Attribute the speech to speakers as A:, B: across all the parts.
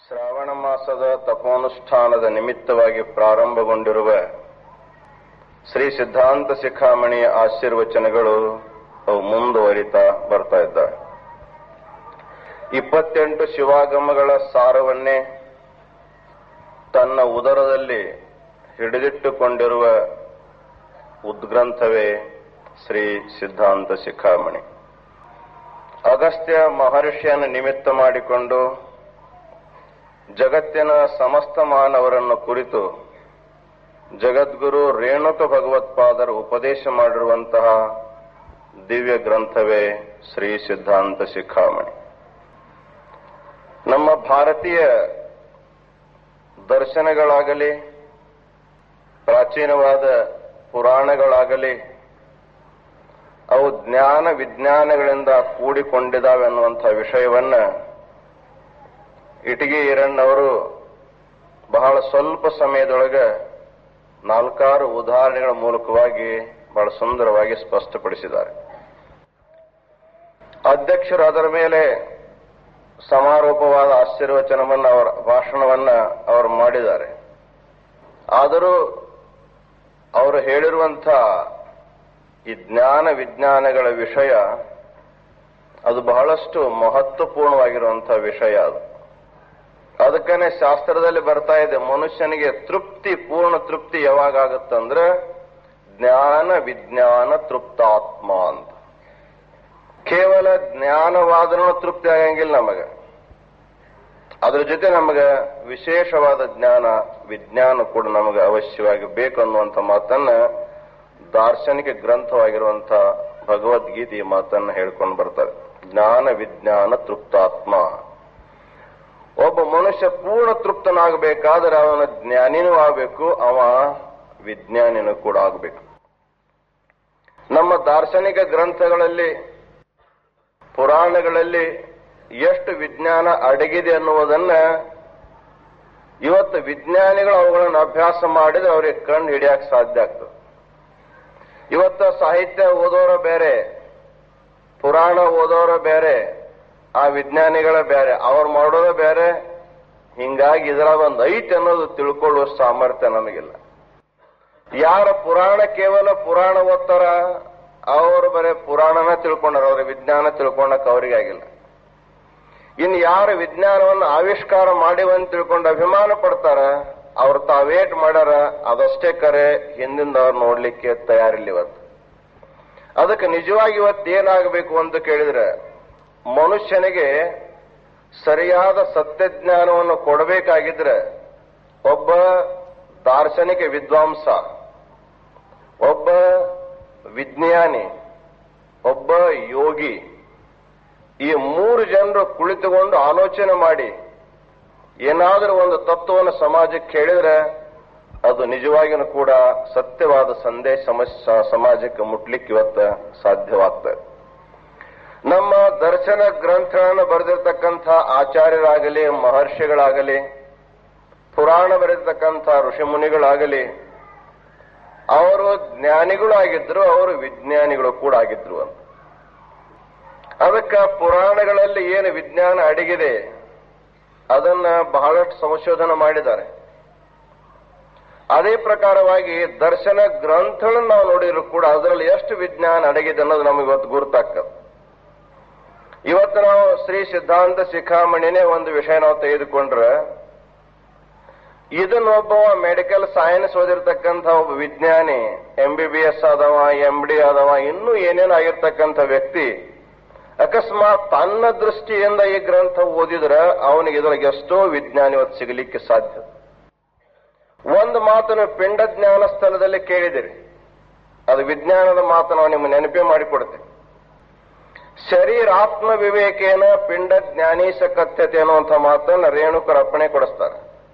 A: ಶ್ರಾವಣ ಮಾಸದ ತಪೋನುಷ್ಠಾನದ ನಿಮಿತ್ತವಾಗಿ ಪ್ರಾರಂಭಗೊಂಡಿರುವ ಶ್ರೀ ಸಿದ್ಧಾಂತ ಶಿಖಾಮಣಿಯ ಆಶೀರ್ವಚನಗಳು ಅವು ಮುಂದುವರಿತಾ ಬರ್ತಾ ಇದ್ದಾವೆ ಇಪ್ಪತ್ತೆಂಟು ಶಿವಾಗಮಗಳ ಸಾರವನ್ನೇ ತನ್ನ ಉದರದಲ್ಲಿ ಹಿಡಿದಿಟ್ಟುಕೊಂಡಿರುವ ಉದ್ಗ್ರಂಥವೇ ಶ್ರೀ ಸಿದ್ಧಾಂತ ಶಿಖಾಮಣಿ ಅಗಸ್ತ್ಯ ಮಹರ್ಷಿಯನ್ನು ನಿಮಿತ್ತ ಮಾಡಿಕೊಂಡು ಜಗತ್ತಿನ ಸಮಸ್ತ ಮಾನವರನ್ನು ಕುರಿತು ಜಗದ್ಗುರು ರೇಣುಕ ಭಗವತ್ಪಾದರು ಉಪದೇಶ ಮಾಡಿರುವಂತಹ ದಿವ್ಯ ಗ್ರಂಥವೇ ಶ್ರೀ ಸಿದ್ಧಾಂತ ಶಿಖಾಮಣಿ ನಮ್ಮ ಭಾರತೀಯ ದರ್ಶನಗಳಾಗಲಿ ಪ್ರಾಚೀನವಾದ ಪುರಾಣಗಳಾಗಲಿ ಅವು ಜ್ಞಾನ ವಿಜ್ಞಾನಗಳಿಂದ ಕೂಡಿಕೊಂಡಿದ್ದಾವೆ ಅನ್ನುವಂಥ ವಿಷಯವನ್ನ ಇಟಗಿ ಈರಣ್ಣವರು ಬಹಳ ಸ್ವಲ್ಪ ಸಮಯದೊಳಗೆ ನಾಲ್ಕಾರು ಉದಾಹರಣೆಗಳ ಮೂಲಕವಾಗಿ ಬಹಳ ಸುಂದರವಾಗಿ ಸ್ಪಷ್ಟಪಡಿಸಿದ್ದಾರೆ ಅಧ್ಯಕ್ಷರು ಅದರ ಮೇಲೆ ಸಮಾರೋಪವಾದ ಆಶೀರ್ವಚನವನ್ನ ಅವರ ಭಾಷಣವನ್ನ ಅವರು ಮಾಡಿದ್ದಾರೆ ಆದರೂ ಅವರು ಹೇಳಿರುವಂಥ ಈ ಜ್ಞಾನ ವಿಜ್ಞಾನಗಳ ವಿಷಯ ಅದು ಬಹಳಷ್ಟು ಮಹತ್ವಪೂರ್ಣವಾಗಿರುವಂತಹ ವಿಷಯ ಅದು ಅದಕ್ಕನೆ ಶಾಸ್ತ್ರದಲ್ಲಿ ಬರ್ತಾ ಇದೆ ಮನುಷ್ಯನಿಗೆ ತೃಪ್ತಿ ಪೂರ್ಣ ತೃಪ್ತಿ ಯಾವಾಗ ಆಗುತ್ತಂದ್ರೆ ಜ್ಞಾನ ವಿಜ್ಞಾನ ತೃಪ್ತಾತ್ಮ ಅಂತ ಕೇವಲ ಜ್ಞಾನವಾದ್ರೂ ತೃಪ್ತಿ ಆಗಂಗಿಲ್ಲ ನಮಗ ಅದ್ರ ಜೊತೆ ನಮಗ ವಿಶೇಷವಾದ ಜ್ಞಾನ ವಿಜ್ಞಾನ ಕೂಡ ನಮಗೆ ಅವಶ್ಯವಾಗಿ ಬೇಕು ಅನ್ನುವಂಥ ಮಾತನ್ನ ದಾರ್ಶನಿಕ ಗ್ರಂಥವಾಗಿರುವಂಥ ಭಗವದ್ಗೀತೆ ಈ ಮಾತನ್ನ ಹೇಳ್ಕೊಂಡು ಬರ್ತಾರೆ ಜ್ಞಾನ ವಿಜ್ಞಾನ ತೃಪ್ತಾತ್ಮ ಒಬ್ಬ ಮನುಷ್ಯ ಪೂರ್ಣ ತೃಪ್ತನಾಗಬೇಕಾದ್ರೆ ಅವನ ಜ್ಞಾನಿನೂ ಆಗಬೇಕು ಅವ ವಿಜ್ಞಾನಿನೂ ಕೂಡ ಆಗಬೇಕು ನಮ್ಮ ದಾರ್ಶನಿಕ ಗ್ರಂಥಗಳಲ್ಲಿ ಪುರಾಣಗಳಲ್ಲಿ ಎಷ್ಟು ವಿಜ್ಞಾನ ಅಡಗಿದೆ ಅನ್ನುವುದನ್ನ ಇವತ್ತು ವಿಜ್ಞಾನಿಗಳು ಅವುಗಳನ್ನು ಅಭ್ಯಾಸ ಮಾಡಿದ್ರೆ ಅವ್ರಿಗೆ ಕಣ್ಣು ಹಿಡಿಯಕ್ಕೆ ಸಾಧ್ಯ ಆಗ್ತದೆ ಇವತ್ತು ಸಾಹಿತ್ಯ ಓದೋರ ಬೇರೆ ಪುರಾಣ ಓದೋರ ಬೇರೆ ಆ ವಿಜ್ಞಾನಿಗಳ ಬೇರೆ ಅವ್ರು ಮಾಡೋದ ಬೇರೆ ಹಿಂಗಾಗಿ ಇದರ ಒಂದು ಐಟ್ ಅನ್ನೋದು ತಿಳ್ಕೊಳ್ಳುವ ಸಾಮರ್ಥ್ಯ ನಮಗಿಲ್ಲ ಯಾರ ಪುರಾಣ ಕೇವಲ ಪುರಾಣ ಓದ್ತಾರ ಅವರು ಬರೇ ಪುರಾಣನ ತಿಳ್ಕೊಂಡಾರ ಅವ್ರ ವಿಜ್ಞಾನ ತಿಳ್ಕೊಂಡಕ್ ಅವ್ರಿಗೆ ಆಗಿಲ್ಲ ಇನ್ನು ಯಾರು ವಿಜ್ಞಾನವನ್ನು ಆವಿಷ್ಕಾರ ಮಾಡಿವಂತ ತಿಳ್ಕೊಂಡು ಅಭಿಮಾನ ಪಡ್ತಾರ ಅವ್ರು ತಾವೇಟ್ ಮಾಡ್ಯಾರ ಅದಷ್ಟೇ ಕರೆ ಹಿಂದಿಂದ ಅವ್ರು ನೋಡ್ಲಿಕ್ಕೆ ತಯಾರಿಲ್ಲ ಇವತ್ತು ಅದಕ್ಕೆ ನಿಜವಾಗಿ ಇವತ್ತು ಏನಾಗಬೇಕು ಅಂತ ಕೇಳಿದ್ರೆ ಮನುಷ್ಯನಿಗೆ ಸರಿಯಾದ ಸತ್ಯಜ್ಞಾನವನ್ನು ಕೊಡಬೇಕಾಗಿದ್ರೆ ಒಬ್ಬ ದಾರ್ಶನಿಕ ವಿದ್ವಾಂಸ ಒಬ್ಬ ವಿಜ್ಞಾನಿ ಒಬ್ಬ ಯೋಗಿ ಈ ಮೂರು ಜನರು ಕುಳಿತುಕೊಂಡು ಆಲೋಚನೆ ಮಾಡಿ ಏನಾದರೂ ಒಂದು ತತ್ವವನ್ನು ಸಮಾಜಕ್ಕೆ ಹೇಳಿದ್ರೆ ಅದು ನಿಜವಾಗಿಯೂ ಕೂಡ ಸತ್ಯವಾದ ಸಂದೇಶ ಸಮಾಜಕ್ಕೆ ಮುಟ್ಲಿಕ್ಕೆ ಇವತ್ತು ಸಾಧ್ಯವಾಗ್ತದೆ ನಮ್ಮ ದರ್ಶನ ಗ್ರಂಥಗಳನ್ನು ಬರೆದಿರ್ತಕ್ಕಂಥ ಆಚಾರ್ಯರಾಗಲಿ ಮಹರ್ಷಿಗಳಾಗಲಿ ಪುರಾಣ ಬರೆದಿರ್ತಕ್ಕಂಥ ಋಷಿಮುನಿಗಳಾಗಲಿ ಅವರು ಜ್ಞಾನಿಗಳು ಆಗಿದ್ರು ಅವರು ವಿಜ್ಞಾನಿಗಳು ಕೂಡ ಆಗಿದ್ರು ಅಂತ ಅದಕ್ಕೆ ಪುರಾಣಗಳಲ್ಲಿ ಏನು ವಿಜ್ಞಾನ ಅಡಗಿದೆ ಅದನ್ನ ಬಹಳಷ್ಟು ಸಂಶೋಧನೆ ಮಾಡಿದ್ದಾರೆ ಅದೇ ಪ್ರಕಾರವಾಗಿ ದರ್ಶನ ಗ್ರಂಥಗಳನ್ನು ನಾವು ನೋಡಿದ್ರು ಕೂಡ ಅದರಲ್ಲಿ ಎಷ್ಟು ವಿಜ್ಞಾನ ಅಡಗಿದೆ ಅನ್ನೋದು ನಮಗೆ ಇವತ್ತು ಗುರುತಾಗ್ತದೆ ಇವತ್ತು ನಾವು ಶ್ರೀ ಸಿದ್ಧಾಂತ ಶಿಖಾಮಣಿನೇ ಒಂದು ವಿಷಯ ನಾವು ತೆಗೆದುಕೊಂಡ್ರೆ ಇದನ್ನೊಬ್ಬ ಮೆಡಿಕಲ್ ಸೈನ್ಸ್ ಓದಿರ್ತಕ್ಕಂಥ ಒಬ್ಬ ವಿಜ್ಞಾನಿ ಎಂ ಬಿ ಬಿ ಎಸ್ ಆದವ ಎಂ ಡಿ ಆದವ ಇನ್ನೂ ಏನೇನು ಆಗಿರ್ತಕ್ಕಂಥ ವ್ಯಕ್ತಿ ಅಕಸ್ಮಾತ್ ತನ್ನ ದೃಷ್ಟಿಯಿಂದ ಈ ಗ್ರಂಥ ಓದಿದ್ರೆ ಅವನಿಗೆ ಇದ್ರಾಗ ಎಷ್ಟೋ ವಿಜ್ಞಾನ ಇವತ್ತು ಸಿಗಲಿಕ್ಕೆ ಸಾಧ್ಯ ಒಂದು ಮಾತನ್ನು ಪಿಂಡ ಜ್ಞಾನ ಸ್ಥಳದಲ್ಲಿ ಕೇಳಿದಿರಿ ಅದು ವಿಜ್ಞಾನದ ಮಾತು ನಾವು ನಿಮ್ಮ ನೆನಪೇ ಮಾಡಿಕೊಡ್ತೇವೆ ಶರೀರಾತ್ಮ ವಿವೇಕೇನ ಪಿಂಡ ಜ್ಞಾನೀಶ ಕಥ್ಯತೆ ಅನ್ನುವಂಥ ಮಾತನ್ನು ರೇಣುಕರ ಅಪ್ಪಣೆ ಕೊಡಿಸ್ತಾರೆ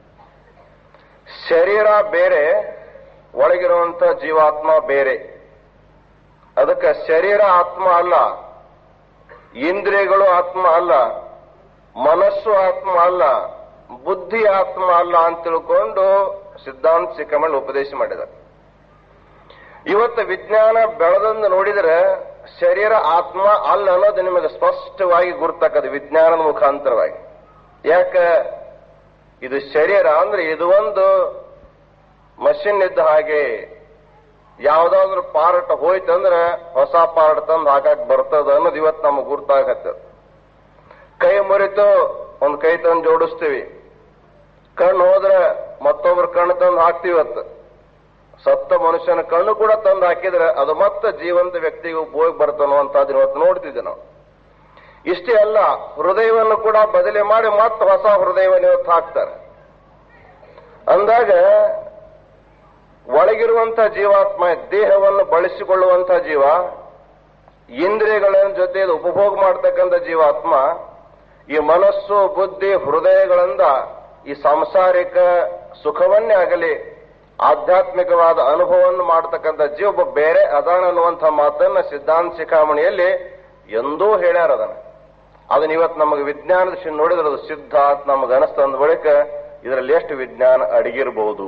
A: ಶರೀರ ಬೇರೆ ಒಳಗಿರುವಂತ ಜೀವಾತ್ಮ ಬೇರೆ ಅದಕ್ಕೆ ಶರೀರ ಆತ್ಮ ಅಲ್ಲ ಇಂದ್ರಿಯಗಳು ಆತ್ಮ ಅಲ್ಲ ಮನಸ್ಸು ಆತ್ಮ ಅಲ್ಲ ಬುದ್ಧಿ ಆತ್ಮ ಅಲ್ಲ ಅಂತ ತಿಳ್ಕೊಂಡು ಸಿದ್ಧಾಂತ ಶಿಖಮಣಿ ಉಪದೇಶ ಮಾಡಿದ್ದಾರೆ ಇವತ್ತು ವಿಜ್ಞಾನ ಬೆಳೆದಂದು ನೋಡಿದರೆ ಶರೀರ ಆತ್ಮ ಅಲ್ಲ ಅನ್ನೋದು ನಿಮಗೆ ಸ್ಪಷ್ಟವಾಗಿ ಗುರುತಾಕದು ವಿಜ್ಞಾನದ ಮುಖಾಂತರವಾಗಿ ಯಾಕ ಇದು ಶರೀರ ಅಂದ್ರೆ ಇದು ಒಂದು ಮಷಿನ್ ಇದ್ದ ಹಾಗೆ ಯಾವ್ದಾದ್ರು ಪಾರ್ಟ್ ಹೋಯ್ತಂದ್ರೆ ಹೊಸ ಪಾರ್ಟ್ ತಂದು ಹಾಕಕ್ ಬರ್ತದ ಅನ್ನೋದು ಇವತ್ತು ನಮಗೆ ಗುರ್ತಾಗತ್ತದ ಕೈ ಮುರಿತು ಒಂದ್ ಕೈ ತಂದು ಜೋಡಿಸ್ತೀವಿ ಕಣ್ಣು ಹೋದ್ರೆ ಮತ್ತೊಬ್ರ ಕಣ್ಣು ತಂದು ಹಾಕ್ತಿವಿ ಇವತ್ತು ಸತ್ತ ಮನುಷ್ಯನ ಕಣ್ಣು ಕೂಡ ತಂದು ಹಾಕಿದ್ರೆ ಅದು ಮತ್ತೆ ಜೀವಂತ ವ್ಯಕ್ತಿಗೆ ಉಪಯೋಗ ಬರ್ತನ್ನುವಂತದ್ದು ಇವತ್ತು ನೋಡ್ತಿದ್ದೆ ನಾವು ಇಷ್ಟೇ ಅಲ್ಲ ಹೃದಯವನ್ನು ಕೂಡ ಬದಲಿ ಮಾಡಿ ಮತ್ತೆ ಹೊಸ ಹೃದಯವನ್ನು ಇವತ್ತು ಹಾಕ್ತಾರೆ ಅಂದಾಗ ಒಳಗಿರುವಂತ ಜೀವಾತ್ಮ ದೇಹವನ್ನು ಬಳಸಿಕೊಳ್ಳುವಂತ ಜೀವ ಇಂದ್ರಿಯಗಳ ಜೊತೆ ಉಪಭೋಗ ಮಾಡ್ತಕ್ಕಂಥ ಜೀವಾತ್ಮ ಈ ಮನಸ್ಸು ಬುದ್ಧಿ ಹೃದಯಗಳಿಂದ ಈ ಸಾಂಸಾರಿಕ ಸುಖವನ್ನೇ ಆಗಲಿ ಆಧ್ಯಾತ್ಮಿಕವಾದ ಅನುಭವವನ್ನು ಮಾಡತಕ್ಕಂಥ ಜೀವ ಒಬ್ಬ ಬೇರೆ ಅದಾನ ಅನ್ನುವಂಥ ಮಾತನ್ನ ಸಿದ್ಧಾಂತ ಶಿಖಾಮಣಿಯಲ್ಲಿ ಎಂದೂ ಹೇಳ್ಯಾರ ಅದನ್ನ ಅದನ್ನ ಇವತ್ತು ನಮಗೆ ವಿಜ್ಞಾನದ ದೃಷ್ಟಿ ನೋಡಿದ್ರೆ ಅದು ಸಿದ್ಧ ಅಂತ ನಮಗೆ ಅನಿಸ್ತಂದ ಬಳಿಕ ಇದರಲ್ಲಿ ಎಷ್ಟು ವಿಜ್ಞಾನ ಅಡಗಿರಬಹುದು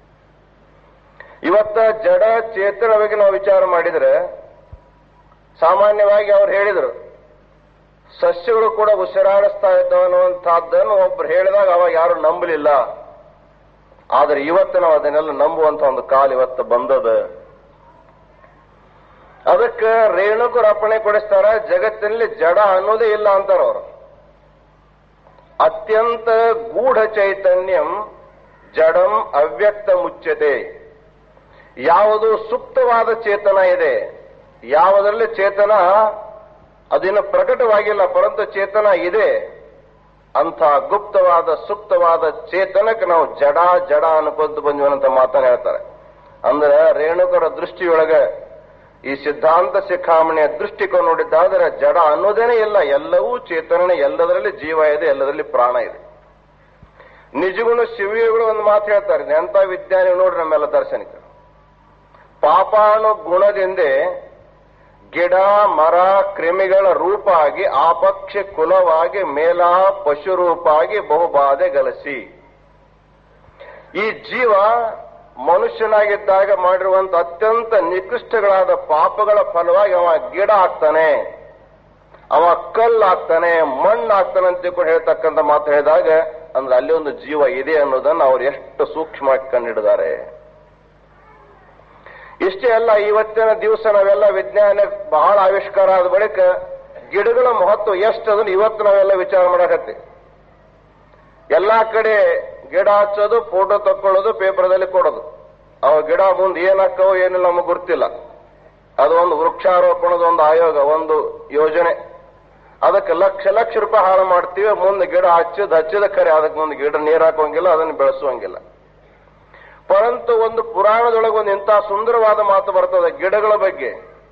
A: ಇವತ್ತ ಜಡ ಚೇತನ ಬಗ್ಗೆ ನಾವು ವಿಚಾರ ಮಾಡಿದ್ರೆ ಸಾಮಾನ್ಯವಾಗಿ ಅವ್ರು ಹೇಳಿದರು ಸಸ್ಯಗಳು ಕೂಡ ಉಸಿರಾಡಿಸ್ತಾ ಇದ್ದಾವ ಅನ್ನುವಂಥದ್ದನ್ನು ಒಬ್ರು ಹೇಳಿದಾಗ ಅವಾಗ ಯಾರು ನಂಬಲಿಲ್ಲ ಆದ್ರೆ ಇವತ್ತು ನಾವು ಅದನ್ನೆಲ್ಲ ನಂಬುವಂತ ಒಂದು ಕಾಲ ಇವತ್ತು ಬಂದದ ಅದಕ್ಕೆ ರೇಣುಕರು ಅಪ್ಪಣೆ ಕೊಡಿಸ್ತಾರ ಜಗತ್ತಿನಲ್ಲಿ ಜಡ ಅನ್ನೋದೇ ಇಲ್ಲ ಅಂತಾರ ಅವರು ಅತ್ಯಂತ ಗೂಢ ಚೈತನ್ಯಂ ಜಡಂ ಅವ್ಯಕ್ತ ಮುಚ್ಚತೆ ಯಾವುದು ಸುಪ್ತವಾದ ಚೇತನ ಇದೆ ಯಾವುದರಲ್ಲಿ ಚೇತನ ಅದಿನ್ನು ಪ್ರಕಟವಾಗಿಲ್ಲ ಪರಂತು ಚೇತನ ಇದೆ ಅಂಥ ಗುಪ್ತವಾದ ಸುಪ್ತವಾದ ಚೇತನಕ್ಕೆ ನಾವು ಜಡ ಜಡ ಅನ್ಕೊಂತ ಬಂದ್ವಿ ಮಾತನ್ನ ಹೇಳ್ತಾರೆ ಅಂದ್ರೆ ರೇಣುಕರ ದೃಷ್ಟಿಯೊಳಗೆ ಈ ಸಿದ್ಧಾಂತ ಶಿಖಾಮಣಿಯ ದೃಷ್ಟಿಕೋನ ನೋಡಿದ್ದಾದ್ರೆ ಜಡ ಅನ್ನೋದೇನೇ ಇಲ್ಲ ಎಲ್ಲವೂ ಚೇತನನೇ ಎಲ್ಲದರಲ್ಲಿ ಜೀವ ಇದೆ ಎಲ್ಲದರಲ್ಲಿ ಪ್ರಾಣ ಇದೆ ನಿಜಗುಣ ಶಿವಿಗಳು ಒಂದು ಮಾತು ಹೇಳ್ತಾರೆ ಎಂತ ವಿಜ್ಞಾನಿ ನೋಡ್ರಿ ನಮ್ಮೆಲ್ಲ ದರ್ಶನಿಕರು ಪಾಪಾನು ಗುಣದಿಂದ ಗಿಡ ಮರ ಕ್ರಿಮಿಗಳ ರೂಪ ಆಗಿ ಆಪಕ್ಷ ಕುಲವಾಗಿ ಮೇಲ ಪಶು ರೂಪ ಆಗಿ ಬಹುಬಾಧೆ ಗಲಸಿ ಈ ಜೀವ ಮನುಷ್ಯನಾಗಿದ್ದಾಗ ಮಾಡಿರುವಂತ ಅತ್ಯಂತ ನಿಕೃಷ್ಟಗಳಾದ ಪಾಪಗಳ ಫಲವಾಗಿ ಅವ ಗಿಡ ಆಗ್ತಾನೆ ಅವ ಕಲ್ಲಾಗ್ತಾನೆ ಮಣ್ಣು ಆಗ್ತಾನೆ ಅಂತ ಕೂಡ ಹೇಳ್ತಕ್ಕಂಥ ಮಾತು ಹೇಳಿದಾಗ ಅಂದ್ರೆ ಅಲ್ಲಿ ಒಂದು ಜೀವ ಇದೆ ಅನ್ನೋದನ್ನು ಅವ್ರು ಎಷ್ಟು ಸೂಕ್ಷ್ಮವಾಗಿ ಕಂಡಿಡಿದ್ದಾರೆ ಇಷ್ಟೇ ಅಲ್ಲ ಇವತ್ತಿನ ದಿವಸ ನಾವೆಲ್ಲ ವಿಜ್ಞಾನ ಬಹಳ ಆವಿಷ್ಕಾರ ಆದ ಬಳಿಕ ಗಿಡಗಳ ಮಹತ್ವ ಎಷ್ಟು ಅದನ್ನು ಇವತ್ತು ನಾವೆಲ್ಲ ವಿಚಾರ ಮಾಡಕತ್ತಿ ಎಲ್ಲಾ ಕಡೆ ಗಿಡ ಹಚ್ಚೋದು ಫೋಟೋ ತಕ್ಕೊಳ್ಳೋದು ಪೇಪರ್ದಲ್ಲಿ ಕೊಡೋದು ಅವ ಗಿಡ ಮುಂದೆ ಏನಾಕ್ಕವೋ ಏನಿಲ್ಲ ನಮಗೆ ಗೊತ್ತಿಲ್ಲ ಅದು ಒಂದು ವೃಕ್ಷಾರೋಪಣದ ಒಂದು ಆಯೋಗ ಒಂದು ಯೋಜನೆ ಅದಕ್ಕೆ ಲಕ್ಷ ಲಕ್ಷ ರೂಪಾಯಿ ಹಾಳು ಮಾಡ್ತೀವಿ ಮುಂದೆ ಗಿಡ ಹಚ್ಚಿದ ಹಚ್ಚಿದ ಖರೆ ಅದಕ್ಕೆ ಮುಂದೆ ಗಿಡ ನೀರು ಹಾಕುವಂಗಿಲ್ಲ ಅದನ್ನು ಬೆಳೆಸುವಂಗಿಲ್ಲ ಪರಂತು ಒಂದು ಪುರಾಣದೊಳಗೆ ಒಂದು ಇಂಥ ಸುಂದರವಾದ ಮಾತು ಬರ್ತದೆ ಗಿಡಗಳ ಬಗ್ಗೆ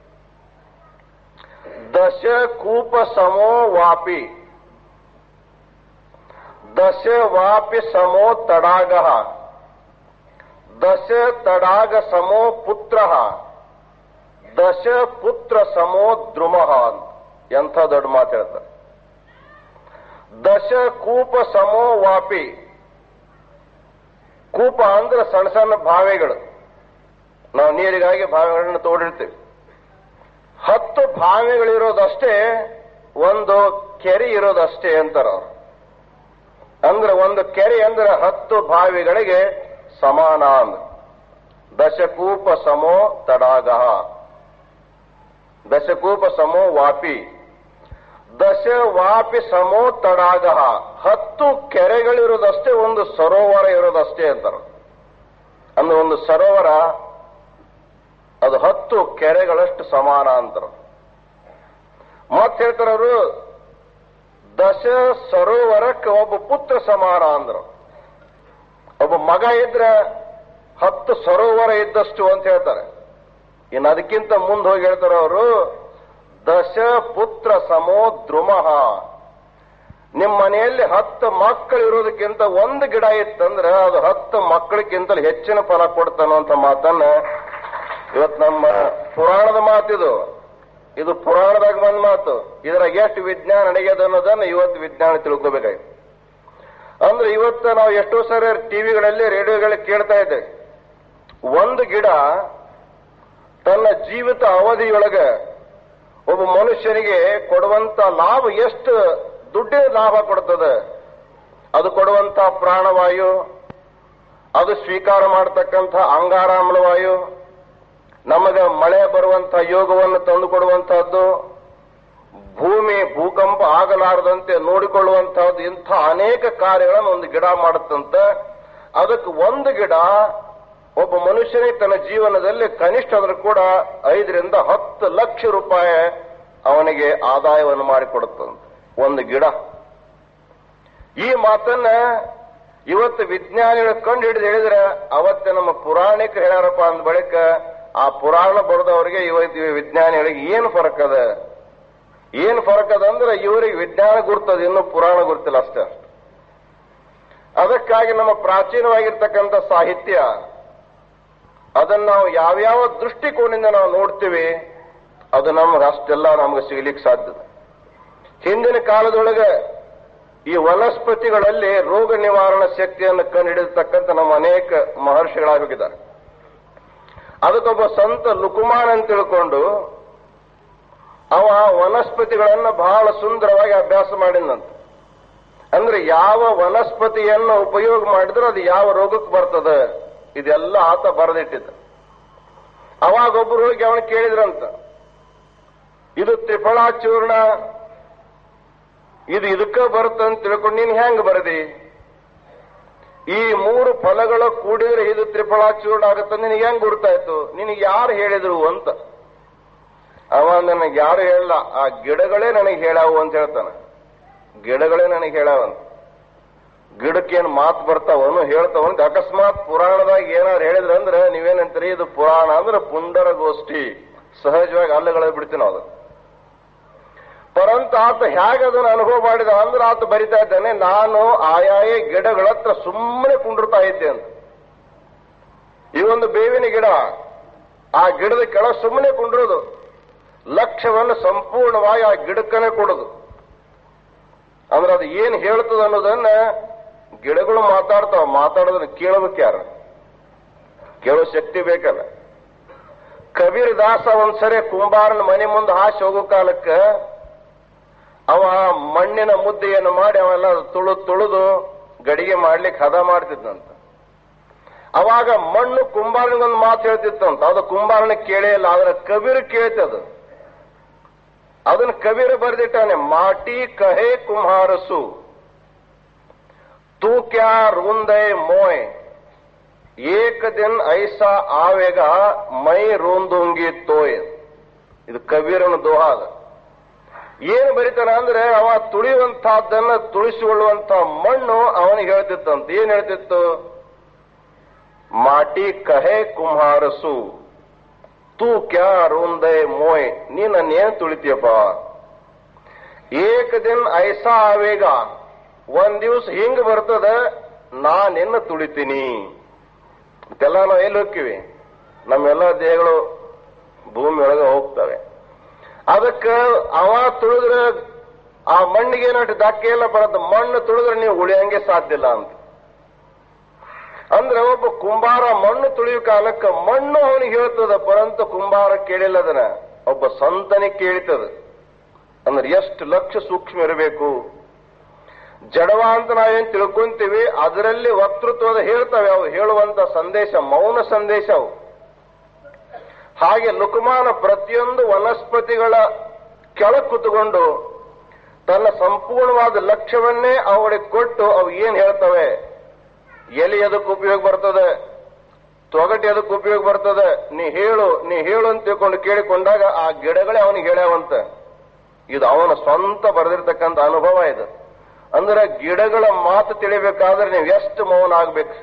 A: ದಶ ಕೂಪ ಸಮೋ ವಾಪಿ ದಶ ವಾಪಿ ಸಮೋ ತಡಾಗ ದಶ ತಡಾಗ ಸಮೋ ಪುತ್ರ ದಶ ಪುತ್ರ ಸಮೋ ದ್ರುಮ ಅಂತ ಎಂಥ ದೊಡ್ಡ ಮಾತು ಹೇಳ್ತಾರೆ ದಶ ಕೂಪ ಸಮೋ ವಾಪಿ ಕೂಪ ಅಂದ್ರೆ ಸಣ್ಣ ಸಣ್ಣ ಬಾವಿಗಳು ನಾವು ನೀರಿಗಾಗಿ ಬಾವಿಗಳನ್ನ ತೋಡಿರ್ತೀವಿ ಹತ್ತು ಬಾವಿಗಳಿರೋದಷ್ಟೇ ಒಂದು ಕೆರೆ ಇರೋದಷ್ಟೇ ಅಂತಾರ ಅವ್ರು ಅಂದ್ರೆ ಒಂದು ಕೆರೆ ಅಂದ್ರೆ ಹತ್ತು ಬಾವಿಗಳಿಗೆ ಸಮಾನ ಅಂದ್ರ ದಶಕೂಪ ಸಮೋ ತಡಾಗ ದಶಕೂಪ ಸಮೋ ವಾಪಿ ದಶ ವಾಪಿ ಸಮೋ ತಡಾಗ ಹತ್ತು ಕೆರೆಗಳಿರೋದಷ್ಟೇ ಒಂದು ಸರೋವರ ಇರೋದಷ್ಟೇ ಅಂತಾರೆ ಅಂದ್ರೆ ಒಂದು ಸರೋವರ ಅದು ಹತ್ತು ಕೆರೆಗಳಷ್ಟು ಸಮಾನ ಅಂತಾರೆ ಮತ್ತೆ ಹೇಳ್ತಾರೆ ಅವರು ದಶ ಸರೋವರಕ್ಕೆ ಒಬ್ಬ ಪುತ್ರ ಸಮಾನ ಅಂದ್ರು ಒಬ್ಬ ಮಗ ಇದ್ರೆ ಹತ್ತು ಸರೋವರ ಇದ್ದಷ್ಟು ಅಂತ ಹೇಳ್ತಾರೆ ಇನ್ನು ಅದಕ್ಕಿಂತ ಮುಂದೆ ಹೋಗಿ ಹೇಳ್ತಾರೆ ಅವರು ದಶ ಪುತ್ರ ಸಮೋ ದ್ರುಮಃ ನಿಮ್ಮ ಮನೆಯಲ್ಲಿ ಹತ್ತು ಮಕ್ಕಳು ಇರೋದಕ್ಕಿಂತ ಒಂದು ಗಿಡ ಇತ್ತಂದ್ರೆ ಅದು ಹತ್ತು ಮಕ್ಕಳಿಗಿಂತಲೂ ಹೆಚ್ಚಿನ ಫಲ ಕೊಡ್ತಾನೋ ಮಾತನ್ನ ಇವತ್ತು ನಮ್ಮ ಪುರಾಣದ ಮಾತಿದು ಇದು ಪುರಾಣದಾಗ ಬಂದ ಮಾತು ಇದ್ರಾಗ ಎಷ್ಟು ವಿಜ್ಞಾನ ನಡೆಯದ ಅನ್ನೋದನ್ನ ಇವತ್ತು ವಿಜ್ಞಾನ ತಿಳ್ಕೋಬೇಕಾಗಿತ್ತು ಅಂದ್ರೆ ಇವತ್ತು ನಾವು ಎಷ್ಟೋ ಸರಿ ಟಿವಿಗಳಲ್ಲಿ ರೇಡಿಯೋಗಳಲ್ಲಿ ಕೇಳ್ತಾ ಇದ್ದೇವೆ ಒಂದು ಗಿಡ ತನ್ನ ಜೀವಿತ ಅವಧಿಯೊಳಗೆ ಒಬ್ಬ ಮನುಷ್ಯನಿಗೆ ಕೊಡುವಂತ ಲಾಭ ಎಷ್ಟು ದುಡ್ಡಿನ ಲಾಭ ಕೊಡ್ತದೆ ಅದು ಕೊಡುವಂತ ಪ್ರಾಣವಾಯು ಅದು ಸ್ವೀಕಾರ ಮಾಡತಕ್ಕಂಥ ಅಂಗಾರಾಮ್ಲವಾಯು ನಮಗೆ ಮಳೆ ಬರುವಂತ ಯೋಗವನ್ನು ತಂದುಕೊಡುವಂತಹದ್ದು ಭೂಮಿ ಭೂಕಂಪ ಆಗಲಾರದಂತೆ ನೋಡಿಕೊಳ್ಳುವಂತಹದ್ದು ಇಂಥ ಅನೇಕ ಕಾರ್ಯಗಳನ್ನು ಒಂದು ಗಿಡ ಮಾಡುತ್ತಂತೆ ಅದಕ್ಕೆ ಒಂದು ಗಿಡ ಒಬ್ಬ ಮನುಷ್ಯನಿಗೆ ತನ್ನ ಜೀವನದಲ್ಲಿ ಕನಿಷ್ಠ ಆದ್ರೂ ಕೂಡ ಐದರಿಂದ ಹತ್ತು ಲಕ್ಷ ರೂಪಾಯಿ ಅವನಿಗೆ ಆದಾಯವನ್ನು ಮಾಡಿಕೊಡುತ್ತಂತೆ ಒಂದು ಗಿಡ ಈ ಮಾತನ್ನ ಇವತ್ತು ವಿಜ್ಞಾನಿಗಳು ಕಂಡು ಹಿಡಿದು ಹೇಳಿದ್ರೆ ಅವತ್ತೆ ನಮ್ಮ ಪುರಾಣಿಕರು ಹೇಳ್ಯಾರಪ್ಪ ಅಂದ ಬಳಿಕ ಆ ಪುರಾಣ ಬರೆದವರಿಗೆ ಇವತ್ತು ವಿಜ್ಞಾನಿಗಳಿಗೆ ಏನು ಫರಕ್ ಅದ ಏನು ಫರಕ್ ಅದ ಅಂದ್ರೆ ಇವರಿಗೆ ವಿಜ್ಞಾನ ಗುರ್ತದ ಇನ್ನು ಪುರಾಣ ಗುರ್ತಿಲ್ಲ ಅಷ್ಟೇ ಅದಕ್ಕಾಗಿ ನಮ್ಮ ಪ್ರಾಚೀನವಾಗಿರ್ತಕ್ಕಂಥ ಸಾಹಿತ್ಯ ಅದನ್ನ ನಾವು ಯಾವ್ಯಾವ ದೃಷ್ಟಿಕೋನಿಂದ ನಾವು ನೋಡ್ತೀವಿ ಅದು ನಮ್ಗೆ ಅಷ್ಟೆಲ್ಲ ನಮ್ಗೆ ಸಿಗ್ಲಿಕ್ಕೆ ಸಾಧ್ಯ ಹಿಂದಿನ ಕಾಲದೊಳಗೆ ಈ ವನಸ್ಪತಿಗಳಲ್ಲಿ ರೋಗ ನಿವಾರಣಾ ಶಕ್ತಿಯನ್ನು ಕಂಡುಹಿಡಿದತಕ್ಕಂಥ ನಮ್ಮ ಅನೇಕ ಮಹರ್ಷಿಗಳಾಗಿದ್ದಾರೆ ಅದಕ್ಕೊಬ್ಬ ಸಂತ ಲುಕುಮಾನ್ ಅಂತ ತಿಳ್ಕೊಂಡು ಅವ ವನಸ್ಪತಿಗಳನ್ನ ಬಹಳ ಸುಂದರವಾಗಿ ಅಭ್ಯಾಸ ಮಾಡಿದಂತ ಅಂದ್ರೆ ಯಾವ ವನಸ್ಪತಿಯನ್ನು ಉಪಯೋಗ ಮಾಡಿದ್ರೆ ಅದು ಯಾವ ರೋಗಕ್ಕೆ ಬರ್ತದೆ ಇದೆಲ್ಲ ಆತ ಬರೆದಿಟ್ಟಿದ್ದ ಅವಾಗ ಒಬ್ರು ಹೋಗಿ ಅವನು ಕೇಳಿದ್ರಂತ ಇದು ತ್ರಿಫಳಾ ಚೂರ್ಣ ಇದು ಇದಕ್ಕ ಬರುತ್ತಂತ ತಿಳ್ಕೊಂಡು ನೀನ್ ಹೆಂಗ್ ಬರದಿ ಈ ಮೂರು ಫಲಗಳು ಕೂಡಿದ್ರೆ ಇದು ತ್ರಿಫಳಾ ಚೂರ್ಣ ಆಗುತ್ತೆ ನಿನಗೆ ಹೆಂಗ್ ಗುರ್ತಾಯ್ತು ನಿನಗೆ ಯಾರು ಹೇಳಿದ್ರು ಅಂತ ಅವ ನನಗೆ ಯಾರು ಹೇಳಲ್ಲ ಆ ಗಿಡಗಳೇ ನನಗೆ ಹೇಳಾವು ಅಂತ ಹೇಳ್ತಾನೆ ಗಿಡಗಳೇ ನನಗೆ ಹೇಳಾವಂತ ಗಿಡಕ್ಕೇನು ಮಾತು ಬರ್ತಾವನು ಹೇಳ್ತಾವಂತ ಅಕಸ್ಮಾತ್ ಪುರಾಣದಾಗ ಏನಾರು ಹೇಳಿದ್ರಂದ್ರೆ ನೀವೇನಂತೀರಿ ಇದು ಪುರಾಣ ಅಂದ್ರೆ ಪುಂಡರ ಗೋಷ್ಠಿ ಸಹಜವಾಗಿ ಅಲ್ಲಗಳ ಬಿಡ್ತೀವಿ ನಾವು ಅದು ಪರಂತ ಆತ ಹೇಗೆ ಅದನ್ನು ಅನುಭವ ಮಾಡಿದ ಅಂದ್ರೆ ಆತ ಬರಿತಾ ಇದ್ದಾನೆ ನಾನು ಆಯಾಯ ಗಿಡಗಳ ಹತ್ರ ಸುಮ್ಮನೆ ಕುಂಡಿರ್ತಾ ಇದ್ದೆ ಅಂತ ಈ ಒಂದು ಬೇವಿನ ಗಿಡ ಆ ಗಿಡದ ಕೆಳ ಸುಮ್ಮನೆ ಕುಂಡಿರೋದು ಲಕ್ಷ್ಯವನ್ನು ಸಂಪೂರ್ಣವಾಗಿ ಆ ಗಿಡಕ್ಕನೇ ಕೊಡೋದು ಅಂದ್ರೆ ಅದು ಏನ್ ಹೇಳ್ತದ ಅನ್ನೋದನ್ನ ಗಿಡಗಳು ಮಾತಾಡ್ತಾವ ಮಾತಾಡೋದನ್ನ ಕೇಳಬೇಕು ಯಾರು ಕೇಳೋ ಶಕ್ತಿ ಬೇಕಲ್ಲ ಕಬೀರ್ ದಾಸ ಒಂದ್ಸರಿ ಕುಂಬಾರನ ಮನೆ ಮುಂದೆ ಹಾಸಿ ಹೋಗೋ ಕಾಲಕ್ಕೆ ಅವ ಮಣ್ಣಿನ ಮುದ್ದೆಯನ್ನು ಮಾಡಿ ಅವೆಲ್ಲ ತುಳು ತುಳಿದು ಗಡಿಗೆ ಮಾಡ್ಲಿಕ್ಕೆ ಹದ ಮಾಡ್ತಿದ್ದಂತ ಅವಾಗ ಮಣ್ಣು ಕುಂಬಾರನಿಗೊಂದು ಮಾತು ಹೇಳ್ತಿತ್ತಂತ ಅದು ಕುಂಬಾರನ ಕೇಳೇ ಇಲ್ಲ ಆದ್ರೆ ಕಬೀರ್ ಕೇಳ್ತದ ಅದನ್ನ ಕಬೀರ ಬರೆದಿಟ್ಟಾನೆ ಮಾಟಿ ಕಹೆ ಕುಂಹಾರಸು तू क्या रूंदे मोय ಏಕ ದಿನ ಐಸಾ ಆವೇಗ ಮೈ ರೂಂದುಂಗಿ ತೋಯ್ ಇದು ಕಬೀರನ ದೋಹ ಅದ ಏನು ಬರೀತಾನ ಅಂದ್ರೆ ಅವ ತುಳಿಯುವಂತಹದ್ದನ್ನ ತುಳಿಸಿಕೊಳ್ಳುವಂತ ಮಣ್ಣು ಅವನಿಗೆ ಹೇಳ್ತಿತ್ತಂತ ಏನ್ ಹೇಳ್ತಿತ್ತು ಮಾಟಿ ಕಹೆ ಕುಂಹಾರಸು ತೂ ಕ್ಯಾ ರೂಂದೆ ಮೋಯ್ ನೀ ನನ್ನೇನ್ ತುಳಿತೀಯಪ್ಪ ಏಕ ದಿನ ಐಸಾ ಆವೇಗ ಒಂದ್ ದಿವಸ ಹಿಂಗ್ ಬರ್ತದ ನಾ ನಿನ್ನ ತುಳಿತೀನಿ ಇದೆಲ್ಲ ನಾವು ಎಲ್ಲಿ ಹೋಗ್ತೀವಿ ನಮ್ಮೆಲ್ಲ ದೇಹಗಳು ಭೂಮಿ ಒಳಗೆ ಹೋಗ್ತವೆ ಅದಕ್ಕೆ ಅವ ತುಳಿದ್ರೆ ಆ ಮಣ್ಣಿಗೆ ಏನಾಟ ಧಕ್ಕೆ ಎಲ್ಲ ಬರುತ್ತೆ ಮಣ್ಣು ತುಳಿದ್ರೆ ನೀವು ಉಳಿಯಂಗೆ ಸಾಧ್ಯ ಇಲ್ಲ ಅಂತ ಅಂದ್ರೆ ಒಬ್ಬ ಕುಂಬಾರ ಮಣ್ಣು ತುಳಿಯೋ ಕಾಲಕ್ಕೆ ಮಣ್ಣು ಅವನಿಗೆ ಹೇಳ್ತದ ಪರಂತು ಕುಂಬಾರ ಕೇಳಿಲ್ಲ ಅದನ್ನ ಒಬ್ಬ ಸಂತನಿಗೆ ಕೇಳಿತದ ಅಂದ್ರೆ ಎಷ್ಟು ಲಕ್ಷ ಸೂಕ್ಷ್ಮ ಇರಬೇಕು ಜಡವ ಅಂತ ನಾವೇನ್ ತಿಳ್ಕೊಂತೀವಿ ಅದರಲ್ಲಿ ವಕ್ತೃತ್ವದ ಹೇಳ್ತವೆ ಅವು ಹೇಳುವಂತ ಸಂದೇಶ ಮೌನ ಸಂದೇಶ ಅವು ಹಾಗೆ ಲುಕಮಾನ ಪ್ರತಿಯೊಂದು ವನಸ್ಪತಿಗಳ ಕೆಳ ಕೂತ್ಕೊಂಡು ತನ್ನ ಸಂಪೂರ್ಣವಾದ ಲಕ್ಷ್ಯವನ್ನೇ ಅವಳಿಗೆ ಕೊಟ್ಟು ಅವು ಏನ್ ಹೇಳ್ತವೆ ಎಲೆ ಎದಕ್ಕೆ ಉಪಯೋಗ ಬರ್ತದೆ ತೊಗಟಿ ಅದಕ್ಕೆ ಉಪಯೋಗ ಬರ್ತದೆ ನೀ ಹೇಳು ನೀ ಹೇಳು ಅಂತ ತಿಳ್ಕೊಂಡು ಕೇಳಿಕೊಂಡಾಗ ಆ ಗಿಡಗಳೇ ಅವನಿಗೆ ಹೇಳ್ಯಾವಂತ ಇದು ಅವನ ಸ್ವಂತ ಬರೆದಿರ್ತಕ್ಕಂಥ ಅನುಭವ ಇದು ಅಂದ್ರೆ ಗಿಡಗಳ ಮಾತು ತಿಳಿಬೇಕಾದ್ರೆ ನೀವು ಎಷ್ಟು ಮೌನ ಆಗ್ಬೇಕು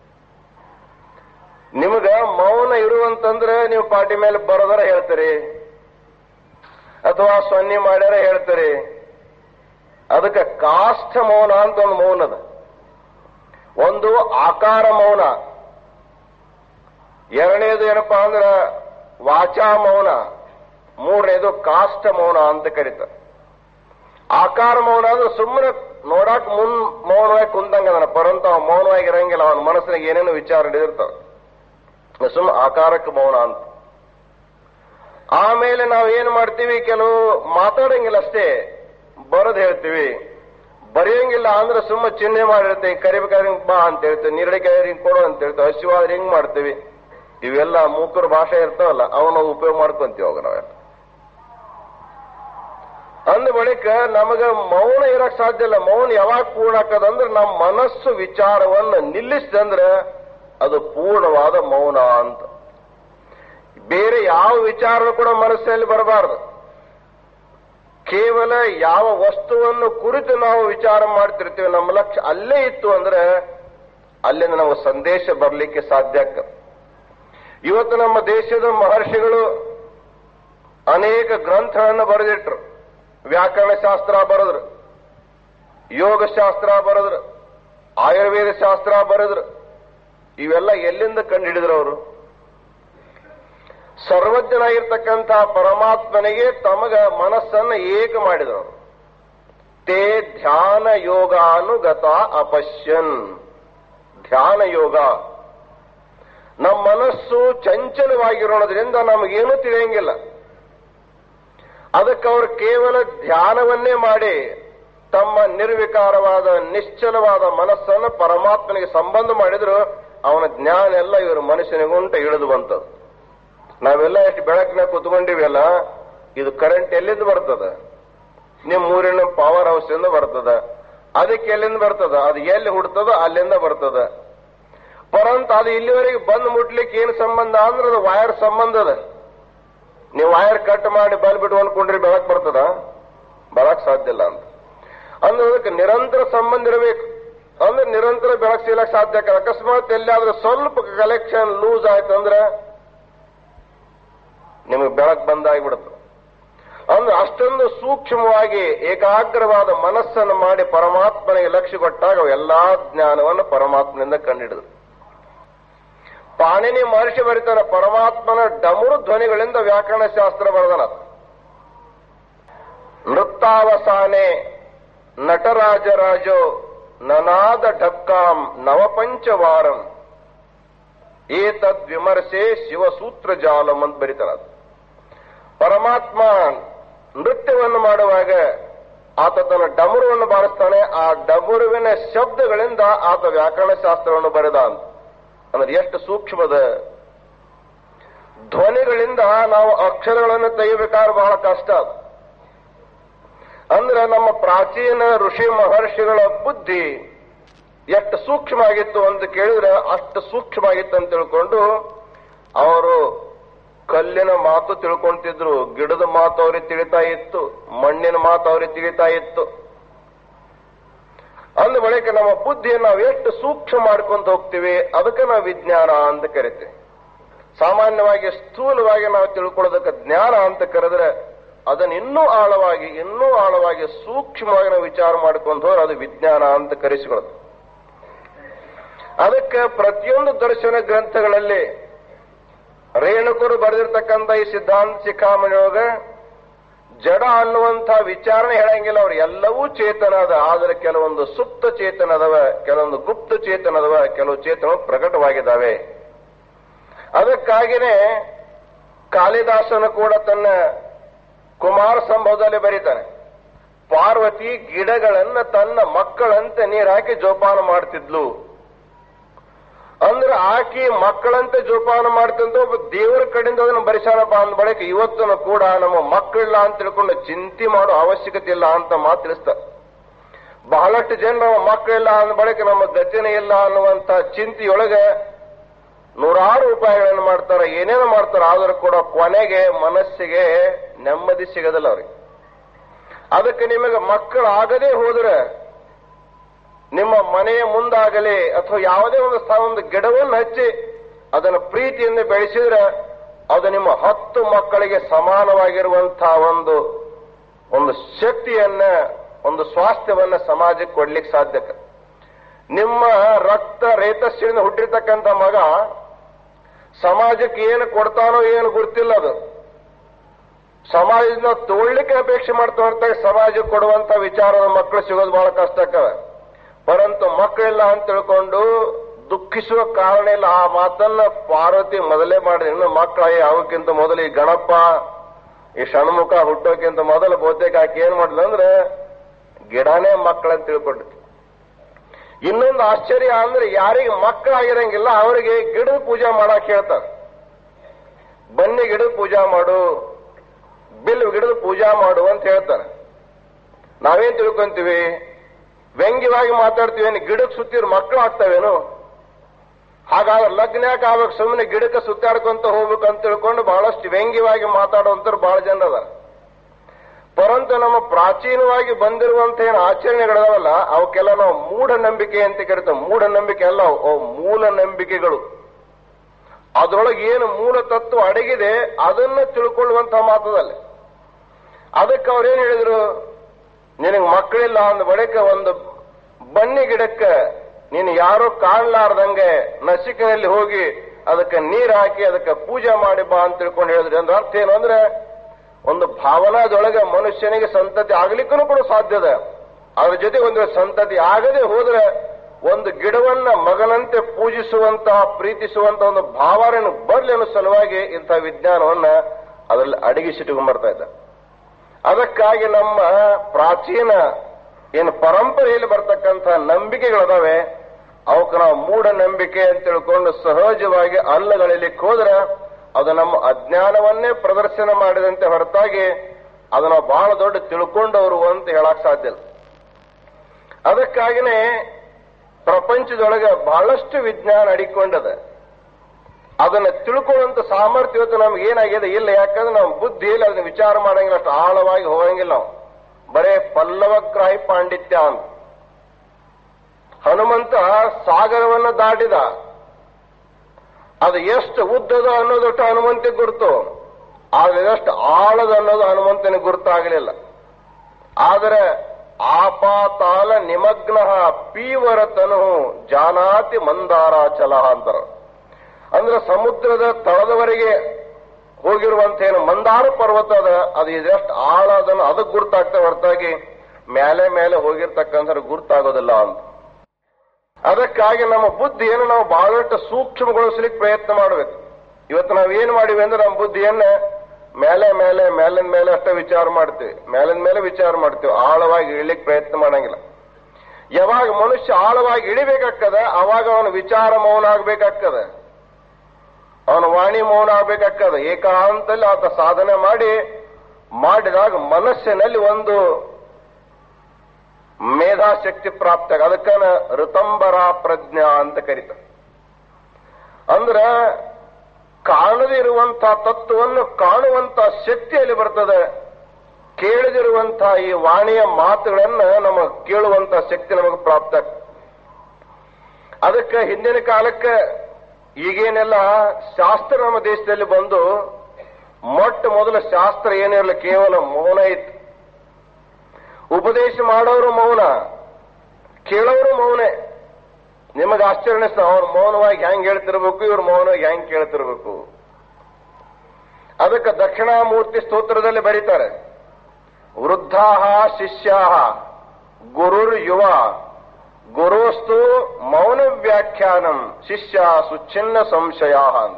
A: ನಿಮಗ ಮೌನ ಇರುವಂತಂದ್ರೆ ನೀವು ಪಾಟಿ ಮೇಲೆ ಬರೋದರ ಹೇಳ್ತೀರಿ ಅಥವಾ ಸೊನ್ನೆ ಮಾಡ್ಯಾರ ಹೇಳ್ತೀರಿ ಅದಕ್ಕೆ ಕಾಷ್ಠ ಮೌನ ಅಂತ ಒಂದು ಮೌನ ಅದ ಒಂದು ಆಕಾರ ಮೌನ ಎರಡನೇದು ಏನಪ್ಪಾ ಅಂದ್ರ ವಾಚಾ ಮೌನ ಮೂರನೇದು ಕಾಷ್ಟ ಮೌನ ಅಂತ ಕರೀತಾರೆ ಆಕಾರ ಮೌನ ಅಂದ್ರೆ ಸುಮ್ಮನೆ ನೋಡಾಕ್ ಮುನ್ ಮೌನವಾಗಿ ಕುಂತಂಗ ಅದನ್ನ ಪರಂತ ಅವ ಮೌನವಾಗಿ ಇರಂಗಿಲ್ಲ ಅವನ ಮನಸ್ಸಿನಾಗ ಏನೇನು ವಿಚಾರ ಹಿಡಿದಿರ್ತಾವ ಸುಮ್ಮ ಆಕಾರಕ್ಕೆ ಮೌನ ಅಂತ ಆಮೇಲೆ ನಾವು ಏನ್ ಮಾಡ್ತೀವಿ ಕೆಲವು ಮಾತಾಡಂಗಿಲ್ಲ ಅಷ್ಟೇ ಬರದ್ ಹೇಳ್ತೀವಿ ಬರೆಯಂಗಿಲ್ಲ ಅಂದ್ರೆ ಸುಮ್ಮ ಚಿಹ್ನೆ ಮಾಡಿರ್ತೇವೆ ಕರಿಬೇಕಾದ್ರೆ ಹಿಂಗ್ ಬಾ ಅಂತ ಹೇಳ್ತೇವೆ ನೀರಡಿಕಾಯಿ ಹಿಂಗ್ ಕೊಡು ಅಂತ ಹೇಳ್ತೇವೆ ಹಸಿವಾದ್ರೆ ಹಿಂಗ್ ಮಾಡ್ತೇವೆ ಇವೆಲ್ಲ ಮೂಕರ ಭಾಷೆ ಇರ್ತಾವಲ್ಲ ಅವನ್ನ ಉಪಯೋಗ ಮಾಡ್ಕೊಂತೀವಿ ಅವಾಗ ನಾವೆಲ್ಲ ಅಂದ ಬಳಿಕ ನಮಗ ಮೌನ ಇರಕ್ ಸಾಧ್ಯ ಇಲ್ಲ ಮೌನ ಯಾವಾಗ ಪೂರ್ಣ ಆಕದಂದ್ರೆ ನಮ್ಮ ಮನಸ್ಸು ವಿಚಾರವನ್ನು ನಿಲ್ಲಿಸಿದಂದ್ರೆ ಅದು ಪೂರ್ಣವಾದ ಮೌನ ಅಂತ ಬೇರೆ ಯಾವ ವಿಚಾರ ಕೂಡ ಮನಸ್ಸಿನಲ್ಲಿ ಬರಬಾರದು ಕೇವಲ ಯಾವ ವಸ್ತುವನ್ನು ಕುರಿತು ನಾವು ವಿಚಾರ ಮಾಡ್ತಿರ್ತೀವಿ ನಮ್ಮ ಲಕ್ಷ್ಯ ಅಲ್ಲೇ ಇತ್ತು ಅಂದ್ರೆ ಅಲ್ಲಿಂದ ನಾವು ಸಂದೇಶ ಬರಲಿಕ್ಕೆ ಸಾಧ್ಯ ಆಗ್ತದೆ ಇವತ್ತು ನಮ್ಮ ದೇಶದ ಮಹರ್ಷಿಗಳು ಅನೇಕ ಗ್ರಂಥಗಳನ್ನು ಬರೆದಿಟ್ರು ವ್ಯಾಕರಣ ಶಾಸ್ತ್ರ ಬರೆದ್ರು ಯೋಗ ಶಾಸ್ತ್ರ ಬರೆದ್ರು ಆಯುರ್ವೇದ ಶಾಸ್ತ್ರ ಬರೆದ್ರು ಇವೆಲ್ಲ ಎಲ್ಲಿಂದ ಕಂಡುಹಿಡಿದ್ರು ಅವರು ಸರ್ವಜ್ಞನಾಗಿರ್ತಕ್ಕಂಥ ಪರಮಾತ್ಮನಿಗೆ ತಮಗ ಮನಸ್ಸನ್ನು ಏಕ ಮಾಡಿದರು ಅವರು ತೇ ಧ್ಯಾನ ಯೋಗಾನುಗತ ಅಪಶ್ಯನ್ ಧ್ಯಾನ ಯೋಗ ನಮ್ಮ ಮನಸ್ಸು ಚಂಚಲವಾಗಿರೋದ್ರಿಂದ ನಮಗೇನೂ ತಿಳಿಯಂಗಿಲ್ಲ ಅದಕ್ಕೆ ಅವರು ಕೇವಲ ಧ್ಯಾನವನ್ನೇ ಮಾಡಿ ತಮ್ಮ ನಿರ್ವಿಕಾರವಾದ ನಿಶ್ಚಲವಾದ ಮನಸ್ಸನ್ನು ಪರಮಾತ್ಮನಿಗೆ ಸಂಬಂಧ ಮಾಡಿದ್ರು ಅವನ ಜ್ಞಾನ ಎಲ್ಲ ಇವರು ಮನುಷ್ಯನಿಗುಂಟ ಇಳಿದು ಬಂತದ್ದು ನಾವೆಲ್ಲ ಎಷ್ಟು ಬೆಳಕಿನ ಕುತ್ಕೊಂಡಿವೆಲ್ಲ ಇದು ಕರೆಂಟ್ ಎಲ್ಲಿಂದ ಬರ್ತದ ನಿಮ್ ಊರಿನ ಪವರ್ ಹೌಸ್ ಇಂದ ಬರ್ತದ ಅದಕ್ಕೆ ಎಲ್ಲಿಂದ ಬರ್ತದ ಅದು ಎಲ್ಲಿ ಹುಡ್ತದ ಅಲ್ಲಿಂದ ಬರ್ತದ ಪರಂತ ಅದು ಇಲ್ಲಿವರೆಗೆ ಬಂದ್ ಮುಟ್ಲಿಕ್ಕೆ ಏನು ಸಂಬಂಧ ಅಂದ್ರೆ ಅದು ವೈರ್ ಸಂಬಂಧ ಅದ ನೀವು ವೈರ್ ಕಟ್ ಮಾಡಿ ಬಲ್ಬ್ ಇಟ್ಕೊಂಡ್ಕೊಂಡ್ರಿ ಬೆಳಕ್ ಬರ್ತದ ಬರಕ್ ಸಾಧ್ಯ ಇಲ್ಲ ಅಂತ ಅಂದ್ರೆ ಅದಕ್ಕೆ ನಿರಂತರ ಸಂಬಂಧ ಇರಬೇಕು ಅಂದ್ರೆ ನಿರಂತರ ಬೆಳಕು ಸಿಗಕ್ ಸಾಧ್ಯ ಆಗಲ್ಲ. ಅಕಸ್ಮಾತ್ ಎಲ್ಲಿಯಾದ್ರೂ ಸ್ವಲ್ಪ ಕಲೆಕ್ಷನ್ ಲೂಸ್ ಆಯ್ತು ಅಂದ್ರೆ ನಿಮಗೆ ಬೆಳಕು ಬಂದಾಗಿಬಿಡುತ್ತೆ ಅಂದ್ರೆ ಅಷ್ಟೊಂದು ಸೂಕ್ಷ್ಮವಾಗಿ ಏಕಾಗ್ರವಾದ ಮನಸ್ಸನ್ನು ಮಾಡಿ ಪರಮಾತ್ಮನಿಗೆ ಲಕ್ಷ್ಯ ಕೊಟ್ಟಾಗ ಅವು ಎಲ್ಲಾ ಜ್ಞಾನವನ್ನು ಪರಮಾತ್ಮನಿಂದ ಕಂಡಿಡಿದ್ರು ಪಾಣಿನಿ ಮಹರ್ಷಿ ಬರೀತಾನೆ ಪರಮಾತ್ಮನ ಡಮರು ಧ್ವನಿಗಳಿಂದ ವ್ಯಾಕರಣ ಶಾಸ್ತ್ರ ಬರೆದನ ನೃತ್ತಾವಸಾನೆ ನಟರಾಜರಾಜೋ ನನಾದ ಢಕ್ಕಾಂ ನವಪಂಚವಾರಂ ಏತದ್ ವಿಮರ್ಶೆ ಶಿವಸೂತ್ರ ಜಾಲಂ ಅಂತ ಬರೀತಾನ ಪರಮಾತ್ಮ ನೃತ್ಯವನ್ನು ಮಾಡುವಾಗ ಆತ ತನ್ನ ಡಮರುವನ್ನು ಬಾರಿಸ್ತಾನೆ ಆ ಡಮರುವಿನ ಶಬ್ದಗಳಿಂದ ಆತ ವ್ಯಾಕರಣ ಶಾಸ್ತ್ರವನ್ನು ಬರೆದ ಅಂತ ಅಂದ್ರೆ ಎಷ್ಟು ಸೂಕ್ಷ್ಮದ ಧ್ವನಿಗಳಿಂದ ನಾವು ಅಕ್ಷರಗಳನ್ನು ತೆಗಿಬೇಕಾದ್ರೆ ಬಹಳ ಕಷ್ಟ ಅದು ಅಂದ್ರೆ ನಮ್ಮ ಪ್ರಾಚೀನ ಋಷಿ ಮಹರ್ಷಿಗಳ ಬುದ್ಧಿ ಎಷ್ಟು ಸೂಕ್ಷ್ಮ ಆಗಿತ್ತು ಅಂತ ಕೇಳಿದ್ರೆ ಅಷ್ಟು ಸೂಕ್ಷ್ಮ ಆಗಿತ್ತು ಅಂತ ತಿಳ್ಕೊಂಡು ಅವರು ಕಲ್ಲಿನ ಮಾತು ತಿಳ್ಕೊಂತಿದ್ರು ಗಿಡದ ಮಾತು ಅವ್ರಿಗೆ ತಿಳಿತಾ ಇತ್ತು ಮಣ್ಣಿನ ಮಾತು ಅವ್ರಿಗೆ ತಿಳಿತಾ ಇತ್ತು ಅಂದ ಬಳಿಕ ನಮ್ಮ ಬುದ್ಧಿಯನ್ನು ನಾವು ಎಷ್ಟು ಸೂಕ್ಷ್ಮ ಮಾಡ್ಕೊಂತ ಹೋಗ್ತೀವಿ ಅದಕ್ಕೆ ನಾವು ವಿಜ್ಞಾನ ಅಂತ ಕರಿತೀವಿ ಸಾಮಾನ್ಯವಾಗಿ ಸ್ಥೂಲವಾಗಿ ನಾವು ತಿಳ್ಕೊಳ್ಳೋದಕ್ಕೆ ಜ್ಞಾನ ಅಂತ ಕರೆದ್ರೆ ಅದನ್ನ ಇನ್ನೂ ಆಳವಾಗಿ ಇನ್ನೂ ಆಳವಾಗಿ ಸೂಕ್ಷ್ಮವಾಗಿ ನಾವು ವಿಚಾರ ಮಾಡ್ಕೊಂಡು ಹೋದ್ರೆ ಅದು ವಿಜ್ಞಾನ ಅಂತ ಕರೆಸಿಕೊಳ್ಳೋದು ಅದಕ್ಕೆ ಪ್ರತಿಯೊಂದು ದರ್ಶನ ಗ್ರಂಥಗಳಲ್ಲಿ ರೇಣುಕರು ಬರೆದಿರ್ತಕ್ಕಂಥ ಈ ಸಿದ್ಧಾಂತ ಶಿಖಾಮಣಿಯೊಳಗ ಜಡ ಅನ್ನುವಂಥ ವಿಚಾರಣೆ ಹೇಳಂಗಿಲ್ಲ ಅವ್ರು ಎಲ್ಲವೂ ಚೇತನ ಅದ ಆದರೆ ಕೆಲವೊಂದು ಸುಪ್ತ ಚೇತನ ಅದವ ಕೆಲವೊಂದು ಗುಪ್ತ ಚೇತನ ಅದವ ಕೆಲವು ಚೇತನ ಪ್ರಕಟವಾಗಿದ್ದಾವೆ ಅದಕ್ಕಾಗಿನೇ ಕಾಳಿದಾಸನು ಕೂಡ ತನ್ನ ಕುಮಾರ ಸಂಭವದಲ್ಲಿ ಬರೀತಾನೆ ಪಾರ್ವತಿ ಗಿಡಗಳನ್ನ ತನ್ನ ಮಕ್ಕಳಂತೆ ನೀರು ಹಾಕಿ ಜೋಪಾನ ಮಾಡ್ತಿದ್ಲು ಅಂದ್ರೆ ಆಕಿ ಮಕ್ಕಳಂತೆ ಜೋಪಾನ ಮಾಡ್ತಂತ ಒಬ್ಬ ದೇವರ ಕಡೆಯಿಂದ ಅದನ್ನು ಬರಿಸಾನಪ್ಪ ಅಂದ ಬಳಿಕ ಇವತ್ತನು ಕೂಡ ನಮ್ಮ ಮಕ್ಕಳಿಲ್ಲ ಅಂತ ತಿಳ್ಕೊಂಡು ಚಿಂತೆ ಮಾಡೋ ಅವಶ್ಯಕತೆ ಇಲ್ಲ ಅಂತ ಮಾತು ತಿಳಿಸ್ತಾರೆ ಬಹಳಷ್ಟು ಜನ ನಮ್ಮ ಮಕ್ಕಳಿಲ್ಲ ಅಂದ ಬಳಿಕ ನಮ್ಮ ಗತಿನೇ ಇಲ್ಲ ಅನ್ನುವಂತ ಚಿಂತೆಯೊಳಗೆ ನೂರಾರು ಉಪಾಯಗಳನ್ನು ಮಾಡ್ತಾರೆ ಏನೇನು ಮಾಡ್ತಾರೆ ಆದರೂ ಕೂಡ ಕೊನೆಗೆ ಮನಸ್ಸಿಗೆ ನೆಮ್ಮದಿ ಸಿಗದಿಲ್ಲ ಅವ್ರಿಗೆ ಅದಕ್ಕೆ ನಿಮಗೆ ಮಕ್ಕಳಾಗದೇ ಹೋದ್ರೆ ನಿಮ್ಮ ಮನೆಯ ಮುಂದಾಗಲಿ ಅಥವಾ ಯಾವುದೇ ಒಂದು ಸ್ಥಳ ಒಂದು ಗಿಡವನ್ನು ಹಚ್ಚಿ ಅದನ್ನು ಪ್ರೀತಿಯಿಂದ ಬೆಳೆಸಿದ್ರೆ ಅದು ನಿಮ್ಮ ಹತ್ತು ಮಕ್ಕಳಿಗೆ ಸಮಾನವಾಗಿರುವಂತಹ ಒಂದು ಒಂದು ಶಕ್ತಿಯನ್ನ ಒಂದು ಸ್ವಾಸ್ಥ್ಯವನ್ನ ಸಮಾಜಕ್ಕೆ ಕೊಡ್ಲಿಕ್ಕೆ ಸಾಧ್ಯ ನಿಮ್ಮ ರಕ್ತ ರೇತಸ್ಸಿನಿಂದ ಹುಟ್ಟಿರ್ತಕ್ಕಂಥ ಮಗ ಸಮಾಜಕ್ಕೆ ಏನು ಕೊಡ್ತಾನೋ ಏನು ಗೊತ್ತಿಲ್ಲ ಅದು ಸಮಾಜದಿಂದ ತಗೊಳ್ಳಿಕ್ಕೆ ಅಪೇಕ್ಷೆ ಮಾಡ್ತಾ ಹೊರತಾಗಿ ಸಮಾಜಕ್ಕೆ ಕೊಡುವಂತ ವಿಚಾರದ ಮಕ್ಕಳು ಸಿಗೋದು ಬಹಳ ಕಷ್ಟ ಆಗ್ತವೆ ಪರಂತು ಮಕ್ಕಳಿಲ್ಲ ಅಂತ ತಿಳ್ಕೊಂಡು ದುಃಖಿಸುವ ಕಾರಣ ಇಲ್ಲ ಆ ಮಾತನ್ನ ಪಾರ್ವತಿ ಮೊದಲೇ ಮಾಡಿದ್ರೆ ಇನ್ನು ಮಕ್ಕಳಾಗಿ ಅವಕ್ಕಿಂತ ಮೊದಲು ಈ ಗಣಪ ಈ ಷಣ್ಮುಖ ಹುಟ್ಟೋಕ್ಕಿಂತ ಮೊದಲು ಬಹುತೇಕ ಆಕೆ ಏನ್ ಮಾಡಿದ್ಲು ಅಂದ್ರೆ ಗಿಡನೇ ಮಕ್ಕಳಂತ ತಿಳ್ಕೊಂಡಿದ್ವಿ ಇನ್ನೊಂದು ಆಶ್ಚರ್ಯ ಅಂದ್ರೆ ಯಾರಿಗೆ ಮಕ್ಕಳಾಗಿರಂಗಿಲ್ಲ ಅವರಿಗೆ ಗಿಡದ ಪೂಜೆ ಮಾಡಕ್ ಹೇಳ್ತಾರೆ ಬನ್ನಿ ಗಿಡದ ಪೂಜಾ ಮಾಡು ಬಿಲ್ ಗಿಡದ ಪೂಜಾ ಮಾಡು ಅಂತ ಹೇಳ್ತಾರೆ ನಾವೇನ್ ತಿಳ್ಕೊಂತೀವಿ ವ್ಯಂಗ್ಯವಾಗಿ ಮಾತಾಡ್ತೀವಿ ಏನು ಗಿಡಕ್ಕೆ ಸುತ್ತಿರ ಮಕ್ಕಳು ಆಗ್ತಾವೇನು ಹಾಗಾದ್ರೆ ಲಗ್ನ ಯಾಕೆ ಆಗ್ಬೇಕು ಸುಮ್ಮನೆ ಗಿಡಕ್ಕೆ ಸುತ್ತಾಡ್ಕೊಂತ ಹೋಗ್ಬೇಕು ಅಂತ ತಿಳ್ಕೊಂಡು ಬಹಳಷ್ಟು ವ್ಯಂಗ್ಯವಾಗಿ ಮಾತಾಡುವಂತರು ಬಹಳ ಜನ ಅದಾರ ಪರಂತು ನಮ್ಮ ಪ್ರಾಚೀನವಾಗಿ ಬಂದಿರುವಂತ ಏನು ಆಚರಣೆಗಳದಾವಲ್ಲ ಅವಕ್ಕೆಲ್ಲ ನಾವು ಮೂಢನಂಬಿಕೆ ಅಂತ ಕರಿತೇವೆ ಮೂಢನಂಬಿಕೆ ಅಲ್ಲ ಅವು ಅವು ಮೂಲ ನಂಬಿಕೆಗಳು ಅದರೊಳಗೆ ಏನು ಮೂಲ ತತ್ವ ಅಡಗಿದೆ ಅದನ್ನ ತಿಳ್ಕೊಳ್ಳುವಂತಹ ಮಾತದಲ್ಲಿ ಅದಕ್ಕೆ ಅವ್ರೇನ್ ಹೇಳಿದ್ರು ನಿನಗೆ ಮಕ್ಕಳಿಲ್ಲ ಅಂದ ಬಳಿಕ ಒಂದು ಬನ್ನಿ ಗಿಡಕ್ಕೆ ನೀನು ಯಾರೋ ಕಾಣ್ಲಾರ್ದಂಗೆ ನಸಿಕಿನಲ್ಲಿ ಹೋಗಿ ಅದಕ್ಕೆ ನೀರು ಹಾಕಿ ಅದಕ್ಕೆ ಪೂಜೆ ಮಾಡಿ ಬಾ ಅಂತ ತಿಳ್ಕೊಂಡು ಹೇಳಿದ್ರಿ ಅಂದ್ರೆ ಅರ್ಥ ಏನು ಅಂದ್ರೆ ಒಂದು ಭಾವನಾದೊಳಗೆ ಮನುಷ್ಯನಿಗೆ ಸಂತತಿ ಆಗ್ಲಿಕ್ಕೂ ಕೂಡ ಸಾಧ್ಯದ ಅದ್ರ ಜೊತೆ ಒಂದು ಸಂತತಿ ಆಗದೆ ಹೋದ್ರೆ ಒಂದು ಗಿಡವನ್ನ ಮಗನಂತೆ ಪೂಜಿಸುವಂತಹ ಪ್ರೀತಿಸುವಂತಹ ಒಂದು ಭಾವನೆ ಬರ್ಲಿ ಅನ್ನೋ ಸಲುವಾಗಿ ಇಂಥ ವಿಜ್ಞಾನವನ್ನ ಅದರಲ್ಲಿ ಅಡಗಿಸಿಟ್ಕೊಂಡ್ಬರ್ತಾ ಇದ್ದ ಅದಕ್ಕಾಗಿ ನಮ್ಮ ಪ್ರಾಚೀನ ಏನು ಪರಂಪರೆಯಲ್ಲಿ ಬರ್ತಕ್ಕಂಥ ನಂಬಿಕೆಗಳದಾವೆ ಅವಕ್ಕೆ ನಾವು ಮೂಢನಂಬಿಕೆ ಅಂತ ತಿಳ್ಕೊಂಡು ಸಹಜವಾಗಿ ಅಲ್ಲಗಳಿಲಿಕ್ಕೆ ಹೋದ್ರೆ ಅದು ನಮ್ಮ ಅಜ್ಞಾನವನ್ನೇ ಪ್ರದರ್ಶನ ಮಾಡಿದಂತೆ ಹೊರತಾಗಿ ಅದನ್ನ ಬಹಳ ದೊಡ್ಡ ತಿಳ್ಕೊಂಡವರು ಅಂತ ಹೇಳಕ್ ಸಾಧ್ಯ ಇಲ್ಲ ಅದಕ್ಕಾಗಿನೇ ಪ್ರಪಂಚದೊಳಗೆ ಬಹಳಷ್ಟು ವಿಜ್ಞಾನ ಅಡಿಕೊಂಡದ ಅದನ್ನ ತಿಳ್ಕೊಳ್ಳುವಂತ ಸಾಮರ್ಥ್ಯ ಇವತ್ತು ನಮ್ಗೆ ಏನಾಗಿದೆ ಇಲ್ಲ ಯಾಕಂದ್ರೆ ನಮ್ಮ ಬುದ್ಧಿಯಲ್ಲಿ ಅದನ್ನ ವಿಚಾರ ಮಾಡಂಗಿಲ್ಲ ಅಷ್ಟು ಆಳವಾಗಿ ಹೋಗಂಗಿಲ್ಲ ನಾವು ಬರೇ ಪಲ್ಲವಗ್ರಾಹಿ ಪಾಂಡಿತ್ಯ ಅಂತ ಹನುಮಂತ ಸಾಗರವನ್ನ ದಾಟಿದ ಅದು ಎಷ್ಟು ಉದ್ದದ ಅನ್ನೋದಷ್ಟು ಹನುಮಂತಿಗೆ ಗುರುತು ಆದ್ರೆ ಎಷ್ಟು ಆಳದ ಅನ್ನೋದು ಹನುಮಂತನಿಗೆ ಗುರುತಾಗಲಿಲ್ಲ ಆದರೆ ಆಪಾತಾಲ ನಿಮಗ್ನ ಪೀವರತನು ಜಾನಾತಿ ಮಂದಾರಾಚಲ ಅಂತಾರ ಅಂದ್ರೆ ಸಮುದ್ರದ ತಳದವರೆಗೆ ಹೋಗಿರುವಂತ ಏನು ಮಂದಾರ ಪರ್ವತ ಅದ ಅದು ಇದೆಷ್ಟು ಆಳ ಅದನ್ನು ಅದಕ್ಕೆ ಗುರ್ತಾಗ್ತವೆ ಹೊರತಾಗಿ ಮೇಲೆ ಮೇಲೆ ಹೋಗಿರ್ತಕ್ಕಂಥ ಗುರ್ತಾಗೋದಿಲ್ಲ ಅಂತ ಅದಕ್ಕಾಗಿ ನಮ್ಮ ಬುದ್ಧಿ ಏನು ನಾವು ಬಹಳಷ್ಟು ಸೂಕ್ಷ್ಮಗೊಳಿಸ್ಲಿಕ್ಕೆ ಪ್ರಯತ್ನ ಮಾಡಬೇಕು ಇವತ್ತು ನಾವು ಏನ್ ಮಾಡಿವಿ ಅಂದ್ರೆ ನಮ್ಮ ಬುದ್ಧಿಯನ್ನ ಮೇಲೆ ಮೇಲೆ ಮೇಲಿನ ಮೇಲೆ ಅಷ್ಟೇ ವಿಚಾರ ಮಾಡ್ತೀವಿ ಮೇಲಿನ ಮೇಲೆ ವಿಚಾರ ಮಾಡ್ತೀವಿ ಆಳವಾಗಿ ಇಳಿಲಿಕ್ಕೆ ಪ್ರಯತ್ನ ಮಾಡಂಗಿಲ್ಲ ಯಾವಾಗ ಮನುಷ್ಯ ಆಳವಾಗಿ ಇಳಿಬೇಕಾಗ್ತದ ಅವಾಗ ಅವನ ವಿಚಾರ ಮೌನ ಆಗ್ಬೇಕಾಗ್ತದ ಅವನ ವಾಣಿ ಮೌನ ಆಗ್ಬೇಕಾಗ್ತದ ಏಕಾಂತಲ್ಲಿ ಆತ ಸಾಧನೆ ಮಾಡಿ ಮಾಡಿದಾಗ ಮನಸ್ಸಿನಲ್ಲಿ ಒಂದು ಮೇಧಾಶಕ್ತಿ ಪ್ರಾಪ್ತ ಅದಕ್ಕನ ಋತಂಬರ ಪ್ರಜ್ಞಾ ಅಂತ ಕರೀತಾರೆ ಅಂದ್ರ ಕಾಣದೇ ಇರುವಂತ ತತ್ವವನ್ನು ಕಾಣುವಂತ ಶಕ್ತಿಯಲ್ಲಿ ಬರ್ತದೆ ಕೇಳದಿರುವಂತಹ ಈ ವಾಣಿಯ ಮಾತುಗಳನ್ನ ನಮ್ಮ ಕೇಳುವಂತ ಶಕ್ತಿ ನಮಗೆ ಪ್ರಾಪ್ತ ಅದಕ್ಕೆ ಹಿಂದಿನ ಕಾಲಕ್ಕೆ ಈಗೇನೆಲ್ಲ ಶಾಸ್ತ್ರ ನಮ್ಮ ದೇಶದಲ್ಲಿ ಬಂದು ಮೊಟ್ಟ ಮೊದಲ ಶಾಸ್ತ್ರ ಏನಿರಲ್ಲ ಕೇವಲ ಮೌನ ಇತ್ತು ಉಪದೇಶ ಮಾಡೋರು ಮೌನ ಕೇಳೋರು ಮೌನೆ ನಿಮಗೆ ಆಶ್ಚರ್ಯ ಅವ್ರ ಮೌನವಾಗಿ ಹೆಂಗ್ ಹೇಳ್ತಿರ್ಬೇಕು ಇವ್ರ ಮೌನವಾಗಿ ಹೆಂಗ್ ಕೇಳ್ತಿರ್ಬೇಕು ಅದಕ್ಕೆ ದಕ್ಷಿಣಾಮೂರ್ತಿ ಸ್ತೋತ್ರದಲ್ಲಿ ಬರೀತಾರೆ ವೃದ್ಧಾ ಶಿಷ್ಯಾ ಗುರುರ್ ಯುವ ಗುರುಸ್ತು ಮೌನ ವ್ಯಾಖ್ಯಾನಂ ಶಿಷ್ಯ ಸುಚ್ಛಿನ್ನ ಸಂಶಯ ಅಂತ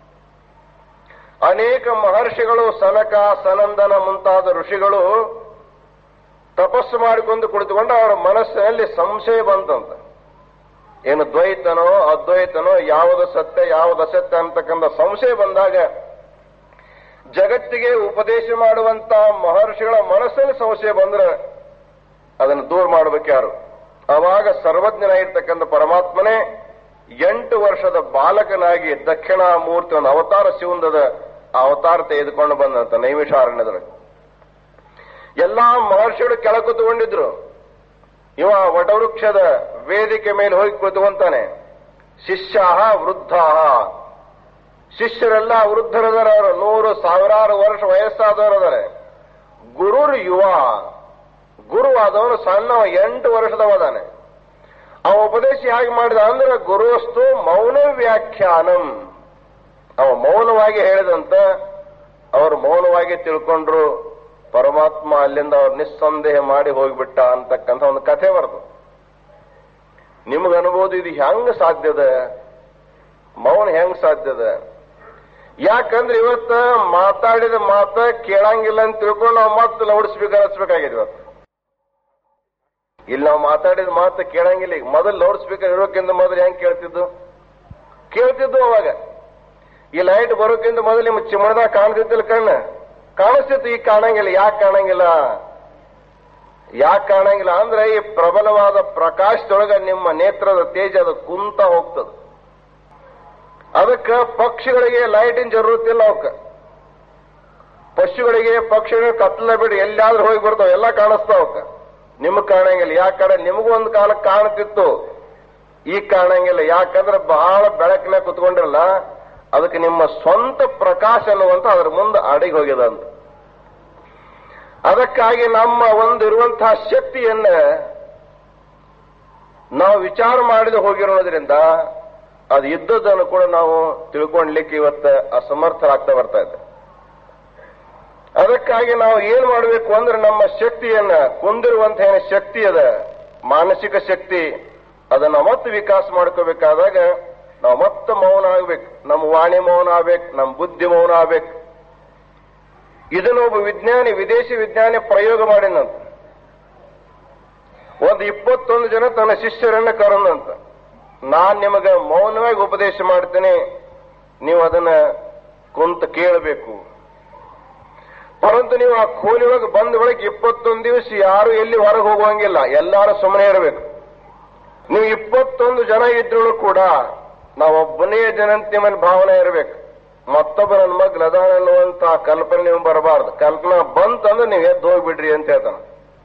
A: ಅನೇಕ ಮಹರ್ಷಿಗಳು ಸನಕ ಸನಂದನ ಮುಂತಾದ ಋಷಿಗಳು ತಪಸ್ಸು ಮಾಡಿಕೊಂಡು ಕುಳಿತುಕೊಂಡು ಅವರ ಮನಸ್ಸಿನಲ್ಲಿ ಸಂಶಯ ಬಂತಂತ ಏನು ದ್ವೈತನೋ ಅದ್ವೈತನೋ ಯಾವುದು ಸತ್ಯ ಯಾವುದು ಅಸತ್ಯ ಅಂತಕ್ಕಂಥ ಸಂಶಯ ಬಂದಾಗ ಜಗತ್ತಿಗೆ ಉಪದೇಶ ಮಾಡುವಂತ ಮಹರ್ಷಿಗಳ ಮನಸ್ಸಲ್ಲಿ ಸಂಶಯ ಬಂದ್ರೆ ಅದನ್ನು ದೂರ ಮಾಡ್ಬೇಕು ಯಾರು ಅವಾಗ ಸರ್ವಜ್ಞನಾಗಿರ್ತಕ್ಕಂಥ ಪರಮಾತ್ಮನೇ ಎಂಟು ವರ್ಷದ ಬಾಲಕನಾಗಿ ದಕ್ಷಿಣಾಮೂರ್ತಿ ಒಂದು ಅವತಾರ ಶಿವಂದದ ಅವತಾರ ತೆಗೆದುಕೊಂಡು ಬಂದಂತ ನೈಮಿಷಾರಣ್ಯದೊಳಗೆ ಎಲ್ಲಾ ಮಹರ್ಷಿಗಳು ಕೆಳ ಕೂತ್ಕೊಂಡಿದ್ರು ಇವ ವಟವೃಕ್ಷದ ವೇದಿಕೆ ಮೇಲೆ ಹೋಗಿ ಕೂತ್ಕೊಂತಾನೆ ಶಿಷ್ಯ ವೃದ್ಧ ಶಿಷ್ಯರೆಲ್ಲ ವೃದ್ಧರದಾರ ಅವರು ನೂರು ಸಾವಿರಾರು ವರ್ಷ ವಯಸ್ಸಾದವರದಾರೆ ಗುರುರು ಯುವ ಗುರು ಆದವನು ಸಣ್ಣವ ಎಂಟು ವರ್ಷದವದಾನೆ ಅವ ಉಪದೇಶ ಹೇಗೆ ಮಾಡಿದ ಅಂದ್ರೆ ಗುರುವಸ್ತು ಮೌನ ವ್ಯಾಖ್ಯಾನಂ ಅವ ಮೌನವಾಗಿ ಹೇಳಿದಂತ ಅವರು ಮೌನವಾಗಿ ತಿಳ್ಕೊಂಡ್ರು ಪರಮಾತ್ಮ ಅಲ್ಲಿಂದ ಅವ್ರು ನಿಸ್ಸಂದೇಹ ಮಾಡಿ ಹೋಗ್ಬಿಟ್ಟ ಅಂತಕ್ಕಂಥ ಒಂದು ಕಥೆ ಬರ್ತದೆ ನಿಮ್ಗೆ ಅನ್ಬೋದು ಇದು ಹೆಂಗ್ ಸಾಧ್ಯದ ಮೌನ ಹೆಂಗ್ ಸಾಧ್ಯದ ಯಾಕಂದ್ರೆ ಇವತ್ತ ಮಾತಾಡಿದ ಮಾತ ಕೇಳಂಗಿಲ್ಲ ಅಂತ ತಿಳ್ಕೊಂಡು ನಾವು ಮತ್ತೆ ಲೌಡ್ ಸ್ಪೀಕರ್ ಹಚ್ಬೇಕಾಗಿದೆ ಇವತ್ತು ಇಲ್ಲಿ ನಾವು ಮಾತಾಡಿದ ಮಾತು ಕೇಳಂಗಿಲ್ಲ ಈಗ ಮೊದಲು ಲೌಡ್ ಸ್ಪೀಕರ್ ಇರೋಕ್ಕಿಂತ ಮೊದಲು ಹೆಂಗ್ ಕೇಳ್ತಿದ್ದು ಕೇಳ್ತಿದ್ದು ಅವಾಗ ಈ ಲೈಟ್ ಬರೋಕ್ಕಿಂತ ಮೊದಲು ನಿಮ್ಮ ಚಿಮಣದಾಗ ಕಾಣ್ತಿದ್ದಿಲ್ಲ ಕಣ್ಣ ಕಾಣಿಸ್ತಿತ್ತು ಈಗ ಕಾಣಂಗಿಲ್ಲ ಯಾಕೆ ಕಾಣಂಗಿಲ್ಲ ಯಾಕೆ ಕಾಣಂಗಿಲ್ಲ ಅಂದ್ರೆ ಈ ಪ್ರಬಲವಾದ ಪ್ರಕಾಶದೊಳಗ ನಿಮ್ಮ ನೇತ್ರದ ತೇಜ ಅದು ಕುಂತ ಹೋಗ್ತದ ಅದಕ್ಕೆ ಪಕ್ಷಿಗಳಿಗೆ ಲೈಟಿನ ಜರೂರತ್ ಇಲ್ಲ ಅವಕ್ಕೆ ಪಶುಗಳಿಗೆ ಪಕ್ಷಿಗಳಿಗೆ ಕತ್ಲ ಬಿಡಿ ಎಲ್ಲಾದ್ರೂ ಹೋಗಿ ಬರ್ತಾವ ಎಲ್ಲ ಕಾಣಿಸ್ತಾವ ಅವಕ್ಕೆ ನಿಮಗ್ ಕಾಣಂಗಿಲ್ಲ ಯಾಕಂದ್ರೆ ನಿಮಗೂ ಒಂದು ಕಾಲ ಕಾಣ್ತಿತ್ತು ಈಗ ಕಾಣಂಗಿಲ್ಲ ಯಾಕಂದ್ರೆ ಬಹಳ ಬೆಳಕಿನ ಕುತ್ಕೊಂಡಿರಲ್ಲ ಅದಕ್ಕೆ ನಿಮ್ಮ ಸ್ವಂತ ಪ್ರಕಾಶ ಅನ್ನುವಂತ ಅದ್ರ ಮುಂದೆ ಅಡಿಗೆ ಹೋಗಿದೆ ಅಂತ ಅದಕ್ಕಾಗಿ ನಮ್ಮ ಒಂದು ಇರುವಂತಹ ಶಕ್ತಿಯನ್ನ ನಾವು ವಿಚಾರ ಮಾಡದೆ ಹೋಗಿರೋದ್ರಿಂದ ಅದು ಇದ್ದದನ್ನು ಕೂಡ ನಾವು ತಿಳ್ಕೊಳ್ಲಿಕ್ಕೆ ಇವತ್ತು ಅಸಮರ್ಥರಾಗ್ತಾ ಬರ್ತಾ ಇದೆ ಅದಕ್ಕಾಗಿ ನಾವು ಏನ್ ಮಾಡಬೇಕು ಅಂದ್ರೆ ನಮ್ಮ ಶಕ್ತಿಯನ್ನ ಕುಂದಿರುವಂತಹ ಏನು ಶಕ್ತಿ ಅದ ಮಾನಸಿಕ ಶಕ್ತಿ ಅದನ್ನ ಮತ್ತೆ ವಿಕಾಸ ಮಾಡ್ಕೋಬೇಕಾದಾಗ ನಾವು ಮತ್ತೆ ಮೌನ ಆಗ್ಬೇಕು ನಮ್ಮ ವಾಣಿ ಮೌನ ಆಗ್ಬೇಕು ನಮ್ಮ ಬುದ್ಧಿ ಮೌನ ಆಗ್ಬೇಕು ಇದನ್ನ ಒಬ್ಬ ವಿಜ್ಞಾನಿ ವಿದೇಶಿ ವಿಜ್ಞಾನಿ ಪ್ರಯೋಗ ಮಾಡಿದಂತ ಒಂದು ಇಪ್ಪತ್ತೊಂದು ಜನ ತನ್ನ ಶಿಷ್ಯರನ್ನ ಕರೆದಂತ ನಾನ್ ನಿಮಗೆ ಮೌನವಾಗಿ ಉಪದೇಶ ಮಾಡ್ತೇನೆ ನೀವು ಅದನ್ನ ಕುಂತ ಕೇಳಬೇಕು ಪರಂತು ನೀವು ಆ ಕೋಲಿ ಒಳಗೆ ಬಂದ ಒಳಗೆ ಇಪ್ಪತ್ತೊಂದು ದಿವಸ ಯಾರು ಎಲ್ಲಿ ಹೊರಗೆ ಹೋಗುವಂಗಿಲ್ಲ ಎಲ್ಲಾರು ಸುಮ್ಮನೆ ಇರಬೇಕು ನೀವು ಇಪ್ಪತ್ತೊಂದು ಜನ ಇದ್ರು ಕೂಡ ನಾವೊಬ್ಬನೇ ಜನಂತ ನಿಮ್ಮಲ್ಲಿ ಭಾವನೆ ಇರಬೇಕು ಮತ್ತೊಬ್ಬ ನನ್ನ ಮಗ್ಲ ಅದಾನ ಅನ್ನುವಂತ ಕಲ್ಪನೆ ನೀವು ಬರಬಾರ್ದು ಕಲ್ಪನಾ ಬಂತಂದ್ರೆ ನೀವು ಎದ್ದು ಹೋಗ್ಬಿಡ್ರಿ ಅಂತ ಹೇಳ್ತಾನ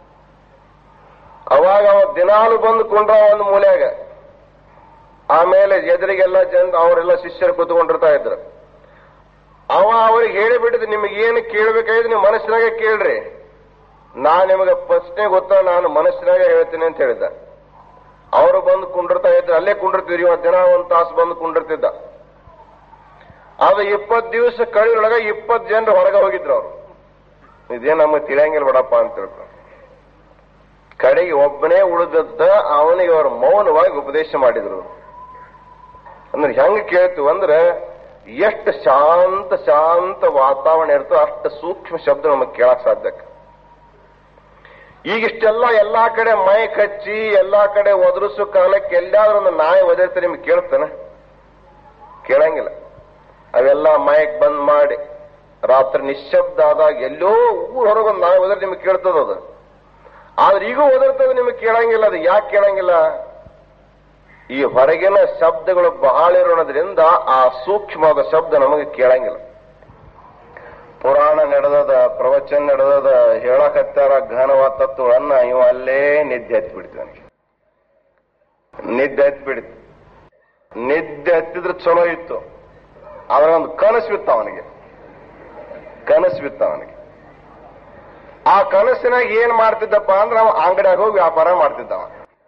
A: ಅವಾಗ ಅವ ದಿನಾಲು ಬಂದು ಕುಂಡ್ರ ಒಂದು ಮೂಲೆಯಾಗ ಆಮೇಲೆ ಎದುರಿಗೆಲ್ಲ ಜನ ಅವರೆಲ್ಲ ಶಿಷ್ಯರು ಕೂತ್ಕೊಂಡಿರ್ತಾ ಇದ್ರು ಅವ ಅವ್ರಿಗೆ ಹೇಳಿಬಿಟ್ಟಿದ್ದು ನಿಮಗೆ ಏನು ಕೇಳಬೇಕಾಗಿದೆ ನೀವು ಮನಸ್ಸಿನಾಗೆ ಕೇಳ್ರಿ ನಾ ನಿಮಗೆ ಪ್ರಶ್ನೆ ಗೊತ್ತಾ ನಾನು ಮನಸ್ಸಿನಾಗೆ ಹೇಳ್ತೀನಿ ಅಂತ ಹೇಳಿದ್ದ ಅವರು ಬಂದು ಕುಂಡಿರ್ತಾ ಇದ್ರು ಅಲ್ಲೇ ಕುಂಡಿರ್ತಿದ್ರು ಇವತ್ತು ದಿನ ಒಂದು ತಾಸು ಬಂದು ಕುಂಡಿರ್ತಿದ್ದ ಅದು ಇಪ್ಪತ್ತು ದಿವಸ ಕಳೆಯೊಳಗ ಇಪ್ಪತ್ತು ಜನರು ಹೊರಗೆ ಹೋಗಿದ್ರು ಅವರು ಇದೇ ನಮಗೆ ತಿಳಿಯಂಗಿಲ್ಲ ಬಿಡಪ್ಪ ಅಂತ ತಿಳ್ಕೊಂಡು ಕಡೆಗೆ ಒಬ್ಬನೇ ಉಳಿದದ್ದ ಅವನಿಗೆ ಅವರು ಮೌನವಾಗಿ ಉಪದೇಶ ಮಾಡಿದ್ರು ಅಂದ್ರೆ ಹೆಂಗ್ ಕೇಳ್ತು ಅಂದ್ರೆ ಎಷ್ಟು ಶಾಂತ ಶಾಂತ ವಾತಾವರಣ ಇರ್ತೋ ಅಷ್ಟು ಸೂಕ್ಷ್ಮ ಶಬ್ದ ನಮಗೆ ಕೇಳಕ್ ಸಾಧ್ಯಕ್ಕೆ ಈಗಿಷ್ಟೆಲ್ಲ ಎಲ್ಲಾ ಕಡೆ ಮೈಕ್ ಹಚ್ಚಿ ಎಲ್ಲಾ ಕಡೆ ಒದರಿಸೋ ಕಾಲಕ್ಕೆ ಎಲ್ಲಾದ್ರೂ ಒಂದು ನಾಯಿ ಒದರ್ತಾರೆ ನಿಮ್ಗೆ ಕೇಳ್ತಾನೆ ಕೇಳಂಗಿಲ್ಲ ಅವೆಲ್ಲ ಮೈಕ್ ಬಂದ್ ಮಾಡಿ ರಾತ್ರಿ ನಿಶ್ಶಬ್ದ ಆದಾಗ ಎಲ್ಲೋ ಊರ್ ಹೊರಗೊಂದು ನಾಯಿ ಒದರ್ ನಿಮ್ಗೆ ಕೇಳ್ತದ ಅದು ಆದ್ರೆ ಈಗ ಒದರ್ತದೆ ನಿಮಗೆ ಕೇಳಂಗಿಲ್ಲ ಅದು ಯಾಕೆ ಕೇಳಂಗಿಲ್ಲ ಈ ಹೊರಗಿನ ಶಬ್ದಗಳು ಬಹಳ ಇರೋದ್ರಿಂದ ಆ ಸೂಕ್ಷ್ಮವಾದ ಶಬ್ದ ನಮಗೆ ಕೇಳಂಗಿಲ್ಲ ಪುರಾಣ ನಡೆದದ ಪ್ರವಚನ ನಡೆದದ ಹೇಳಕತ್ತಾರ ಘನವಾದ ತತ್ವಗಳನ್ನ ಇವ ಅಲ್ಲೇ ನಿದ್ದೆ ಹತ್ತಿ ಬಿಡ್ತಾನೆ ನಿದ್ದೆ ಹತ್ತಿ ಬಿಡ್ತು ನಿದ್ದೆ ಹತ್ತಿದ್ರೆ ಚಲೋ ಇತ್ತು ಆದ್ರೆ ಒಂದು ಕನಸು ಬಿತ್ತ ಅವನಿಗೆ ಕನಸು ಬಿತ್ತ ಅವನಿಗೆ ಆ ಕನಸಿನಾಗ ಏನ್ ಮಾಡ್ತಿದ್ದಪ್ಪ ಅಂದ್ರೆ ಅವ ಅಂಗಡಿಯಾಗ ಹೋಗಿ ವ್ಯಾಪಾರ ಮಾಡ್ತಿದ್ದವ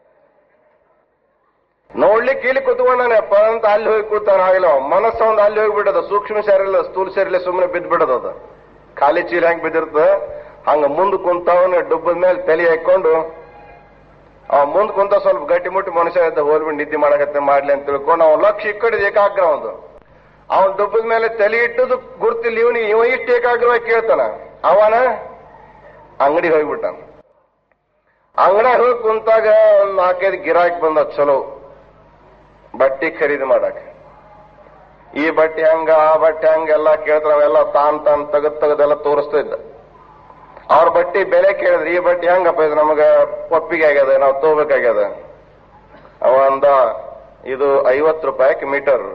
A: ನೋಡ್ಲಿಕ್ಕೆ ಇಲ್ಲಿ ಕುತ್ಕೊಂಡಾನೆಪ್ಪ ಅಂತ ಅಲ್ಲಿ ಹೋಗಿ ಕೂತಾನ ಆಗಿಲ್ಲ ಮನಸ್ಸು ಒಂದು ಅಲ್ಲಿ ಹೋಗಿ ಬಿಡೋದು ಸೂಕ್ಷ್ಮ ಸೇರಿಲ್ಲ ಸ್ಥೂಲ ಸೇರಿಲ್ಲ ಸುಮ್ಮನೆ ಬಿದ್ದು ಬಿಡೋದು ಅದು ಖಾಲಿ ಚೀಲ ಹೆಂಗ್ ಬಿದ್ದಿರ್ತದ ಹಂಗ ಮುಂದ್ ಕುಂತವನ ಡುಬ್ಬದ ಮೇಲೆ ತಲೆ ಹಾಕೊಂಡು ಅವ ಮುಂದ್ ಕುಂತ ಸ್ವಲ್ಪ ಗಟ್ಟಿ ಮುಟ್ಟಿ ಮನುಷ್ಯ ಇದ್ದ ಹೋಲ್ಬಿಟ್ಟು ನಿದ್ದೆ ಮಾಡಕತ್ತೆ ಮಾಡ್ಲಿ ಅಂತ ತಿಳ್ಕೊಂಡು ಅವನ ಲಕ್ಷ್ಯ ಈ ಕಡೆ ಏಕಾಗ್ರ ಒಂದು ಅವನ್ ಡುಬ್ಬದ ಮೇಲೆ ತಲೆ ಇಟ್ಟದು ಗುರ್ತಿಲ್ಲ ಇವನಿಗೆ ಇವ ಇಷ್ಟು ಏಕಾಗ್ರವಾಗಿ ಕೇಳ್ತಾನ ಅವನ ಅಂಗಡಿ ಹೋಗ್ಬಿಟ್ಟಾನ ಅಂಗಡಿಯಾಗ ಹೋಗಿ ಕುಂತಾಗ ಒಂದ್ ನಾಲ್ಕೈದು ಗಿರಾಕಿ ಬಂದ ಚಲೋ ಬಟ್ಟೆ ಖರೀದಿ ಮಾಡಕ್ ಈ ಬಟ್ಟೆ ಹಂಗ ಆ ಬಟ್ಟೆ ಹಂಗ ಎಲ್ಲ ಕೇಳ್ತಾರ ಅವೆಲ್ಲ ತಾನ್ ತಾನ್ ತೆಗದ್ ತೆಗದೆಲ್ಲ ತೋರಿಸ್ತಾ ಇದ್ದ ಅವ್ರ ಬಟ್ಟೆ ಬೆಲೆ ಕೇಳಿದ್ರೆ ಈ ಬಟ್ಟೆ ಹೆಂಗಪ್ಪ ಇದು ನಮಗ ಒಪ್ಪಿಗೆ ಆಗ್ಯದ ನಾವು ತಗೋಬೇಕಾಗ್ಯದ ಅವ ಅಂದ ಇದು ಐವತ್ತು ರೂಪಾಯಿಗೆ ಮೀಟರ್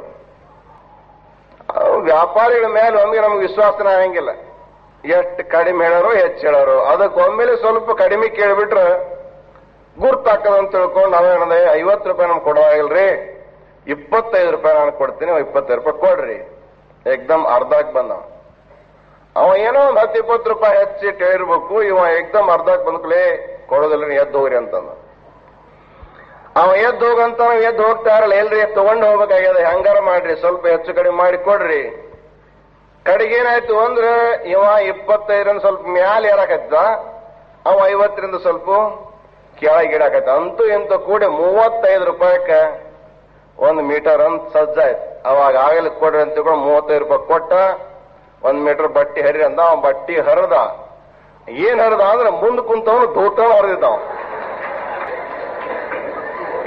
A: ವ್ಯಾಪಾರಿಗಳ ಮೇಲೆ ಒಮ್ಮೆ ನಮ್ಗೆ ವಿಶ್ವಾಸನ ಆಗಂಗಿಲ್ಲ ಎಷ್ಟು ಕಡಿಮೆ ಹೇಳೋರು ಹೆಚ್ಚು ಹೇಳೋರು ಅದಕ್ಕೆ ಒಮ್ಮೆಲೆ ಸ್ವಲ್ಪ ಕಡಿಮೆ ಕೇಳ್ಬಿಟ್ರೆ ಗುರ್ತಾಕದ ಅಂತ ತಿಳ್ಕೊಂಡು ನಾವೇನಂದೆ ಐವತ್ತು ರೂಪಾಯಿ ನಮ್ಗೆ ಕೊಡೋವಾಗಿಲ್ರಿ ಇಪ್ಪತ್ತೈದು ರೂಪಾಯಿ ನಾನು ಕೊಡ್ತೀನಿ ಅವ ಇಪ್ಪತ್ತೈದು ರೂಪಾಯಿ ಕೊಡ್ರಿ ಏಕ್ದಮ್ ಅರ್ಧಕ್ಕೆ ಬಂದ ಅವ ಏನೋ ಒಂದು ಹತ್ತು ಇಪ್ಪತ್ತು ರೂಪಾಯಿ ಹೆಚ್ಚಿಟ್ಟು ಹೇಳಿರ್ಬೇಕು ಇವ ಏಕ್ದಮ್ ಅರ್ಧಕ್ಕೆ ಬಂದ್ಕಲೇ ಕೊಡೋದಿಲ್ಲ ಎದ್ದು ಹೋಗ್ರಿ ಅಂತಂದ ಅವ ಎದ್ದು ಹೋಗಂತ ನಾವ್ ಎದ್ದು ಹೋಗ್ತಾ ಇರಲ್ಲ ಎಲ್ರಿ ತಗೊಂಡು ಹೋಗ್ಬೇಕಾಗ್ಯದ ಹೆಂಗಾರ ಮಾಡ್ರಿ ಸ್ವಲ್ಪ ಹೆಚ್ಚು ಕಡಿಮೆ ಮಾಡಿ ಕೊಡ್ರಿ ಕಡೆಗೆ ಏನಾಯ್ತು ಅಂದ್ರೆ ಇವ ಇಪ್ಪತ್ತೈದರಿಂದ ಸ್ವಲ್ಪ ಮ್ಯಾಲ ಏರಾಕತ್ತ ಅವ ಐವತ್ತರಿಂದ ಸ್ವಲ್ಪ ಕೆಳಗೆ ಇಡಾಕತ್ತ ಅಂತೂ ಇಂತೂ ಕೂಡಿ ಮೂವತ್ತೈದು ರೂಪಾಯಿಕ ಒಂದು ಮೀಟರ್ ಅಂತ ಸಜ್ಜಾಯ್ತು ಅವಾಗ ಆಗಲಿ ಕೊಡ್ರಿ ಅಂತ ತಿಳ್ಕೊಂಡು ಮೂವತ್ತೈದು ರೂಪಾಯಿ ಕೊಟ್ಟ ಒಂದ್ ಮೀಟರ್ ಬಟ್ಟಿ ಹರಿ ಅಂದ ಅವ ಬಟ್ಟಿ ಹರಿದ ಏನ್ ಹರಿದ ಅಂದ್ರೆ ಮುಂದ್ ಕುಂತವನು ಧೂತ ಹರಿದಿದ್ದ ಅವ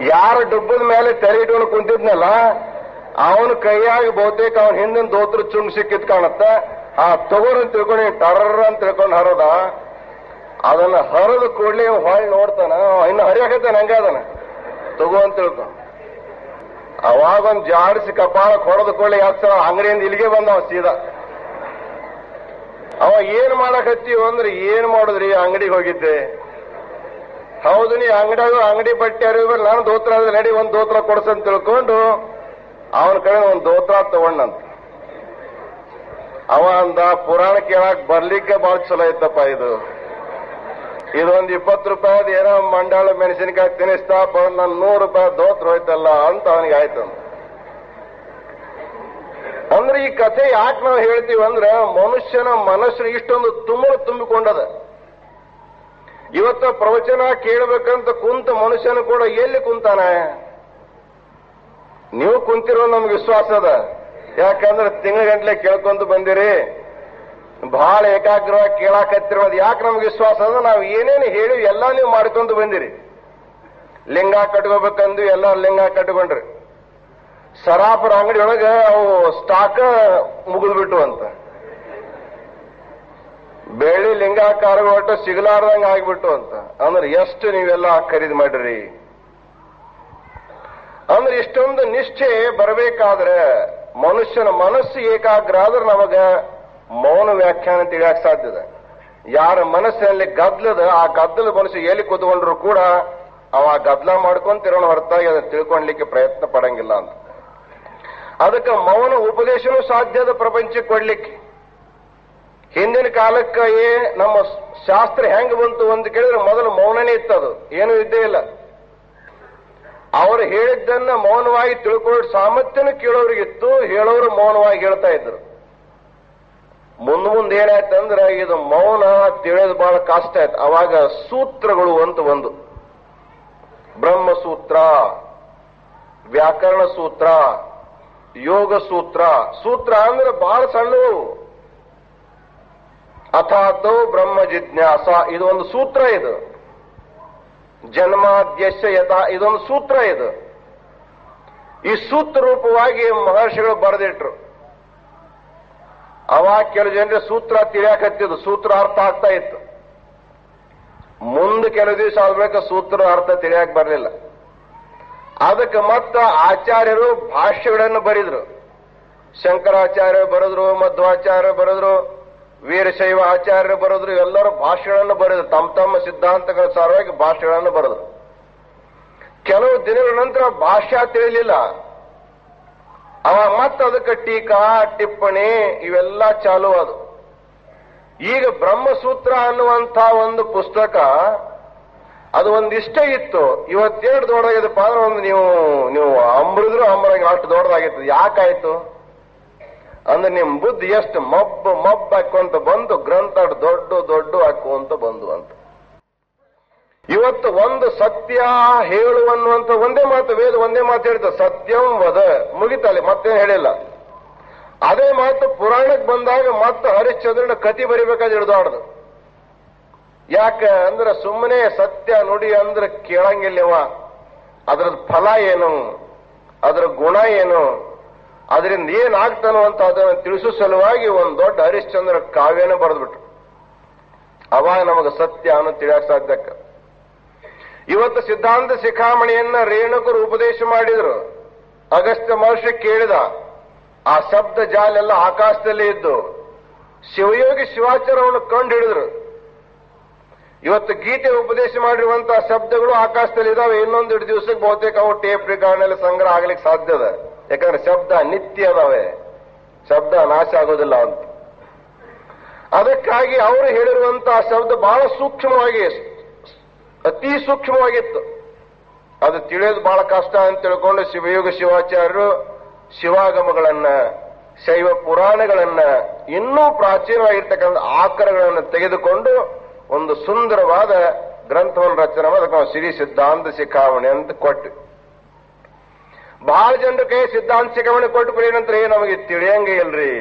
A: ಯಾರ ಡುಬ್ಬದ ಮೇಲೆ ತೆರೆ ಇಟ್ಕೊಂಡು ಕುಂತಿದ್ನಲ್ಲ ಅವನ ಕೈಯಾಗ ಬಹುತೇಕ ಅವನ ಹಿಂದಿನ ದೋತ್ರ ಚುಂಗ್ ಸಿಕ್ಕಿದ್ ಕಾಣತ್ತ ಆ ತಗೋರ್ ತಿಳ್ಕೊಂಡು ಟರ್ರ ಅಂತ ತಿಳ್ಕೊಂಡು ಹರದ ಅದನ್ನ ಹರಿದ ಕೂಡಲೇ ಹೊಳ್ ನೋಡ್ತಾನ ಇನ್ನು ಹರಿಯಾಕತ್ತಾನ ಹಂಗ ಅದನ್ನ ತಗೋ ಅಂತ ತಿಳ್ಕೊ ಅವಾಗ ಒಂದ್ ಜಾಡಿಸಿ ಕಪಾಳ ಹೊಡೆದ ಕೂಡಲೇ ಯಾಕೆ ಅಂಗಡಿಯಿಂದ ಇಲ್ಲಿಗೆ ಬಂದವ ಸೀದಾ ಅವ ಏನ್ ಮಾಡಕತ್ತೀವ ಅಂದ್ರೆ ಏನ್ ಮಾಡುದ್ರಿ ಅಂಗಡಿಗೆ ಹೋಗಿದ್ದೆ ಹೌದು ನೀ ಅಂಗಡಿಯಾಗ ಅಂಗಡಿ ಬಟ್ಟೆ ಅರಿವು ನಾನು ದೋತ್ರ ಆದ್ರೆ ನಡಿ ಒಂದ್ ದೋತ್ರ ಕೊಡ್ಸಂತ ತಿಳ್ಕೊಂಡು ಅವನ ಕಡೆ ಒಂದ್ ದೋತ್ರ ತಗೊಂಡಂತ ಅವ ಅಂದ ಪುರಾಣ ಕೇಳಕ್ ಬರ್ಲಿಕ್ಕೆ ಬಾಳ ಚಲೋ ಐತಪ್ಪ ಇದು ಇದೊಂದ್ ಇಪ್ಪತ್ತು ರೂಪಾಯಿದ್ ಏನೋ ಮಂಡಾಳ ಮೆಣಸಿನಕಾಯಿ ತಿನ್ನಿಸ್ತಾ ಬಂದ್ ನನ್ ನೂರು ರೂಪಾಯಿ ದೋತ್ರ ಹೋಯ್ತಲ್ಲ ಅಂತ ಅವನಿಗೆ ಆಯ್ತು ಅಂದ್ರೆ ಈ ಕಥೆ ಯಾಕೆ ನಾವು ಹೇಳ್ತೀವಿ ಅಂದ್ರೆ ಮನುಷ್ಯನ ಮನಸ್ಸು ಇಷ್ಟೊಂದು ತುಮುಳು ತುಂಬಿಕೊಂಡದ ಇವತ್ತ ಪ್ರವಚನ ಕೇಳಬೇಕಂತ ಕುಂತ ಮನುಷ್ಯನು ಕೂಡ ಎಲ್ಲಿ ಕುಂತಾನೆ ನೀವು ಕುಂತಿರೋ ನಮ್ಗೆ ವಿಶ್ವಾಸ ಅದ ಯಾಕಂದ್ರೆ ತಿಂಗಳ ಗಂಟ್ಲೆ ಕೇಳ್ಕೊಂತ ಬಂದಿರಿ ಬಹಳ ಏಕಾಗ್ರವಾಗಿ ಕೇಳಾಕತ್ತಿರೋದು ಯಾಕೆ ನಮ್ಗೆ ವಿಶ್ವಾಸ ಅಂದ್ರೆ ನಾವು ಏನೇನು ಹೇಳಿ ಎಲ್ಲ ನೀವು ಮಾಡ್ಕೊಂತ ಬಂದಿರಿ ಲಿಂಗ ಕಟ್ಕೋಬೇಕಂದು ಎಲ್ಲ ಲಿಂಗ ಕಟ್ಕೊಂಡ್ರಿ ಸರಾಪರ ಅಂಗಡಿ ಒಳಗ ಅವು ಸ್ಟಾಕ್ ಮುಗಿದ್ಬಿಟ್ಟು ಅಂತ ಬೆಳ್ಳಿ ಲಿಂಗಾಕಾರಗಳು ಒಟ್ಟು ಸಿಗಲಾರ್ದಂಗ ಆಗ್ಬಿಟ್ಟು ಅಂತ ಅಂದ್ರೆ ಎಷ್ಟು ನೀವೆಲ್ಲ ಖರೀದಿ ಮಾಡಿರಿ ಅಂದ್ರೆ ಇಷ್ಟೊಂದು ನಿಷ್ಠೆ ಬರಬೇಕಾದ್ರೆ ಮನುಷ್ಯನ ಮನಸ್ಸು ಏಕಾಗ್ರ ಆದ್ರೆ ನಮಗ ಮೌನ ವ್ಯಾಖ್ಯಾನ ತಿಳಿಯಕ್ ಸಾಧ್ಯದ ಯಾರ ಮನಸ್ಸಿನಲ್ಲಿ ಗದ್ಲದ ಆ ಗದ್ದಲ ಮನಸ್ಸು ಎಲ್ಲಿ ಕೂತ್ಕೊಂಡ್ರು ಕೂಡ ಅವ ಗದ್ಲ ಮಾಡ್ಕೊಂತಿರೋಣ ಹೊರತಾಗಿ ಅದನ್ನ ತಿಳ್ಕೊಳ್ಲಿಕ್ಕೆ ಪ್ರಯತ್ನ ಪಡಂಗಿಲ್ಲ ಅಂತ ಅದಕ್ಕೆ ಮೌನ ಉಪದೇಶನೂ ಸಾಧ್ಯದ ಪ್ರಪಂಚಕ್ಕೆ ಕೊಡ್ಲಿಕ್ಕೆ ಹಿಂದಿನ ಕಾಲಕ್ಕೆ ನಮ್ಮ ಶಾಸ್ತ್ರ ಹೆಂಗ್ ಬಂತು ಅಂತ ಕೇಳಿದ್ರೆ ಮೊದಲು ಮೌನನೇ ಇತ್ತದು ಏನೂ ಇದ್ದೇ ಇಲ್ಲ ಅವರು ಹೇಳಿದ್ದನ್ನ ಮೌನವಾಗಿ ತಿಳ್ಕೊಳ್ಳೋ ಸಾಮರ್ಥ್ಯನೂ ಕೇಳೋರಿಗಿತ್ತು ಹೇಳೋರು ಮೌನವಾಗಿ ಹೇಳ್ತಾ ಇದ್ರು ಮುಂದ್ ಮುಂದೆ ಏನಾಯ್ತಂದ್ರೆ ಇದು ಮೌನ ತಿಳಿಯೋದು ಬಹಳ ಕಷ್ಟ ಆಯ್ತು ಅವಾಗ ಸೂತ್ರಗಳು ಅಂತ ಒಂದು ಬ್ರಹ್ಮಸೂತ್ರ ವ್ಯಾಕರಣ ಸೂತ್ರ ಯೋಗ ಸೂತ್ರ ಸೂತ್ರ ಅಂದ್ರೆ ಬಹಳ ಸಣ್ಣವು ಅಥಾತೋ ಬ್ರಹ್ಮ ಜಿಜ್ಞಾಸ ಇದು ಒಂದು ಸೂತ್ರ ಇದು ಜನ್ಮಾದ್ಯಶ ಯಥ ಇದೊಂದು ಸೂತ್ರ ಇದು ಈ ಸೂತ್ರ ರೂಪವಾಗಿ ಮಹರ್ಷಿಗಳು ಬರೆದಿಟ್ರು ಅವಾಗ ಕೆಲವು ಜನರಿಗೆ ಸೂತ್ರ ತಿಳಿಯಾಕತ್ತಿದ್ದು ಸೂತ್ರ ಅರ್ಥ ಆಗ್ತಾ ಇತ್ತು ಮುಂದೆ ಕೆಲವು ದಿವಸ ಆದ್ಮೇಲೆ ಸೂತ್ರ ಅರ್ಥ ತಿಳಿಯಾಕ ಬರಲಿಲ್ಲ ಅದಕ್ಕೆ ಮತ್ತ ಆಚಾರ್ಯರು ಭಾಷ್ಯಗಳನ್ನು ಬರೆದ್ರು ಶಂಕರಾಚಾರ್ಯ ಬರೆದ್ರು ಮಧ್ವಾಚಾರ್ಯ ಬರೆದ್ರು ವೀರಶೈವ ಆಚಾರ್ಯರು ಬರೆದ್ರು ಎಲ್ಲರೂ ಭಾಷೆಗಳನ್ನು ಬರೆದ್ರು ತಮ್ಮ ತಮ್ಮ ಸಿದ್ಧಾಂತಗಳ ಸಾರವಾಗಿ ಭಾಷೆಗಳನ್ನು ಬರೆದ್ರು ಕೆಲವು ದಿನಗಳ ನಂತರ ಭಾಷೆ ತಿಳಿಲಿಲ್ಲ ಅವ ಮತ್ತೆ ಅದಕ್ಕೆ ಟೀಕಾ ಟಿಪ್ಪಣಿ ಇವೆಲ್ಲ ಚಾಲು ಅದು ಈಗ ಬ್ರಹ್ಮಸೂತ್ರ ಅನ್ನುವಂಥ ಒಂದು ಪುಸ್ತಕ ಅದು ಒಂದಿಷ್ಟ ಇತ್ತು ಇವತ್ತೇಳು ದೊಡ್ಡದಾಗಿದಪ್ಪ ಅಂದ್ರೆ ಒಂದು ನೀವು ನೀವು ಅಂಬ್ರಿದ್ರು ಅಂಬರಾಗಿ ಅಷ್ಟು ದೊಡ್ಡದಾಗಿತ್ತು ಯಾಕಾಯ್ತು ಅಂದ್ರೆ ನಿಮ್ ಬುದ್ಧಿ ಎಷ್ಟು ಮಬ್ಬು ಮಬ್ಬು ಹಾಕೊಂತ ಬಂದು ಗ್ರಂಥ ದೊಡ್ಡ ದೊಡ್ಡ ಹಾಕುವಂತ ಬಂದು ಅಂತ ಇವತ್ತು ಒಂದು ಸತ್ಯ ಹೇಳುವನ್ನುವಂತ ಒಂದೇ ಮಾತು ವೇದ ಒಂದೇ ಮಾತು ಹೇಳ್ತದೆ ಸತ್ಯಂ ವದ ಮುಗಿತಲ್ಲಿ ಮತ್ತೇನು ಹೇಳಿಲ್ಲ ಅದೇ ಮಾತು ಪುರಾಣಕ್ಕೆ ಬಂದಾಗ ಮತ್ತೆ ಹರಿಶ್ಚಂದ್ರನ ಕತಿ ಬರಿಬೇಕಾದ್ರೆ ಹಿಡಿದಾಡ್ದು ಯಾಕೆ ಅಂದ್ರೆ ಸುಮ್ಮನೆ ಸತ್ಯ ನುಡಿ ಅಂದ್ರೆ ಕೇಳಂಗಿಲ್ಲವ ಅದ್ರದ್ ಫಲ ಏನು ಅದ್ರ ಗುಣ ಏನು ಅದರಿಂದ ಏನಾಗ್ತಾನೋ ಅಂತ ಅದನ್ನು ತಿಳಿಸೋ ಸಲುವಾಗಿ ಒಂದು ದೊಡ್ಡ ಹರಿಶ್ಚಂದ್ರ ಕಾವ್ಯನ ಬರೆದ್ಬಿಟ್ರು ಅವಾಗ ನಮಗೆ ಸತ್ಯ ಅನ್ನೋ ತಿಳಿಯಕ್ ಸಾಧ್ಯಕ್ಕ ಇವತ್ತು ಸಿದ್ಧಾಂತ ಶಿಖಾಮಣಿಯನ್ನ ರೇಣುಕರು ಉಪದೇಶ ಮಾಡಿದ್ರು ಅಗಸ್ತ್ಯ ಮಹರ್ಷಿ ಕೇಳಿದ ಆ ಶಬ್ದ ಜಾಲೆಲ್ಲ ಆಕಾಶದಲ್ಲಿ ಇದ್ದು ಶಿವಯೋಗಿ ಶಿವಾಚಾರವನ್ನು ಕಂಡು ಹಿಡಿದ್ರು ಇವತ್ತು ಗೀತೆ ಉಪದೇಶ ಮಾಡಿರುವಂತಹ ಶಬ್ದಗಳು ಆಕಾಶದಲ್ಲಿ ಇದಾವೆ ಇನ್ನೊಂದು ಎರಡು ದಿವಸಕ್ಕೆ ಬಹುತೇಕ ಅವು ಟೇಪ್ ರಿಕಾರ್ಡ್ನಲ್ಲಿ ಸಂಗ್ರಹ ಆಗ್ಲಿಕ್ಕೆ ಸಾಧ್ಯ ಅದ ಯಾಕಂದ್ರೆ ಶಬ್ದ ನಿತ್ಯ ಅದಾವೆ ಶಬ್ದ ನಾಶ ಆಗೋದಿಲ್ಲ ಅಂತ ಅದಕ್ಕಾಗಿ ಅವರು ಹೇಳಿರುವಂತಹ ಶಬ್ದ ಬಹಳ ಸೂಕ್ಷ್ಮವಾಗಿ ಅತಿ ಸೂಕ್ಷ್ಮವಾಗಿತ್ತು ಅದು ತಿಳಿಯೋದು ಬಹಳ ಕಷ್ಟ ಅಂತ ತಿಳ್ಕೊಂಡು ಶಿವಯೋಗ ಶಿವಾಚಾರ್ಯರು ಶಿವಾಗಮಗಳನ್ನ ಶೈವ ಪುರಾಣಗಳನ್ನ ಇನ್ನೂ ಪ್ರಾಚೀನವಾಗಿರ್ತಕ್ಕಂಥ ಆಕರಗಳನ್ನು ತೆಗೆದುಕೊಂಡು ಒಂದು ಸುಂದರವಾದ ಗ್ರಂಥವನ್ನು ರಚನೆ ಮಾಡಿ ಅದಕ್ಕೆ ನಾವು ಶ್ರೀ ಸಿದ್ಧಾಂತ ಶಿಖಾವಣಿ ಅಂತ ಕೊಟ್ಟು ಬಹಳ ಜನರ ಕೈ ಸಿದ್ಧಾಂತ ಶಿಖಾವಣಿ ಕೊಟ್ಟು ಏನಂದ್ರೆ ನಮಗೆ ತಿಳಿಯಂಗೆ ಇಲ್ರಿ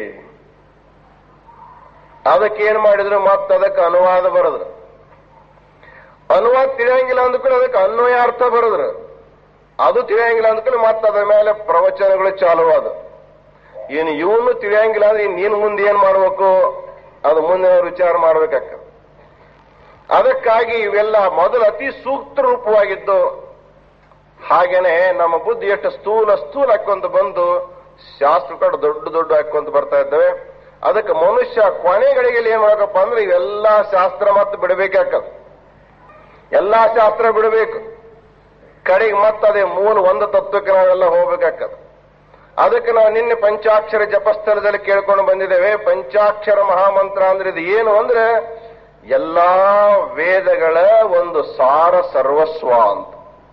A: ಅದಕ್ಕೆ ಏನ್ ಮಾಡಿದ್ರು ಮತ್ತೆ ಅದಕ್ಕೆ ಅನುವಾದ ಬರೆದ್ರು ಅನುವಾದ ತಿಳಿಯಂಗಿಲ್ಲ ಅಂದ ಕೂಡ ಅದಕ್ಕೆ ಅನ್ವಯ ಅರ್ಥ ಬರೆದ್ರು ಅದು ತಿಳಿಯಂಗಿಲ್ಲ ಅಂದ್ಕೊಂಡು ಮತ್ತೆ ಅದ್ರ ಮೇಲೆ ಪ್ರವಚನಗಳು ಚಾಲು ಅದು ಏನು ಇವನು ತಿಳಿಯಂಗಿಲ್ಲ ಅಂದ್ರೆ ಇನ್ ನೀನು ಮುಂದೆ ಏನ್ ಮಾಡ್ಬೇಕು ಅದು ಮುಂದೆ ಅವ್ರು ವಿಚಾರ ಮಾಡ್ಬೇಕಾಗ್ತದೆ ಅದಕ್ಕಾಗಿ ಇವೆಲ್ಲ ಮೊದಲು ಅತಿ ಸೂಕ್ತ ರೂಪವಾಗಿದ್ದು ಹಾಗೇನೆ ನಮ್ಮ ಬುದ್ಧಿ ಎಷ್ಟು ಸ್ಥೂಲ ಸ್ಥೂಲ ಹಾಕೊಂತ ಬಂದು ಶಾಸ್ತ್ರ ಕಡೆ ದೊಡ್ಡ ದೊಡ್ಡ ಹಾಕೊಂತ ಬರ್ತಾ ಇದ್ದೇವೆ ಅದಕ್ಕೆ ಮನುಷ್ಯ ಕೊನೆಗಳಿಗೆ ಏನ್ ಮಾಡಬೇಕಪ್ಪ ಅಂದ್ರೆ ಇವೆಲ್ಲಾ ಶಾಸ್ತ್ರ ಮತ್ತೆ ಬಿಡಬೇಕಾಗ್ತದೆ ಎಲ್ಲಾ ಶಾಸ್ತ್ರ ಬಿಡಬೇಕು ಕಡೆಗೆ ಮತ್ತದೇ ಮೂಲ ಒಂದು ತತ್ವಕ್ಕೆ ನಾವೆಲ್ಲ ಹೋಗ್ಬೇಕಾಗ್ತದೆ ಅದಕ್ಕೆ ನಾವು ನಿನ್ನೆ ಪಂಚಾಕ್ಷರ ಜಪಸ್ಥಳದಲ್ಲಿ ಕೇಳ್ಕೊಂಡು ಬಂದಿದ್ದೇವೆ ಪಂಚಾಕ್ಷರ ಮಹಾಮಂತ್ರ ಅಂದ್ರೆ ಇದು ಏನು ಅಂದ್ರೆ ಎಲ್ಲಾ ವೇದಗಳ ಒಂದು ಸಾರ ಸರ್ವಸ್ವ ಅಂತ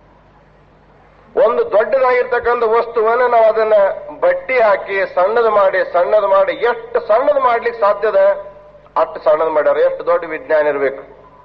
A: ಒಂದು ದೊಡ್ಡದಾಗಿರ್ತಕ್ಕಂಥ ವಸ್ತುವನ್ನ ನಾವು ಅದನ್ನ ಬಟ್ಟಿ ಹಾಕಿ ಸಣ್ಣದು ಮಾಡಿ ಸಣ್ಣದು ಮಾಡಿ ಎಷ್ಟು ಸಣ್ಣದು ಮಾಡ್ಲಿಕ್ಕೆ ಸಾಧ್ಯದ ಅಷ್ಟು ಸಣ್ಣದು ಮಾಡ್ಯಾರ ಎಷ್ಟು ದೊಡ್ಡ ವಿಜ್ಞಾನ ಇರಬೇಕು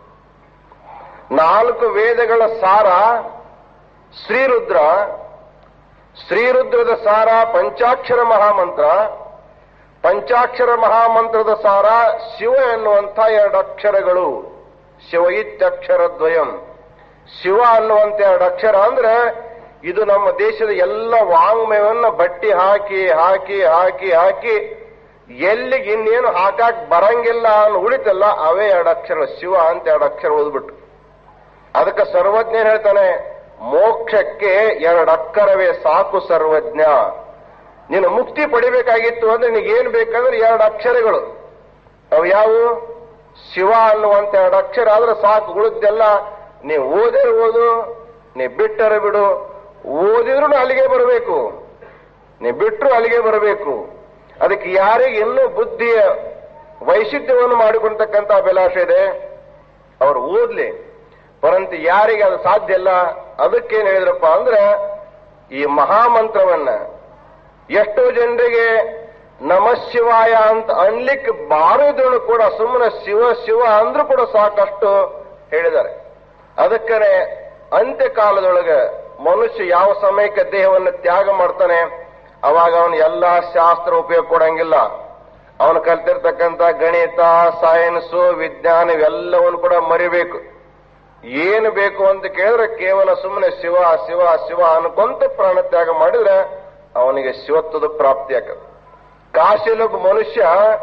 A: ನಾಲ್ಕು ವೇದಗಳ ಸಾರ ಶ್ರೀರುದ್ರ ಶ್ರೀರುದ್ರದ ಸಾರ ಪಂಚಾಕ್ಷರ ಮಹಾಮಂತ್ರ ಪಂಚಾಕ್ಷರ ಮಹಾಮಂತ್ರದ ಸಾರ ಶಿವ ಎನ್ನುವಂಥ ಎರಡು ಅಕ್ಷರಗಳು ಶಿವ ಇತ್ಯಕ್ಷರ ದ್ವಯಂ ಶಿವ ಅನ್ನುವಂತ ಎರಡು ಅಕ್ಷರ ಅಂದ್ರೆ ಇದು ನಮ್ಮ ದೇಶದ ಎಲ್ಲ ವಾಂಗ್ಮಯವನ್ನ ಬಟ್ಟಿ ಹಾಕಿ ಹಾಕಿ ಹಾಕಿ ಹಾಕಿ ಎಲ್ಲಿಗೆ ಇನ್ನೇನು ಹಾಕಾಕ್ ಬರಂಗಿಲ್ಲ ಅನ್ನೋ ಉಳಿತಲ್ಲ ಅವೇ ಎರಡು ಅಕ್ಷರ ಶಿವ ಅಂತ ಎರಡು ಅಕ್ಷರ ಓದ್ಬಿಟ್ಟು ಅದಕ್ಕೆ ಸರ್ವಜ್ಞ ಏನ್ ಹೇಳ್ತಾನೆ ಮೋಕ್ಷಕ್ಕೆ ಎರಡು ಅಕ್ಕರವೇ ಸಾಕು ಸರ್ವಜ್ಞ ನೀನು ಮುಕ್ತಿ ಪಡಿಬೇಕಾಗಿತ್ತು ಅಂದ್ರೆ ನಿನಗೇನು ಬೇಕಂದ್ರೆ ಎರಡು ಅಕ್ಷರಗಳು ಅವು ಯಾವುವು ಶಿವ ಅನ್ನುವಂತ ಎರಡು ಅಕ್ಷರ ಆದ್ರೆ ಸಾಕು ಉಳಿದೆಲ್ಲ ನೀ ಓದೇ ಓದು ನೀ ಬಿಟ್ಟರೆ ಬಿಡು ಓದಿದ್ರು ಅಲ್ಲಿಗೆ ಬರಬೇಕು ನೀ ಬಿಟ್ಟರು ಅಲ್ಲಿಗೆ ಬರಬೇಕು ಅದಕ್ಕೆ ಯಾರಿಗೆ ಇನ್ನೂ ಬುದ್ಧಿಯ ವೈಶಿಷ್ಟ್ಯವನ್ನು ಮಾಡಿಕೊಳ್ತಕ್ಕಂಥ ಅಭಿಲಾಷೆ ಇದೆ ಅವರು ಓದ್ಲಿ ಪರಂತು ಯಾರಿಗೆ ಅದು ಸಾಧ್ಯ ಇಲ್ಲ ಅದಕ್ಕೇನು ಹೇಳಿದ್ರಪ್ಪ ಅಂದ್ರೆ ಈ ಮಹಾಮಂತ್ರವನ್ನ ಎಷ್ಟೋ ಜನರಿಗೆ ನಮಶಿವಾಯ ಅಂತ ಅನ್ಲಿಕ್ಕೆ ಬಾರದನ್ನು ಕೂಡ ಸುಮ್ಮನೆ ಶಿವ ಶಿವ ಅಂದ್ರೂ ಕೂಡ ಸಾಕಷ್ಟು ಹೇಳಿದ್ದಾರೆ ಅದಕ್ಕನೆ ಅಂತ್ಯಕಾಲದೊಳಗೆ ಮನುಷ್ಯ ಯಾವ ಸಮಯಕ್ಕೆ ದೇಹವನ್ನು ತ್ಯಾಗ ಮಾಡ್ತಾನೆ ಅವಾಗ ಅವನು ಎಲ್ಲಾ ಶಾಸ್ತ್ರ ಉಪಯೋಗ ಕೊಡಂಗಿಲ್ಲ ಅವನು ಕಲ್ತಿರ್ತಕ್ಕಂಥ ಗಣಿತ ಸೈನ್ಸ್ ವಿಜ್ಞಾನ ಇವೆಲ್ಲವನ್ನು ಕೂಡ ಮರಿಬೇಕು ಏನು ಬೇಕು ಅಂತ ಕೇಳಿದ್ರೆ ಕೇವಲ ಸುಮ್ಮನೆ ಶಿವ ಶಿವ ಶಿವ ಅನ್ಕೊಂತ ಪ್ರಾಣ ತ್ಯಾಗ ಮಾಡಿದ್ರೆ ಅವನಿಗೆ ಶಿವತ್ವದ ಪ್ರಾಪ್ತಿ ಆಗ್ತದೆ ಕಾಶಿಲೊಬ್ಬ ಮನುಷ್ಯ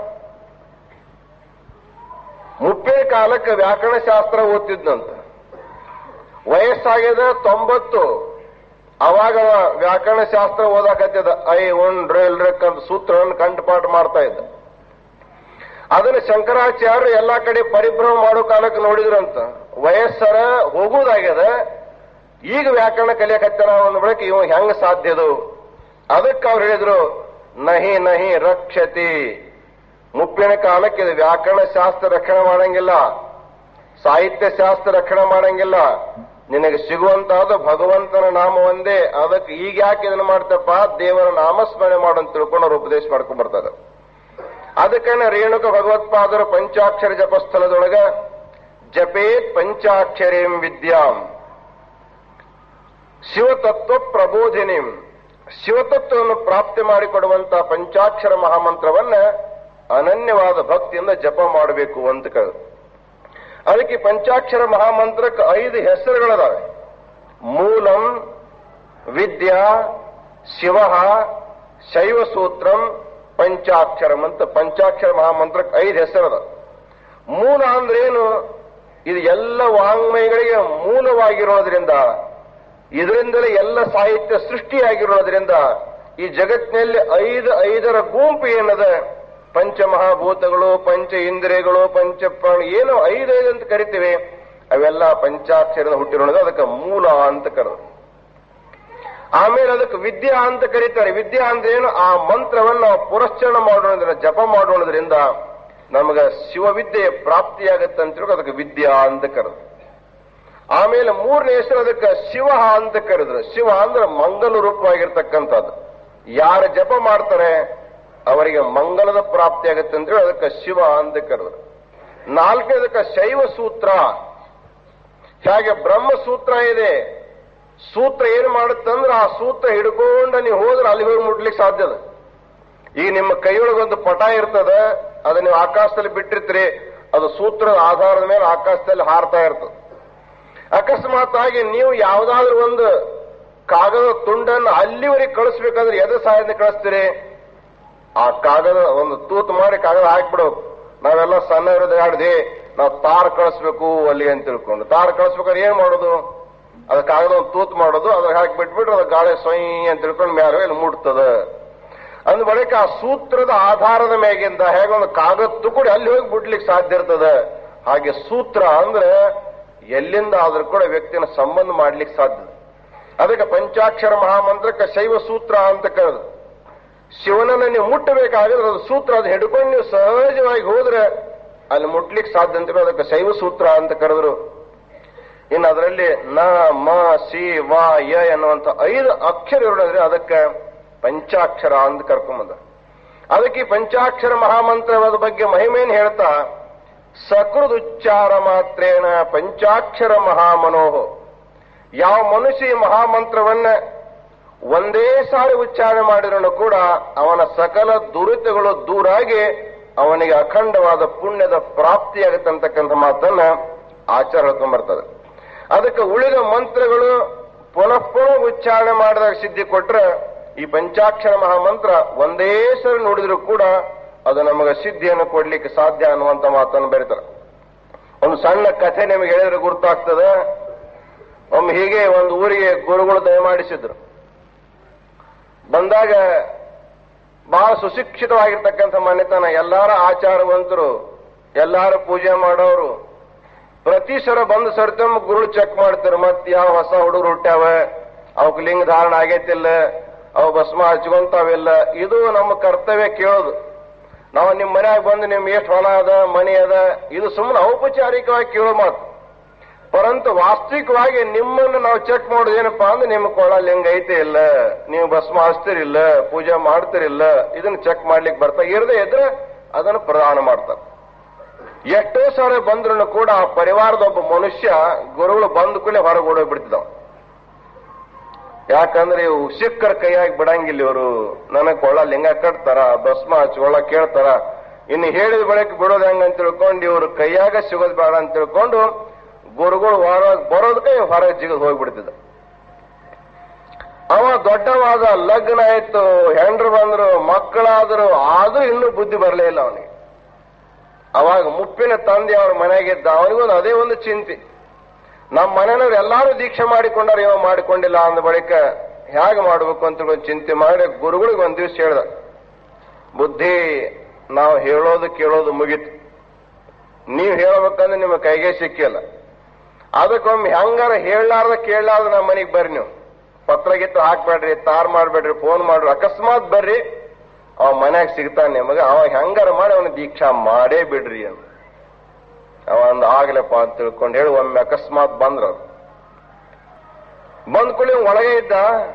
A: ಮುಪ್ಪೇ ಕಾಲಕ್ಕೆ ವ್ಯಾಕರಣ ಶಾಸ್ತ್ರ ಓದ್ತಿದ್ನಂತ ವಯಸ್ಸಾಗ್ಯದ ತೊಂಬತ್ತು ಅವಾಗ ಅವ ವ್ಯಾಕರಣ ಶಾಸ್ತ್ರ ಓದಾಕತ್ತಿದ ಐ ಒನ್ ರೇಲ್ ರೆಕ್ ಅಂತ ಸೂತ್ರವನ್ನು ಕಂಠಪಾಠ ಮಾಡ್ತಾ ಇದ್ದ ಅದನ್ನ ಶಂಕರಾಚಾರ್ಯ ಎಲ್ಲಾ ಕಡೆ ಪರಿಭ್ರಮ ಮಾಡೋ ಕಾಲಕ್ಕೆ ನೋಡಿದ್ರಂತ ವಯಸ್ಸರ ಹೋಗುವುದಾಗ್ಯದ ಈಗ ವ್ಯಾಕರಣ ಕಲಿಯಕತ್ತಾನ ಅಂದ ಬಳಿಕ ಇವ ಹೆಂಗ ಸಾಧ್ಯದು ಅದಕ್ಕೆ ಅವ್ರು ಹೇಳಿದ್ರು ನಹಿ ನಹಿ ರಕ್ಷತಿ ಮುಪ್ಪಿನ ಕಾಲಕ್ಕೆ ಇದು ವ್ಯಾಕರಣ ಶಾಸ್ತ್ರ ರಕ್ಷಣೆ ಮಾಡಂಗಿಲ್ಲ ಸಾಹಿತ್ಯ ಶಾಸ್ತ್ರ ರಕ್ಷಣೆ ಮಾಡಂಗಿಲ್ಲ ನಿನಗೆ ಸಿಗುವಂತಹದ್ದು ಭಗವಂತನ ನಾಮ ಒಂದೇ ಅದಕ್ಕೆ ಈಗ ಯಾಕೆ ಇದನ್ನ ಮಾಡ್ತಪ್ಪ ದೇವರ ನಾಮಸ್ಮರಣೆ ಮಾಡು ಅಂತ ತಿಳ್ಕೊಂಡು ಅವ್ರು ಉಪದೇಶ ಮಾಡ್ಕೊಂಡ್ ಬರ್ತಾರೆ ಅದಕ್ಕನ್ನ ರೇಣುಕ ಭಗವತ್ಪಾದರು ಪಂಚಾಕ್ಷರ ಜಪಸ್ಥಳದೊಳಗ ಜಪೇತ್ ಪಂಚಾಕ್ಷರೀಂ ವಿದ್ಯಾಂ ಶಿವತತ್ವ ಪ್ರಬೋಧಿನಿಂ ಶಿವತತ್ವವನ್ನು ಪ್ರಾಪ್ತಿ ಮಾಡಿಕೊಡುವಂತಹ ಪಂಚಾಕ್ಷರ ಮಹಾಮಂತ್ರವನ್ನ ಅನನ್ಯವಾದ ಭಕ್ತಿಯಿಂದ ಜಪ ಮಾಡಬೇಕು ಅಂತ ಕರೆದು ಅದಕ್ಕೆ ಈ ಪಂಚಾಕ್ಷರ ಮಹಾಮಂತ್ರಕ್ಕೆ ಐದು ಹೆಸರುಗಳದಾವೆ ಮೂಲಂ ವಿದ್ಯಾ ಶಿವ ಶೈವಸೂತ್ರಂ ಪಂಚಾಕ್ಷರಂ ಅಂತ ಪಂಚಾಕ್ಷರ ಮಹಾಮಂತ್ರಕ್ಕೆ ಐದು ಹೆಸರದ ಮೂಲ ಅಂದ್ರೇನು ಇದು ಎಲ್ಲ ವಾಂಗ್ಮಯಗಳಿಗೆ ಮೂಲವಾಗಿರೋದ್ರಿಂದ ಇದರಿಂದಲೇ ಎಲ್ಲ ಸಾಹಿತ್ಯ ಸೃಷ್ಟಿಯಾಗಿರೋದ್ರಿಂದ ಈ ಜಗತ್ತಿನಲ್ಲಿ ಐದು ಐದರ ಗುಂಪು ಏನದ ಪಂಚಮಹಾಭೂತಗಳು ಪಂಚ ಇಂದ್ರಿಯಗಳು ಪಂಚಪ್ರಾಣ ಏನು ಐದೈದು ಅಂತ ಕರಿತೀವಿ ಅವೆಲ್ಲ ಪಂಚಾಕ್ಷರದ ಹುಟ್ಟಿರೋದು ಅದಕ್ಕೆ ಮೂಲ ಅಂತ ಕರೆದು ಆಮೇಲೆ ಅದಕ್ಕೆ ವಿದ್ಯಾ ಅಂತ ಕರೀತಾರೆ ವಿದ್ಯಾ ಅಂದ್ರೆ ಏನು ಆ ಮಂತ್ರವನ್ನು ನಾವು ಪುರಶ್ಚರಣ ಮಾಡೋದ್ರಿಂದ ಜಪ ಮಾಡೋದ್ರಿಂದ ನಮಗ ಶಿವವಿದ್ಯೆಯ ಪ್ರಾಪ್ತಿಯಾಗತ್ತೆ ಅಂತ ಹೇಳಿ ಅದಕ್ಕೆ ವಿದ್ಯಾ ಅಂತ ಕರೆದು ಆಮೇಲೆ ಮೂರನೇ ಹೆಸರು ಅದಕ್ಕೆ ಶಿವ ಅಂತ ಕರೆದ್ರು ಶಿವ ಅಂದ್ರೆ ಮಂಗಲ ರೂಪವಾಗಿರ್ತಕ್ಕಂಥದ್ದು ಯಾರು ಜಪ ಮಾಡ್ತಾರೆ ಅವರಿಗೆ ಮಂಗಲದ ಪ್ರಾಪ್ತಿ ಆಗುತ್ತೆ ಅಂತ ಹೇಳಿ ಅದಕ್ಕೆ ಶಿವ ಅಂತ ಕರೆದ್ರು ನಾಲ್ಕನೇದಕ್ಕೆ ಶೈವ ಸೂತ್ರ ಹೇಗೆ ಬ್ರಹ್ಮ ಸೂತ್ರ ಇದೆ ಸೂತ್ರ ಏನ್ ಮಾಡುತ್ತಂದ್ರೆ ಆ ಸೂತ್ರ ಹಿಡ್ಕೊಂಡ ನೀವು ಹೋದ್ರೆ ಅಲ್ಲಿ ಹೋಗಿ ಮುಟ್ಲಿಕ್ಕೆ ಸಾಧ್ಯದ ಈಗ ನಿಮ್ಮ ಕೈಯೊಳಗೊಂದು ಪಟ ಇರ್ತದ ಅದು ನೀವು ಆಕಾಶದಲ್ಲಿ ಬಿಟ್ಟಿರ್ತೀರಿ ಅದು ಸೂತ್ರದ ಆಧಾರದ ಮೇಲೆ ಆಕಾಶದಲ್ಲಿ ಹಾರ್ತಾ ಇರ್ತದೆ ಅಕಸ್ಮಾತ್ ಆಗಿ ನೀವು ಯಾವ್ದಾದ್ರು ಒಂದು ಕಾಗದ ತುಂಡನ್ನು ಅಲ್ಲಿವರೆಗೆ ಕಳಿಸ್ಬೇಕಾದ್ರೆ ಎದೆ ಸಹಾಯದಿಂದ ಕಳಿಸ್ತೀರಿ ಆ ಕಾಗದ ಒಂದು ತೂತು ಮಾಡಿ ಕಾಗದ ಹಾಕ್ಬಿಡ್ಬೇಕು ನಾವೆಲ್ಲ ಸಣ್ಣ ಇರೋದು ಆಡ್ದೆ ನಾವು ತಾರ್ ಕಳಿಸ್ಬೇಕು ಅಲ್ಲಿ ಅಂತ ತಿಳ್ಕೊಂಡು ತಾರ್ ಕಳಿಸ್ಬೇಕಾದ್ರೆ ಏನ್ ಮಾಡೋದು ಅದ ಕಾಗದ ಒಂದು ತೂತು ಮಾಡೋದು ಅದ್ರ ಹಾಕಿ ಬಿಟ್ಬಿಟ್ರೆ ಅದು ಗಾಳಿ ಸೊಯ್ ಅಂತ ತಿಳ್ಕೊಂಡು ಮ್ಯಾರ ಇಲ್ಲಿ ಮುಟ್ತದ ಅಂದ ಬಳಿಕ ಆ ಸೂತ್ರದ ಆಧಾರದ ಮ್ಯಾಗಿಂದ ಹೇಗೆ ಒಂದು ಕಾಗದ ತುಕುಡಿ ಅಲ್ಲಿ ಹೋಗಿ ಬಿಡ್ಲಿಕ್ಕೆ ಸಾಧ್ಯ ಇರ್ತದ ಹಾಗೆ ಸೂತ್ರ ಅಂದ್ರೆ ಎಲ್ಲಿಂದ ಆದ್ರೂ ಕೂಡ ವ್ಯಕ್ತಿನ ಸಂಬಂಧ ಮಾಡ್ಲಿಕ್ಕೆ ಸಾಧ್ಯ ಅದಕ್ಕೆ ಪಂಚಾಕ್ಷರ ಮಹಾಮಂತ್ರಕ್ಕೆ ಶೈವ ಸೂತ್ರ ಅಂತ ಕರೆದು ಶಿವನನ್ನ ನೀವು ಮುಟ್ಟಬೇಕಾಗಿದ್ರೆ ಅದು ಸೂತ್ರ ಅದು ಹಿಡ್ಕೊಂಡು ನೀವು ಸಹಜವಾಗಿ ಹೋದ್ರೆ ಅಲ್ಲಿ ಮುಟ್ಲಿಕ್ಕೆ ಸಾಧ್ಯ ಅಂತ ಅದಕ್ಕೆ ಶೈವ ಸೂತ್ರ ಅಂತ ಕರೆದ್ರು ಇನ್ನು ಅದರಲ್ಲಿ ನ ಮ ಸಿ ವ ಯ ಎನ್ನುವಂತ ಐದು ಅಕ್ಷರ ಇರೋದ್ರೆ ಅದಕ್ಕೆ ಪಂಚಾಕ್ಷರ ಅಂತ ಕರ್ಕೊಂಬಂದ ಅದಕ್ಕೆ ಈ ಪಂಚಾಕ್ಷರ ಮಹಾಮಂತ್ರದ ಬಗ್ಗೆ ಮಹಿಮೆಯನ್ನು ಹೇಳ್ತಾ ಸಕೃದುಚ್ಚಾರ ಮಾತ್ರೇಣ ಪಂಚಾಕ್ಷರ ಮಹಾಮನೋಹ ಯಾವ ಮನುಷ್ಯ ಈ ಮಹಾಮಂತ್ರವನ್ನ ಒಂದೇ ಸಾರಿ ಉಚ್ಚಾರಣೆ ಮಾಡಿದ್ರು ಕೂಡ ಅವನ ಸಕಲ ದುರಿತಗಳು ದೂರಾಗಿ ಅವನಿಗೆ ಅಖಂಡವಾದ ಪುಣ್ಯದ ಪ್ರಾಪ್ತಿಯಾಗತ್ತಂತಕ್ಕಂಥ ಮಾತನ್ನ ಆಚಾರ ಹೇಳ್ಕೊಂಡ್ಬರ್ತದೆ ಅದಕ್ಕೆ ಉಳಿದ ಮಂತ್ರಗಳು ಪುನಃ ಪುನಃ ಉಚ್ಚಾರಣೆ ಮಾಡಿದಾಗ ಸಿದ್ಧಿ ಕೊಟ್ರೆ ಈ ಪಂಚಾಕ್ಷರ ಮಹಾಮಂತ್ರ ಒಂದೇ ಸರಿ ನೋಡಿದ್ರು ಕೂಡ ಅದು ನಮಗೆ ಸಿದ್ಧಿಯನ್ನು ಕೊಡ್ಲಿಕ್ಕೆ ಸಾಧ್ಯ ಅನ್ನುವಂತ ಮಾತನ್ನು ಬರೀತಾರೆ ಒಂದು ಸಣ್ಣ ಕಥೆ ನಿಮಗೆ ಹೇಳಿದ್ರೆ ಗುರ್ತಾಗ್ತದೆ ಒಮ್ಮೆ ಹೀಗೆ ಒಂದು ಊರಿಗೆ ಗುರುಗಳು ದಯಮಾಡಿಸಿದ್ರು ಬಂದಾಗ ಬಹಳ ಸುಶಿಕ್ಷಿತವಾಗಿರ್ತಕ್ಕಂಥ ಮನೆತನ ಎಲ್ಲಾರ ಆಚಾರವಂತರು ಎಲ್ಲಾರು ಪೂಜೆ ಮಾಡೋರು ಪ್ರತಿ ಸರ ಬಂದು ಸರ್ತಮ್ಮ ಗುರುಳು ಚೆಕ್ ಮಾಡ್ತಾರೆ ಮತ್ ಯಾವ ಹೊಸ ಹುಡುಗರು ಹುಟ್ಟ್ಯಾವ ಅವಕ್ ಲಿಂಗ ಧಾರಣ ಆಗೈತಿಲ್ಲ ಅವು ಭಸ್ಮ ಹಚ್ಕೊಂತಾವಿಲ್ಲ ಇದು ನಮ್ಮ ಕರ್ತವ್ಯ ಕೇಳೋದು ನಾವು ನಿಮ್ ಮನ್ಯಾಗ ಬಂದು ನಿಮ್ ಎಷ್ಟು ಹೊಲ ಅದ ಮನೆ ಅದ ಇದು ಸುಮ್ಮನೆ ಔಪಚಾರಿಕವಾಗಿ ಕೇಳೋ ಮಾತು ಪರಂತು ವಾಸ್ತವಿಕವಾಗಿ ನಿಮ್ಮನ್ನು ನಾವು ಚೆಕ್ ಮಾಡೋದು ಏನಪ್ಪಾ ಅಂದ್ರೆ ನಿಮ್ಮ ಕೊಳ ಲಿಂಗ ಐತೆ ಇಲ್ಲ ನೀವು ಭಸ್ಮ ಹಚ್ತಿರಿಲ್ಲ ಪೂಜೆ ಮಾಡ್ತಿರಿಲ್ಲ ಇದನ್ನ ಚೆಕ್ ಮಾಡ್ಲಿಕ್ಕೆ ಬರ್ತಾ ಇರದೇ ಇದ್ರೆ ಅದನ್ನು ಪ್ರದಾನ ಮಾಡ್ತಾರೆ ಎಷ್ಟೋ ಸಾರಿ ಬಂದ್ರು ಕೂಡ ಆ ಪರಿವಾರದ ಒಬ್ಬ ಮನುಷ್ಯ ಗುರುಗಳು ಬಂದ ಕೂಡಲೇ ಹೊರಗೆ ಓಡೋಗ್ಬಿಡ್ತಿದ್ದಾವ ಯಾಕಂದ್ರೆ ಇವು ಸಿಕ್ಕರ ಕೈಯಾಗಿ ಬಿಡಂಗಿಲ್ಲ ಇವರು ನನಗ್ ಕೊಳ್ಳ ಲಿಂಗ ಕಟ್ತಾರ ಭಸ್ಮ ಹಚ್ಕೊಳ್ಳ ಕೇಳ್ತಾರ ಇನ್ನು ಹೇಳಿದ ಬಳಿಕ ಬಿಡೋದು ಹೆಂಗ ಅಂತ ತಿಳ್ಕೊಂಡು ಇವ್ರ ಕೈಯಾಗ ಸಿಗೋದು ಬೇಡ ಅಂತ ತಿಳ್ಕೊಂಡು ಗುರುಗಳು ಹೊರಗೆ ಬರೋದಕ್ಕೆ ಹೊರಗೆ ಜಿಗದ್ ಹೋಗ್ಬಿಡ್ತಿದ್ದ ಅವ ದೊಡ್ಡವಾದ ಲಗ್ನ ಆಯ್ತು ಹೆಂಡ್ರು ಬಂದ್ರು ಮಕ್ಕಳಾದ್ರು ಆದ್ರೂ ಇನ್ನೂ ಬುದ್ಧಿ ಬರಲೇ ಇಲ್ಲ ಅವನಿಗೆ ಅವಾಗ ಮುಪ್ಪಿನ ತಂದೆ ಅವ್ರ ಮನೆಯಾಗಿದ್ದ ಅವನಿಗೊಂದು ಅದೇ ಒಂದು ಚಿಂತೆ ನಮ್ಮ ಮನೆಯವ್ರು ಎಲ್ಲಾರು ದೀಕ್ಷೆ ಮಾಡಿಕೊಂಡಾರ ಇವ ಮಾಡಿಕೊಂಡಿಲ್ಲ ಅಂದ ಬಳಿಕ ಹೇಗೆ ಮಾಡ್ಬೇಕು ಅಂತ ಒಂದು ಚಿಂತೆ ಮಾಡಿ ಗುರುಗಳಿಗೆ ಒಂದ್ ದಿವ್ಸ ಹೇಳ್ದ ಬುದ್ಧಿ ನಾವು ಹೇಳೋದು ಕೇಳೋದು ಮುಗೀತು ನೀವು ಹೇಳ್ಬೇಕಂದ್ರೆ ನಿಮ್ಮ ಕೈಗೆ ಸಿಕ್ಕಿಲ್ಲ ಅದಕ್ಕೊಮ್ಮೆ ಹೆಂಗಾರ ಹೇಳಲಾರ್ದ ಕೇಳಲಾರ್ದ ನಮ್ಮ ಮನೆಗೆ ಬರ್ರಿ ನೀವು ಪತ್ರ ಗಿತ್ತು ಹಾಕ್ಬೇಡ್ರಿ ತಾರ್ ಮಾಡ್ಬೇಡ್ರಿ ಫೋನ್ ಮಾಡ್ರಿ ಅಕಸ್ಮಾತ್ ಬರ್ರಿ ಅವ ಮನ್ಯಾಗ ಸಿಗ್ತಾನೆ ನಿಮಗೆ ಅವ ಹೆಂಗಾರ ಮಾಡಿ ಅವನ ದೀಕ್ಷಾ ಮಾಡೇ ಬಿಡ್ರಿ ಅಂತ ಅವ ಅಂದ ಆಗ್ಲಪ್ಪ ಅಂತ ತಿಳ್ಕೊಂಡು ಹೇಳಿ ಒಮ್ಮೆ ಅಕಸ್ಮಾತ್ ಬಂದ್ರ ಬಂದ್ ಕೂಡಲೇ ಒಳಗೆ ಇದ್ದ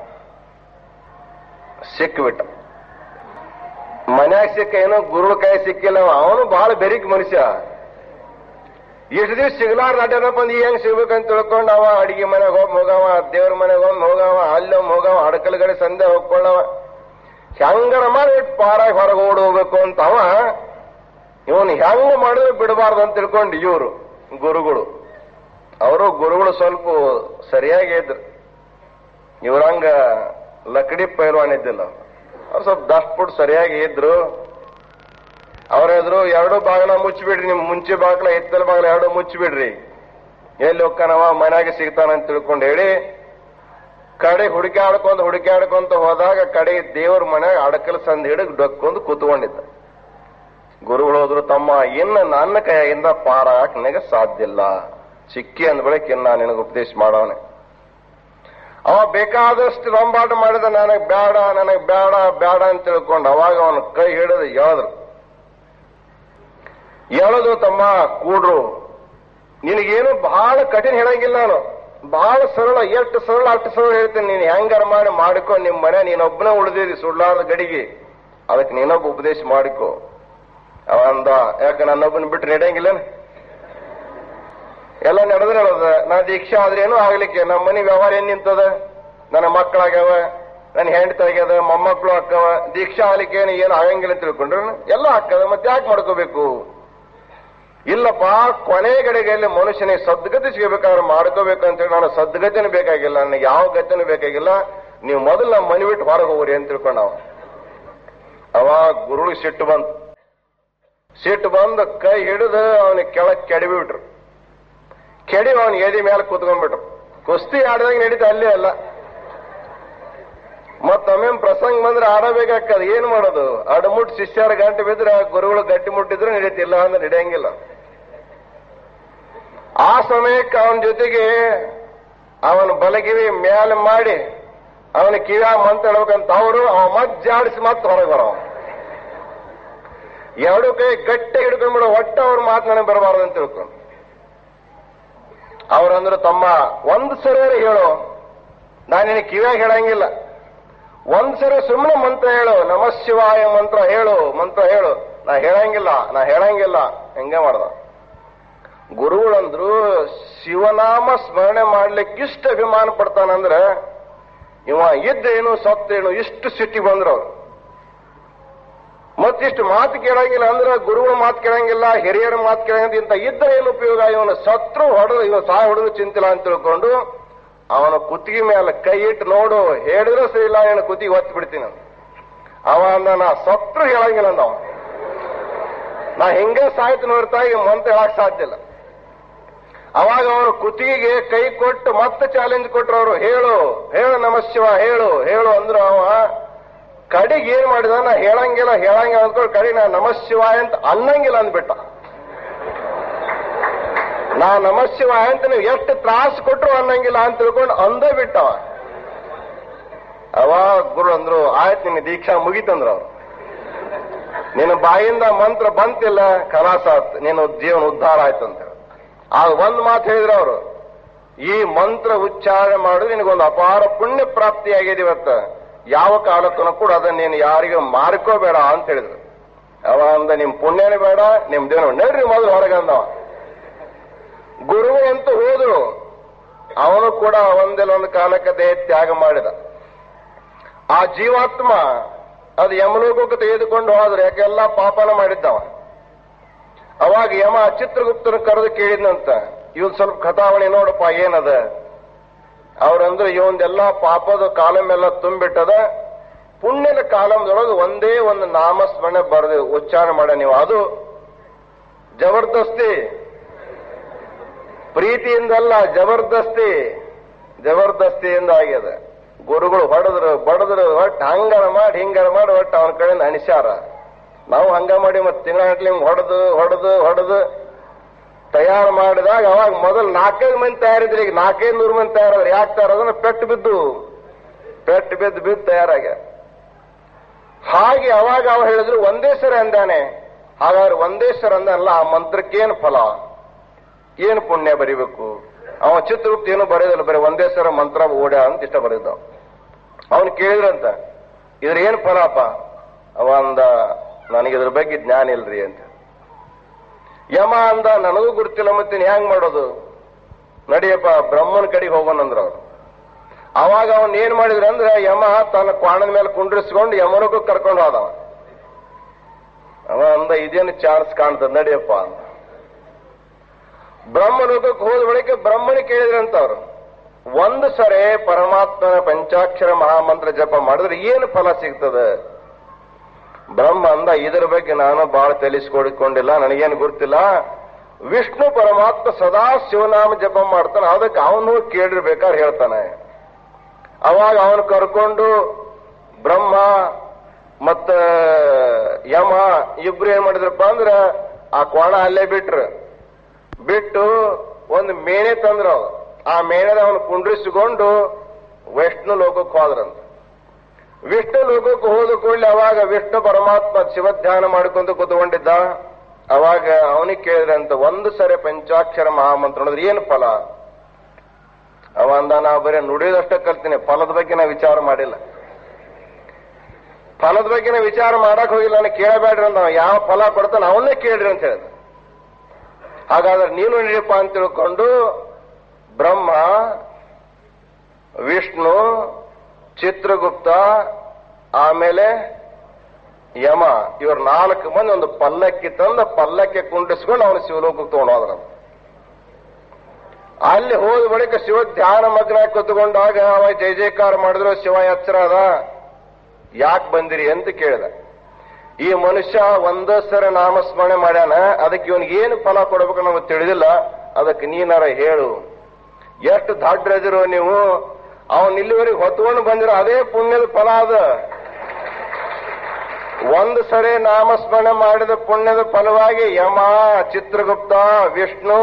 A: ಸಿಕ್ಬಿಟ್ಟ ಮನ್ಯಾಗ ಸಿಕ್ಕ ಏನೋ ಗುರುಳ ಕೈ ಸಿಕ್ಕಿಲ್ಲ ಅವ. ಅವನು ಬಹಳ ಬೆರಿಕ್ ಮನುಷ್ಯ ಎಷ್ಟು ದಿವ್ಸ ಸಿಗ್ಲಾರ್ದ ಅಡ್ಡನ ಬಂದು ಹೆಂಗ್ ಸಿಗ್ಬೇಕಂತ ತಿಳ್ಕೊಂಡು ಅವ ಅಡಿಗೆ ಮನೆಗೆ ಹೋಗಿ ಹೋಗವ ದೇವ್ರ ಮನೆಗೆ ಹೋಗಿ ಹೋಗವ ಅಲ್ಲೊಮ್ಮೆ ಹೋಗವ ಅಡಕಲ್ಗಡೆ ಸಂದೆ ಹೋಗ್ಕೊಳ್ಳವ ಹೆಂಗರ ಮಾಡಿ ಪಾರಾಗಿ ಹೊರಗೆ ಓಡಿ ಹೋಗ್ಬೇಕು ಅಂತ ಅವ ಇವನು ಹೆಂಗ ಮಾಡಿದ್ರೆ ಬಿಡಬಾರ್ದು ಅಂತ ತಿಳ್ಕೊಂಡು ಇವರು ಗುರುಗಳು ಅವರು ಗುರುಗಳು ಸ್ವಲ್ಪ ಸರಿಯಾಗಿ ಇದ್ರು ಇವ್ರಂಗ ಲಕಡಿ ಪೈಲ್ವಾನ್ ಇದ್ದಿಲ್ಲ ಅವ್ರು ಸ್ವಲ್ಪ ದಷ್ಟಪುಟ್ ಸರಿಯಾಗಿ ಇದ್ರು ಅವ್ರೆದ್ರು ಎರಡು ಬಾಗಿಲ ಮುಚ್ಚಿಬಿಡ್ರಿ ನಿಮ್ ಮುಂಚೆ ಬಾಗಿಲ ಎತ್ತಲ ಬಾಗಿಲ ಎರಡು ಮುಚ್ಚಿಬಿಡ್ರಿ ಎಲ್ಲಿ ಹೋಗ್ತಾನವ ಮನ್ಯಾಗ ಸಿಗ್ತಾನ ಅಂತ ತಿಳ್ಕೊಂಡು ಹೇಳಿ ಕಡೆ ಹುಡುಕಾಡ್ಕೊಂತ ಹುಡುಕಾಡ್ಕೊಂತ ಹೋದಾಗ ಕಡೆ ದೇವ್ರ ಮನ್ಯಾಗ ಅಡಕಲ್ ಸಂದ್ ಹಿಡಿದು ಡೊಕ್ಕೊಂದು ಕೂತ್ಕೊಂಡಿದ್ದ ಗುರುಗಳು ಹೋದ್ರು ತಮ್ಮ ಇನ್ನು ನನ್ನ ಕೈಯಿಂದ ಪಾರಾಕ್ ನನಗೆ ಸಾಧ್ಯ ಇಲ್ಲ ಸಿಕ್ಕಿ ಅಂದ ಬಳಿಕ ಇನ್ನ ನಿನಗೆ ಉಪದೇಶ ಮಾಡವನೆ ಅವ ಬೇಕಾದಷ್ಟು ರಂಬಾಟ ಮಾಡಿದ ನನಗ್ ಬೇಡ ನನಗ್ ಬೇಡ ಬೇಡ ಅಂತ ತಿಳ್ಕೊಂಡು ಅವಾಗ ಅವನ ಕೈ ಹಿಡಿದು ಎಳೆದ್ರು ಎಳೆದು ತಮ್ಮ ಕೂಡ್ರು ನಿನಗೇನು ಬಹಳ ಕಠಿಣ ಹೇಳಂಗಿಲ್ಲ ನಾನು ಬಹಳ ಸರಳ ಎಷ್ಟು ಸರಳ ಅಷ್ಟು ಸರಳ ಹೇಳ್ತೀನಿ ನೀನು ಹೆಂಗಾರ ಮಾಡಿ ಮಾಡಿಕೊ ನಿಮ್ ಮನೆ ನೀನೊಬ್ಬನೇ ಉಳಿದಿರಿ ಸುಳ್ಳಾರದ ಗಡಿಗೆ ಅದಕ್ಕೆ ನೀನೊಬ್ಬ ಉಪದೇಶ ಮಾಡಿಕೊ ಅವ ಅಂದ ಯಾಕೆ ನನ್ನೊಬ್ಬನ ಬಿಟ್ಟು ನಡೆಯಂಗಿಲ್ಲ ಎಲ್ಲ ನಡೆದ್ರೆ ಹೇಳದ ನಾ ದೀಕ್ಷಾ ಆದ್ರೇನು ಆಗ್ಲಿಕ್ಕೆ ನಮ್ಮ ಮನೆ ವ್ಯವಹಾರ ಏನ್ ನಿಂತದ ನನ್ನ ಮಕ್ಕಳಾಗ್ಯಾವ ನನ್ನ ಹೆಂಡತಿ ಆಗ್ಯದ ಮೊಮ್ಮಕ್ಕಳು ಹಾಕವ ದೀಕ್ಷಾ ಆಗ್ಲಿಕ್ಕೆ ಏನು ಏನು ಆಗಂಗಿಲ್ಲ ಅಂತ ತಿಳ್ಕೊಂಡ್ರೆ ಎಲ್ಲ ಹಾಕದ ಮತ್ತೆ ಯಾಕೆ ಮಾಡ್ಕೋಬೇಕು ಇಲ್ಲಪ್ಪ ಕೊನೆ ಗಡಿಗೆಯಲ್ಲಿ ಮನುಷ್ಯನಿಗೆ ಸದ್ಗತಿ ಸಿಗಬೇಕಾದ್ರೆ ಮಾಡ್ಕೋಬೇಕು ಅಂತೇಳಿ ನಾನು ಸದ್ಗತಿನೂ ಬೇಕಾಗಿಲ್ಲ ನನಗೆ ಯಾವ ಗತಿನೂ ಬೇಕಾಗಿಲ್ಲ ನೀವು ಮೊದಲು ನಮ್ಮ ಮನೆ ಬಿಟ್ಟು ಹೊರಗೆ ಹೋಗ್ರಿ ಅಂತ ತಿಳ್ಕೊಂಡ ಅವ ಅವಾಗ ಗುರುಳಿಗೆ ಸಿಟ್ಟು ಬಂತು ಸಿಟ್ಟು ಬಂದು ಕೈ ಹಿಡಿದು ಅವನಿಗೆ ಕೆಳಗೆ ಕೆಡಬಿಟ್ರು ಕೆಡಿ ಅವನ ಎದೆ ಮೇಲೆ ಕೂತ್ಕೊಂಡ್ಬಿಟ್ರು ಕುಸ್ತಿ ಆಡಿದಾಗ ನಡೀತಾ ಅಲ್ಲೇ ಅಲ್ಲ ಮತ್ತೊಮ್ಮೆ ಪ್ರಸಂಗ ಬಂದ್ರೆ ಆಡಬೇಕಾಗ್ತದ ಏನ್ ಮಾಡೋದು ಅಡಮುಟ್ ಶಿಷ್ಯರ ಗಂಟೆ ಬಿದ್ರೆ ಗುರುಗಳು ಗಟ್ಟಿ ಮುಟ್ಟಿದ್ರೆ ನಡೀತಿಲ್ಲ ಅಂದ್ರೆ ನಡೆಯಂಗಿಲ್ಲ ಆ ಸಮಯಕ್ಕೆ ಅವನ ಜೊತೆಗೆ ಅವನ ಬಲಗಿವಿ ಮ್ಯಾಲೆ ಮಾಡಿ ಅವನ ಕಿವ್ಯಾ ಮಂತ್ರ ಹೇಳ್ಬೇಕಂತ ಅವರು ಅವ ಮತ್ ಜಾಡಿಸಿ ಮತ್ತೆ ಹೊರಗೆ ಬರವ ಎರಡು ಕೈ ಗಟ್ಟಿ ಹಿಡ್ಕೊಂಡ್ಬಿಡು ಒಟ್ಟ ಅವ್ರ ಮಾತು ನನಗೆ ಬರಬಾರ್ದು ಅಂತ ತಿಳ್ಕೊಂಡು ಅವ್ರಂದ್ರು ತಮ್ಮ ಒಂದ್ ಸರಿ ಹೇಳು ನಾನು ನಿನಗೆ ಕಿವ್ಯಾಗ ಹೇಳಂಗಿಲ್ಲ ಒಂದ್ ಸರಿ ಸುಮ್ಮನೆ ಮಂತ್ರ ಹೇಳು ನಮ ಶಿವಾಯ ಮಂತ್ರ ಹೇಳು ಮಂತ್ರ ಹೇಳು ನಾ ಹೇಳಂಗಿಲ್ಲ ನಾ ಹೇಳಂಗಿಲ್ಲ ಹೆಂಗೆ ಮಾಡ್ದ ಗುರುಗಳಂದ್ರು ಶಿವನಾಮ ಸ್ಮರಣೆ ಮಾಡ್ಲಿಕ್ಕೆ ಇಷ್ಟು ಅಭಿಮಾನ ಪಡ್ತಾನಂದ್ರೆ ಇವ ಇದ್ದೇನು ಸತ್ತೇನು ಇಷ್ಟು ಸಿಟ್ಟಿ ಬಂದ್ರು ಅವ್ರು ಮತ್ತಿಷ್ಟು ಮಾತು ಕೇಳಂಗಿಲ್ಲ ಅಂದ್ರೆ ಗುರುಗಳ ಮಾತು ಕೇಳಂಗಿಲ್ಲ ಹಿರಿಯರ ಮಾತು ಕೇಳಂಗಿಲ್ಲ ಇಂತ ಇದ್ರೆ ಏನು ಉಪಯೋಗ ಇವನು ಸತ್ರು ಹೊಡೆದು ಇವ ಸಾ ಹೊಡೆದು ಚಿಂತಿಲ್ಲ ಅಂತ ತಿಳ್ಕೊಂಡು ಅವನ ಕುತ್ತಿಗೆ ಮೇಲೆ ಕೈ ಇಟ್ಟು ನೋಡು ಹೇಳಿದ್ರೆ ಸರಿ ಇಲ್ಲ ಏನು ಕುತ್ತಿಗೆ ಒತ್ತಿ ಬಿಡ್ತೀನಿ ಅಂತ. ಅವ ಅಂದ ನಾ ಸತ್ರು ಹೇಳಂಗಿಲ್ಲ ಅಂದ ಅವ ನಾ ಹಿಂಗೆ ಸಾಯ್ತು ನೋಡ್ತಾ ಈಗ ಮಂತ್ರ ಹೇಳಕ್ ಸಾಧ್ಯ ಇಲ್ಲ ಅವಾಗ ಅವರು ಕುತ್ತಿಗೆಗೆ ಕೈ ಕೊಟ್ಟು ಮತ್ತೆ ಚಾಲೆಂಜ್ ಕೊಟ್ರು ಅವರು ಹೇಳು ಹೇಳು ನಮ ಶಿವ ಹೇಳು ಹೇಳು ಅಂದ್ರು ಅವ ಕಡೆಗೆ ಏನ್ ಮಾಡಿದ ನಾ ಹೇಳಂಗಿಲ್ಲ ಹೇಳಂಗಿಲ್ಲ ಅಂದ್ಕೊಂಡು ಕಡೆ ನಾ ನಮ ಶಿವಾಯ ಅಂತ ಅನ್ನಂಗಿಲ್ಲ ಅಂದ್ಬಿಟ್ಟ ನಾ ನಮ ಶಿವಾಯ ಅಂತ ನೀವು ಎಷ್ಟು ತ್ರಾಸ ಕೊಟ್ರು ಅನ್ನಂಗಿಲ್ಲ ಅಂತ ತಿಳ್ಕೊಂಡು ಅಂದೇ ಬಿಟ್ಟವ ಅವಾಗ ಗುರು ಅಂದ್ರು ಆಯ್ತು ನಿನ್ನ ದೀಕ್ಷಾ ಮುಗಿತಂದ್ರ ಅವ್ರು ನಿನ್ನ ಬಾಯಿಂದ ಮಂತ್ರ ಬಂತಿಲ್ಲ ಕಲಾಸ ಆತ್ ನಿನ್ನ ಜೀವನ ಉದ್ಧಾರ ಆಯ್ತು ಅಂತ ಹೇಳಿ ಆಗ ಒಂದ್ ಮಾತು ಹೇಳಿದ್ರು ಅವರು ಈ ಮಂತ್ರ ಉಚ್ಚಾರಣೆ ಮಾಡೋದು ನಿನಗೊಂದು ಅಪಾರ ಪುಣ್ಯ ಪ್ರಾಪ್ತಿಯಾಗಿದೆ ಇವತ್ತು ಯಾವ ಕಾಲಕ್ಕೂ ಕೂಡ ಅದನ್ನ ನೀನು ಯಾರಿಗೂ ಮಾರ್ಕೋಬೇಡ ಅಂತ ಹೇಳಿದ್ರು ಅವ ಅಂದ ನಿಮ್ ಪುಣ್ಯನೇ ಬೇಡ ನಿಮ್ ದೇವ ನಡ್ರಿ ಮೊದಲು ಹೊರಗಂದವ ಗುರು ಅಂತೂ ಹೋದ್ರು ಅವನು ಕೂಡ ಒಂದೆಲ್ಲ ಒಂದು ಕಾಲಕ್ಕೆ ದೇಹ ತ್ಯಾಗ ಮಾಡಿದ ಆ ಜೀವಾತ್ಮ ಅದು ಯಮಲೋಕಕ್ಕೆ ತೆಗೆದುಕೊಂಡು ಹೋದ್ರೆ ಯಾಕೆಲ್ಲ ಪಾಪನ ಮಾಡಿದ್ದವ ಅವಾಗ ಯಮ ಚಿತ್ರಗುಪ್ತನ ಕರೆದು ಕೇಳಿದ್ನಂತ ಇವನ್ ಸ್ವಲ್ಪ ಕಥಾವಣಿ ನೋಡಪ್ಪ ಏನದ ಅವ್ರಂದ್ರೆ ಇವಂದೆಲ್ಲ ಪಾಪದ ಕಾಲಂ ಎಲ್ಲ ತುಂಬಿಟ್ಟದ ಪುಣ್ಯದ ಕಾಲಂದೊಳಗೆ ಒಂದೇ ಒಂದು ನಾಮಸ್ಮರಣೆ ಬರೆದು ಉಚ್ಚಾರಣೆ ಮಾಡ ನೀವು ಅದು ಜಬರ್ದಸ್ತಿ ಪ್ರೀತಿಯಿಂದಲ್ಲ ಜಬರ್ದಸ್ತಿ ಜಬರ್ದಸ್ತಿಯಿಂದ ಆಗ್ಯದ ಗುರುಗಳು ಹೊಡೆದ್ರು ಬಡದ್ರು ಒಟ್ಟು ಹಂಗಾರ ಮಾಡಿ ಹಿಂಗಾರ ಮಾಡಿ ಒಟ್ಟು ಅವನ ಕಡೆಯಿಂದ ಅನಿಸ್ಯಾರ ನಾವು ಹಂಗ ಮಾಡಿ ಮತ್ತೆ ತಿಂಗಳ ಹಿಂಗ್ ಹೊಡೆದು ಹೊಡೆದು ಹೊಡೆದು ತಯಾರು ಮಾಡಿದಾಗ ಅವಾಗ ಮೊದಲು ನಾಲ್ಕೈದು ಮಂದಿ ತಯಾರಿದ್ರೆ ಈಗ ನಾಲ್ಕೈದು ನೂರು ಮಂದಿ ತಯಾರಾದ್ರೆ ಯಾಕೆ ತಯಾರಾದ್ರೆ ಪೆಟ್ಟು ಬಿದ್ದು ಪೆಟ್ಟು ಬಿದ್ದು ಬಿದ್ದು ತಯಾರಾಗ ಹಾಗೆ ಅವಾಗ ಅವ ಹೇಳಿದ್ರು ಒಂದೇ ಸರಿ ಅಂದಾನೆ ಹಾಗಾದ್ರೆ ಒಂದೇ ಸರಿ ಅಂದಲ್ಲ ಆ ಮಂತ್ರಕ್ಕೇನು ಫಲ ಏನು ಪುಣ್ಯ ಬರಿಬೇಕು ಅವ ಚಿತ್ರಗುಪ್ತ ಏನು ಬರೆಯೋದಿಲ್ಲ ಬರೀ ಒಂದೇ ಸರ ಮಂತ್ರ ಓಡ್ಯ ಅಂತ ಇಷ್ಟ ಬರೆದ ಅವನು ಕೇಳಿದ್ರಂತ ಇದ್ರ ಏನು ಫಲಪ್ಪ ಅವ ಅಂದ ನನಗೆ ಇದ್ರ ಬಗ್ಗೆ ಜ್ಞಾನ ಇಲ್ರಿ ಅಂತ ಯಮ ಅಂದ ನನಗೂ ಗುರ್ತಿಲ್ಲ ಮತ್ತೆ ಹ್ಯಾಂಗ್ ಮಾಡೋದು ನಡಿಯಪ್ಪ ಬ್ರಹ್ಮನ ಕಡೆಗೆ ಹೋಗೋಣಂದ್ರ ಅವ್ರು ಅವಾಗ ಅವನ್ ಏನ್ ಮಾಡಿದ್ರು ಅಂದ್ರೆ ಯಮ ತನ್ನ ಕ್ವಾಣದ ಮೇಲೆ ಕುಂಡ್ರಿಸ್ಕೊಂಡು ಯಮನಗೂ ಕರ್ಕೊಂಡು ಹೋದವ ಅವ ಅಂದ ಇದೇನು ಚಾನ್ಸ್ ಕಾಣ್ತದ ನಡಿಯಪ್ಪ ಅಂತ ಬ್ರಹ್ಮಲೋಕಕ್ಕೆ ಹೋದ ಬಳಿಕ ಬ್ರಹ್ಮನ ಕೇಳಿದ್ರಂತ ಅವ್ರು ಒಂದು ಸರಿ ಪರಮಾತ್ಮನ ಪಂಚಾಕ್ಷರ ಮಹಾಮಂತ್ರ ಜಪ ಮಾಡಿದ್ರೆ ಏನು ಫಲ ಸಿಗ್ತದೆ ಬ್ರಹ್ಮ ಅಂದ ಇದರ ಬಗ್ಗೆ ನಾನು ಬಹಳ ತಿಳಿಸ್ಕೊಡಿಕೊಂಡಿಲ್ಲ ನನಗೇನು ಗೊತ್ತಿಲ್ಲ ವಿಷ್ಣು ಪರಮಾತ್ಮ ಸದಾ ಶಿವನಾಮ ಜಪ ಮಾಡ್ತಾನೆ ಅದಕ್ಕೆ ಅವನು ಕೇಳಿರ್ಬೇಕಾದ್ರೆ ಹೇಳ್ತಾನೆ ಅವಾಗ ಅವನು ಕರ್ಕೊಂಡು ಬ್ರಹ್ಮ ಮತ್ತ ಯಮ ಇಬ್ರು ಏನ್ ಮಾಡಿದ್ರಪ್ಪ ಅಂದ್ರ ಆ ಕೋಣ ಅಲ್ಲೇ ಬಿಟ್ರು ಬಿಟ್ಟು ಒಂದು ಮೇಣೆ ತಂದ್ರ ಅವ್ರು. ಆ ಮೇಣದ ಅವನು ಕುಂಡ್ರಿಸಿಕೊಂಡು ವಿಷ್ಣು ಲೋಕಕ್ಕೆ ಹೋದ್ರಂತ ವಿಷ್ಣು ಲೋಕಕ್ಕೆ ಹೋದ ಕೂಡಲೇ ಅವಾಗ ವಿಷ್ಣು ಪರಮಾತ್ಮ ಶಿವಧ್ಯಾನ ಮಾಡ್ಕೊಂತ ಕೂತ್ಕೊಂಡಿದ್ದ ಅವಾಗ ಅವನಿಗೆ ಕೇಳಿದ್ರಂತ ಒಂದು ಸರಿ ಪಂಚಾಕ್ಷರ ಮಹಾಮಂತ್ರ ನೋಡಿದ್ರೆ ಏನು ಫಲ ಅವ ಅಂದ ನಾ ಬರೀ ನುಡಿಯೋದಷ್ಟೇ ಕಲ್ತೀನಿ ಫಲದ ಬಗ್ಗೆ ನಾ ವಿಚಾರ ಮಾಡಿಲ್ಲ ಫಲದ ಬಗ್ಗೆ ನಾ ವಿಚಾರ ಮಾಡಕ್ ಹೋಗಿಲ್ಲ ನನಗೆ ಕೇಳಬೇಡ್ರಿ ಅಂತ ಯಾವ ಫಲ ಕೊಡ್ತಾನೆ ಅವನ್ನೇ ಕೇಳ್ರಿ ಅಂತ ಹೇಳಿದ ಹಾಗಾದ್ರೆ ನೀನು ನಡಿಯಪ್ಪ ಅಂತ ತಿಳ್ಕೊಂಡು ಬ್ರಹ್ಮ ವಿಷ್ಣು ಚಿತ್ರಗುಪ್ತ ಆಮೇಲೆ ಯಮ ಇವ್ರ ನಾಲ್ಕು ಮಂದಿ ಒಂದು ಪಲ್ಲಕ್ಕಿ ತಂದ ಪಲ್ಲಕ್ಕೆ ಕುಂಡಿಸ್ಕೊಂಡು ಅವನು ಶಿವಲೋಕಕ್ಕೆ ತಗೊಂಡೋದ್ರ ಅಲ್ಲಿ ಹೋದ ಬಳಿಕ ಶಿವ ಧ್ಯಾನ ಮಗ್ನ ಕೂತ್ಕೊಂಡಾಗ ಅವ ಜಯ ಜಯಕಾರ ಮಾಡಿದ್ರು ಶಿವ ಎಚ್ಚರ ಅದ ಯಾಕೆ ಬಂದಿರಿ ಅಂತ ಕೇಳಿದ ಈ ಮನುಷ್ಯ ಒಂದ ಸರ ನಾಮಸ್ಮರಣೆ ಮಾಡ್ಯಾನ ಅದಕ್ಕೆ ಇವನಿಗೆ ಏನು ಫಲ ಕೊಡಬೇಕು ನಮಗೆ ತಿಳಿದಿಲ್ಲ ಅದಕ್ಕೆ ನೀನಾರ ಹೇಳು ಎಷ್ಟು ದಾಡ್ರದಿರೋ ನೀವು ಅವನ್ ಇಲ್ಲಿವರೆಗೆ ಹೊತ್ಕೊಂಡು ಬಂದಿರೋ ಅದೇ ಪುಣ್ಯದ ಫಲ ಅದ ಒಂದು ಸರಿ ನಾಮಸ್ಮರಣೆ ಮಾಡಿದ ಪುಣ್ಯದ ಫಲವಾಗಿ ಯಮ ಚಿತ್ರಗುಪ್ತ ವಿಷ್ಣು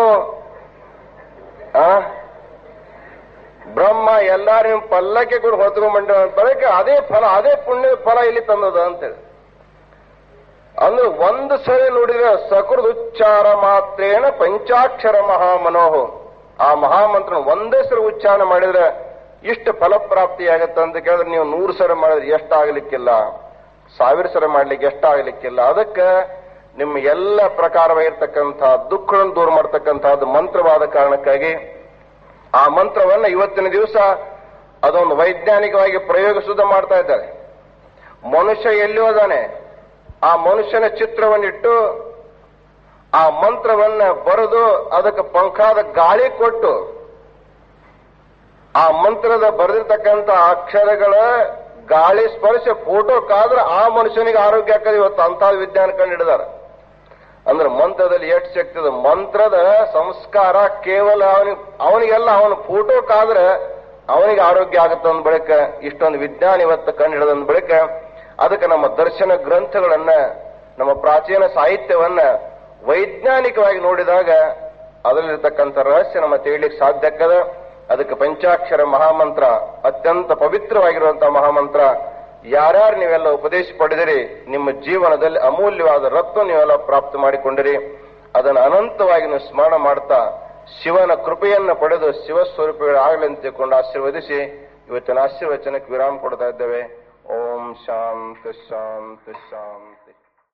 A: ಆ ಬ್ರಹ್ಮ ಎಲ್ಲಾರು ನಿಮ್ ಪಲ್ಲಕ್ಕೆ ಕೂಡ ಹೊತ್ಕೊಂಡ್ಬಂಡ ಬಳಿಕ ಅದೇ ಫಲ ಅದೇ ಪುಣ್ಯದ ಫಲ ಇಲ್ಲಿ ತಂದದ ಅಂತೇಳಿ ಅಂದ್ರೆ ಒಂದು ಸರಿ ನೋಡಿದ್ರೆ ಸಕೃದ್ ಉಚ್ಚಾರ ಮಾತ್ರೇನ ಪಂಚಾಕ್ಷರ ಮಹಾಮನೋಹ ಆ ಮಹಾಮಂತ್ರ ಒಂದೇ ಸರಿ ಉಚ್ಚಾರ ಮಾಡಿದ್ರೆ ಇಷ್ಟು ಫಲಪ್ರಾಪ್ತಿಯಾಗತ್ತೆ ಅಂತ ಕೇಳಿದ್ರೆ ನೀವು ನೂರು ಸರಿ ಮಾಡಿದ್ರೆ ಎಷ್ಟಾಗಲಿಕ್ಕಿಲ್ಲ ಸಾವಿರ ಸರಿ ಮಾಡ್ಲಿಕ್ಕೆ ಎಷ್ಟಾಗಲಿಕ್ಕಿಲ್ಲ ಅದಕ್ಕೆ ನಿಮ್ಮ ಎಲ್ಲ ಪ್ರಕಾರವಾಗಿರ್ತಕ್ಕಂಥ ದುಃಖಗಳನ್ನು ದೂರ ಮಾಡ್ತಕ್ಕಂಥದ್ದು ಮಂತ್ರವಾದ ಕಾರಣಕ್ಕಾಗಿ ಆ ಮಂತ್ರವನ್ನ ಇವತ್ತಿನ ದಿವಸ ಅದೊಂದು ವೈಜ್ಞಾನಿಕವಾಗಿ ಪ್ರಯೋಗ ಸುದ್ದ ಮಾಡ್ತಾ ಇದ್ದಾರೆ ಮನುಷ್ಯ ಎಲ್ಲಿ ಹೋದಾನೆ ಆ ಮನುಷ್ಯನ ಚಿತ್ರವನ್ನಿಟ್ಟು ಆ ಮಂತ್ರವನ್ನ ಬರೆದು ಅದಕ್ಕೆ ಪಂಖಾದ ಗಾಳಿ ಕೊಟ್ಟು ಆ ಮಂತ್ರದ ಬರೆದಿರ್ತಕ್ಕಂಥ ಅಕ್ಷರಗಳ ಗಾಳಿ ಸ್ಪರ್ಶ ಫೋಟೋ ಕಾದ್ರೆ ಆ ಮನುಷ್ಯನಿಗೆ ಆರೋಗ್ಯ ಆಗ್ತದೆ ಇವತ್ತು ಅಂತ ವಿಜ್ಞಾನ ಕಂಡು ಹಿಡಿದಾರ ಅಂದ್ರೆ ಮಂತ್ರದಲ್ಲಿ ಎಷ್ಟು ಶಕ್ತಿ ಇದೆ ಮಂತ್ರದ ಸಂಸ್ಕಾರ ಕೇವಲ ಅವನಿಗೆ ಅವನಿಗೆಲ್ಲ ಅವನ ಫೋಟೋ ಕಾದ್ರೆ ಅವನಿಗೆ ಆರೋಗ್ಯ ಆಗುತ್ತೆ ಅಂದ ಬಳಿಕ ಇಷ್ಟೊಂದು ವಿಜ್ಞಾನ ಇವತ್ತು ಕಂಡು ಹಿಡಿದಂದ ಬಳಿಕ ಅದಕ್ಕೆ ನಮ್ಮ ದರ್ಶನ ಗ್ರಂಥಗಳನ್ನ ನಮ್ಮ ಪ್ರಾಚೀನ ಸಾಹಿತ್ಯವನ್ನ ವೈಜ್ಞಾನಿಕವಾಗಿ ನೋಡಿದಾಗ ಅದರಲ್ಲಿರ್ತಕ್ಕಂಥ ರಹಸ್ಯ ನಮ್ಮ ತಿಳಿಲಿಕ್ಕೆ ಸಾಧ್ಯ ಆಗ್ತದೆ ಅದಕ್ಕೆ ಪಂಚಾಕ್ಷರ ಮಹಾಮಂತ್ರ ಅತ್ಯಂತ ಪವಿತ್ರವಾಗಿರುವಂತಹ ಮಹಾಮಂತ್ರ ಯಾರ್ಯಾರು ನೀವೆಲ್ಲ ಉಪದೇಶ ಪಡೆದಿರಿ ನಿಮ್ಮ ಜೀವನದಲ್ಲಿ ಅಮೂಲ್ಯವಾದ ರತ್ನ ನೀವೆಲ್ಲ ಪ್ರಾಪ್ತ ಮಾಡಿಕೊಂಡಿರಿ ಅದನ್ನು ಅನಂತವಾಗಿ ನೀವು ಸ್ಮರಣ ಮಾಡ್ತಾ ಶಿವನ ಕೃಪೆಯನ್ನು ಪಡೆದು ಶಿವಸ್ವರೂಪಿಗಳಾಗಲಿ ಅಂತ ತಿಳ್ಕೊಂಡು ಆಶೀರ್ವದಿಸಿ ಇವತ್ತಿನ ಆಶೀರ್ವಚನಕ್ಕೆ ವಿರಾಮ ಕೊಡ್ತಾ ಇದ್ದೇವೆ ಓಂ ಶಾಂತಿ ಶಾಂತಿ ಶಾಂತಿ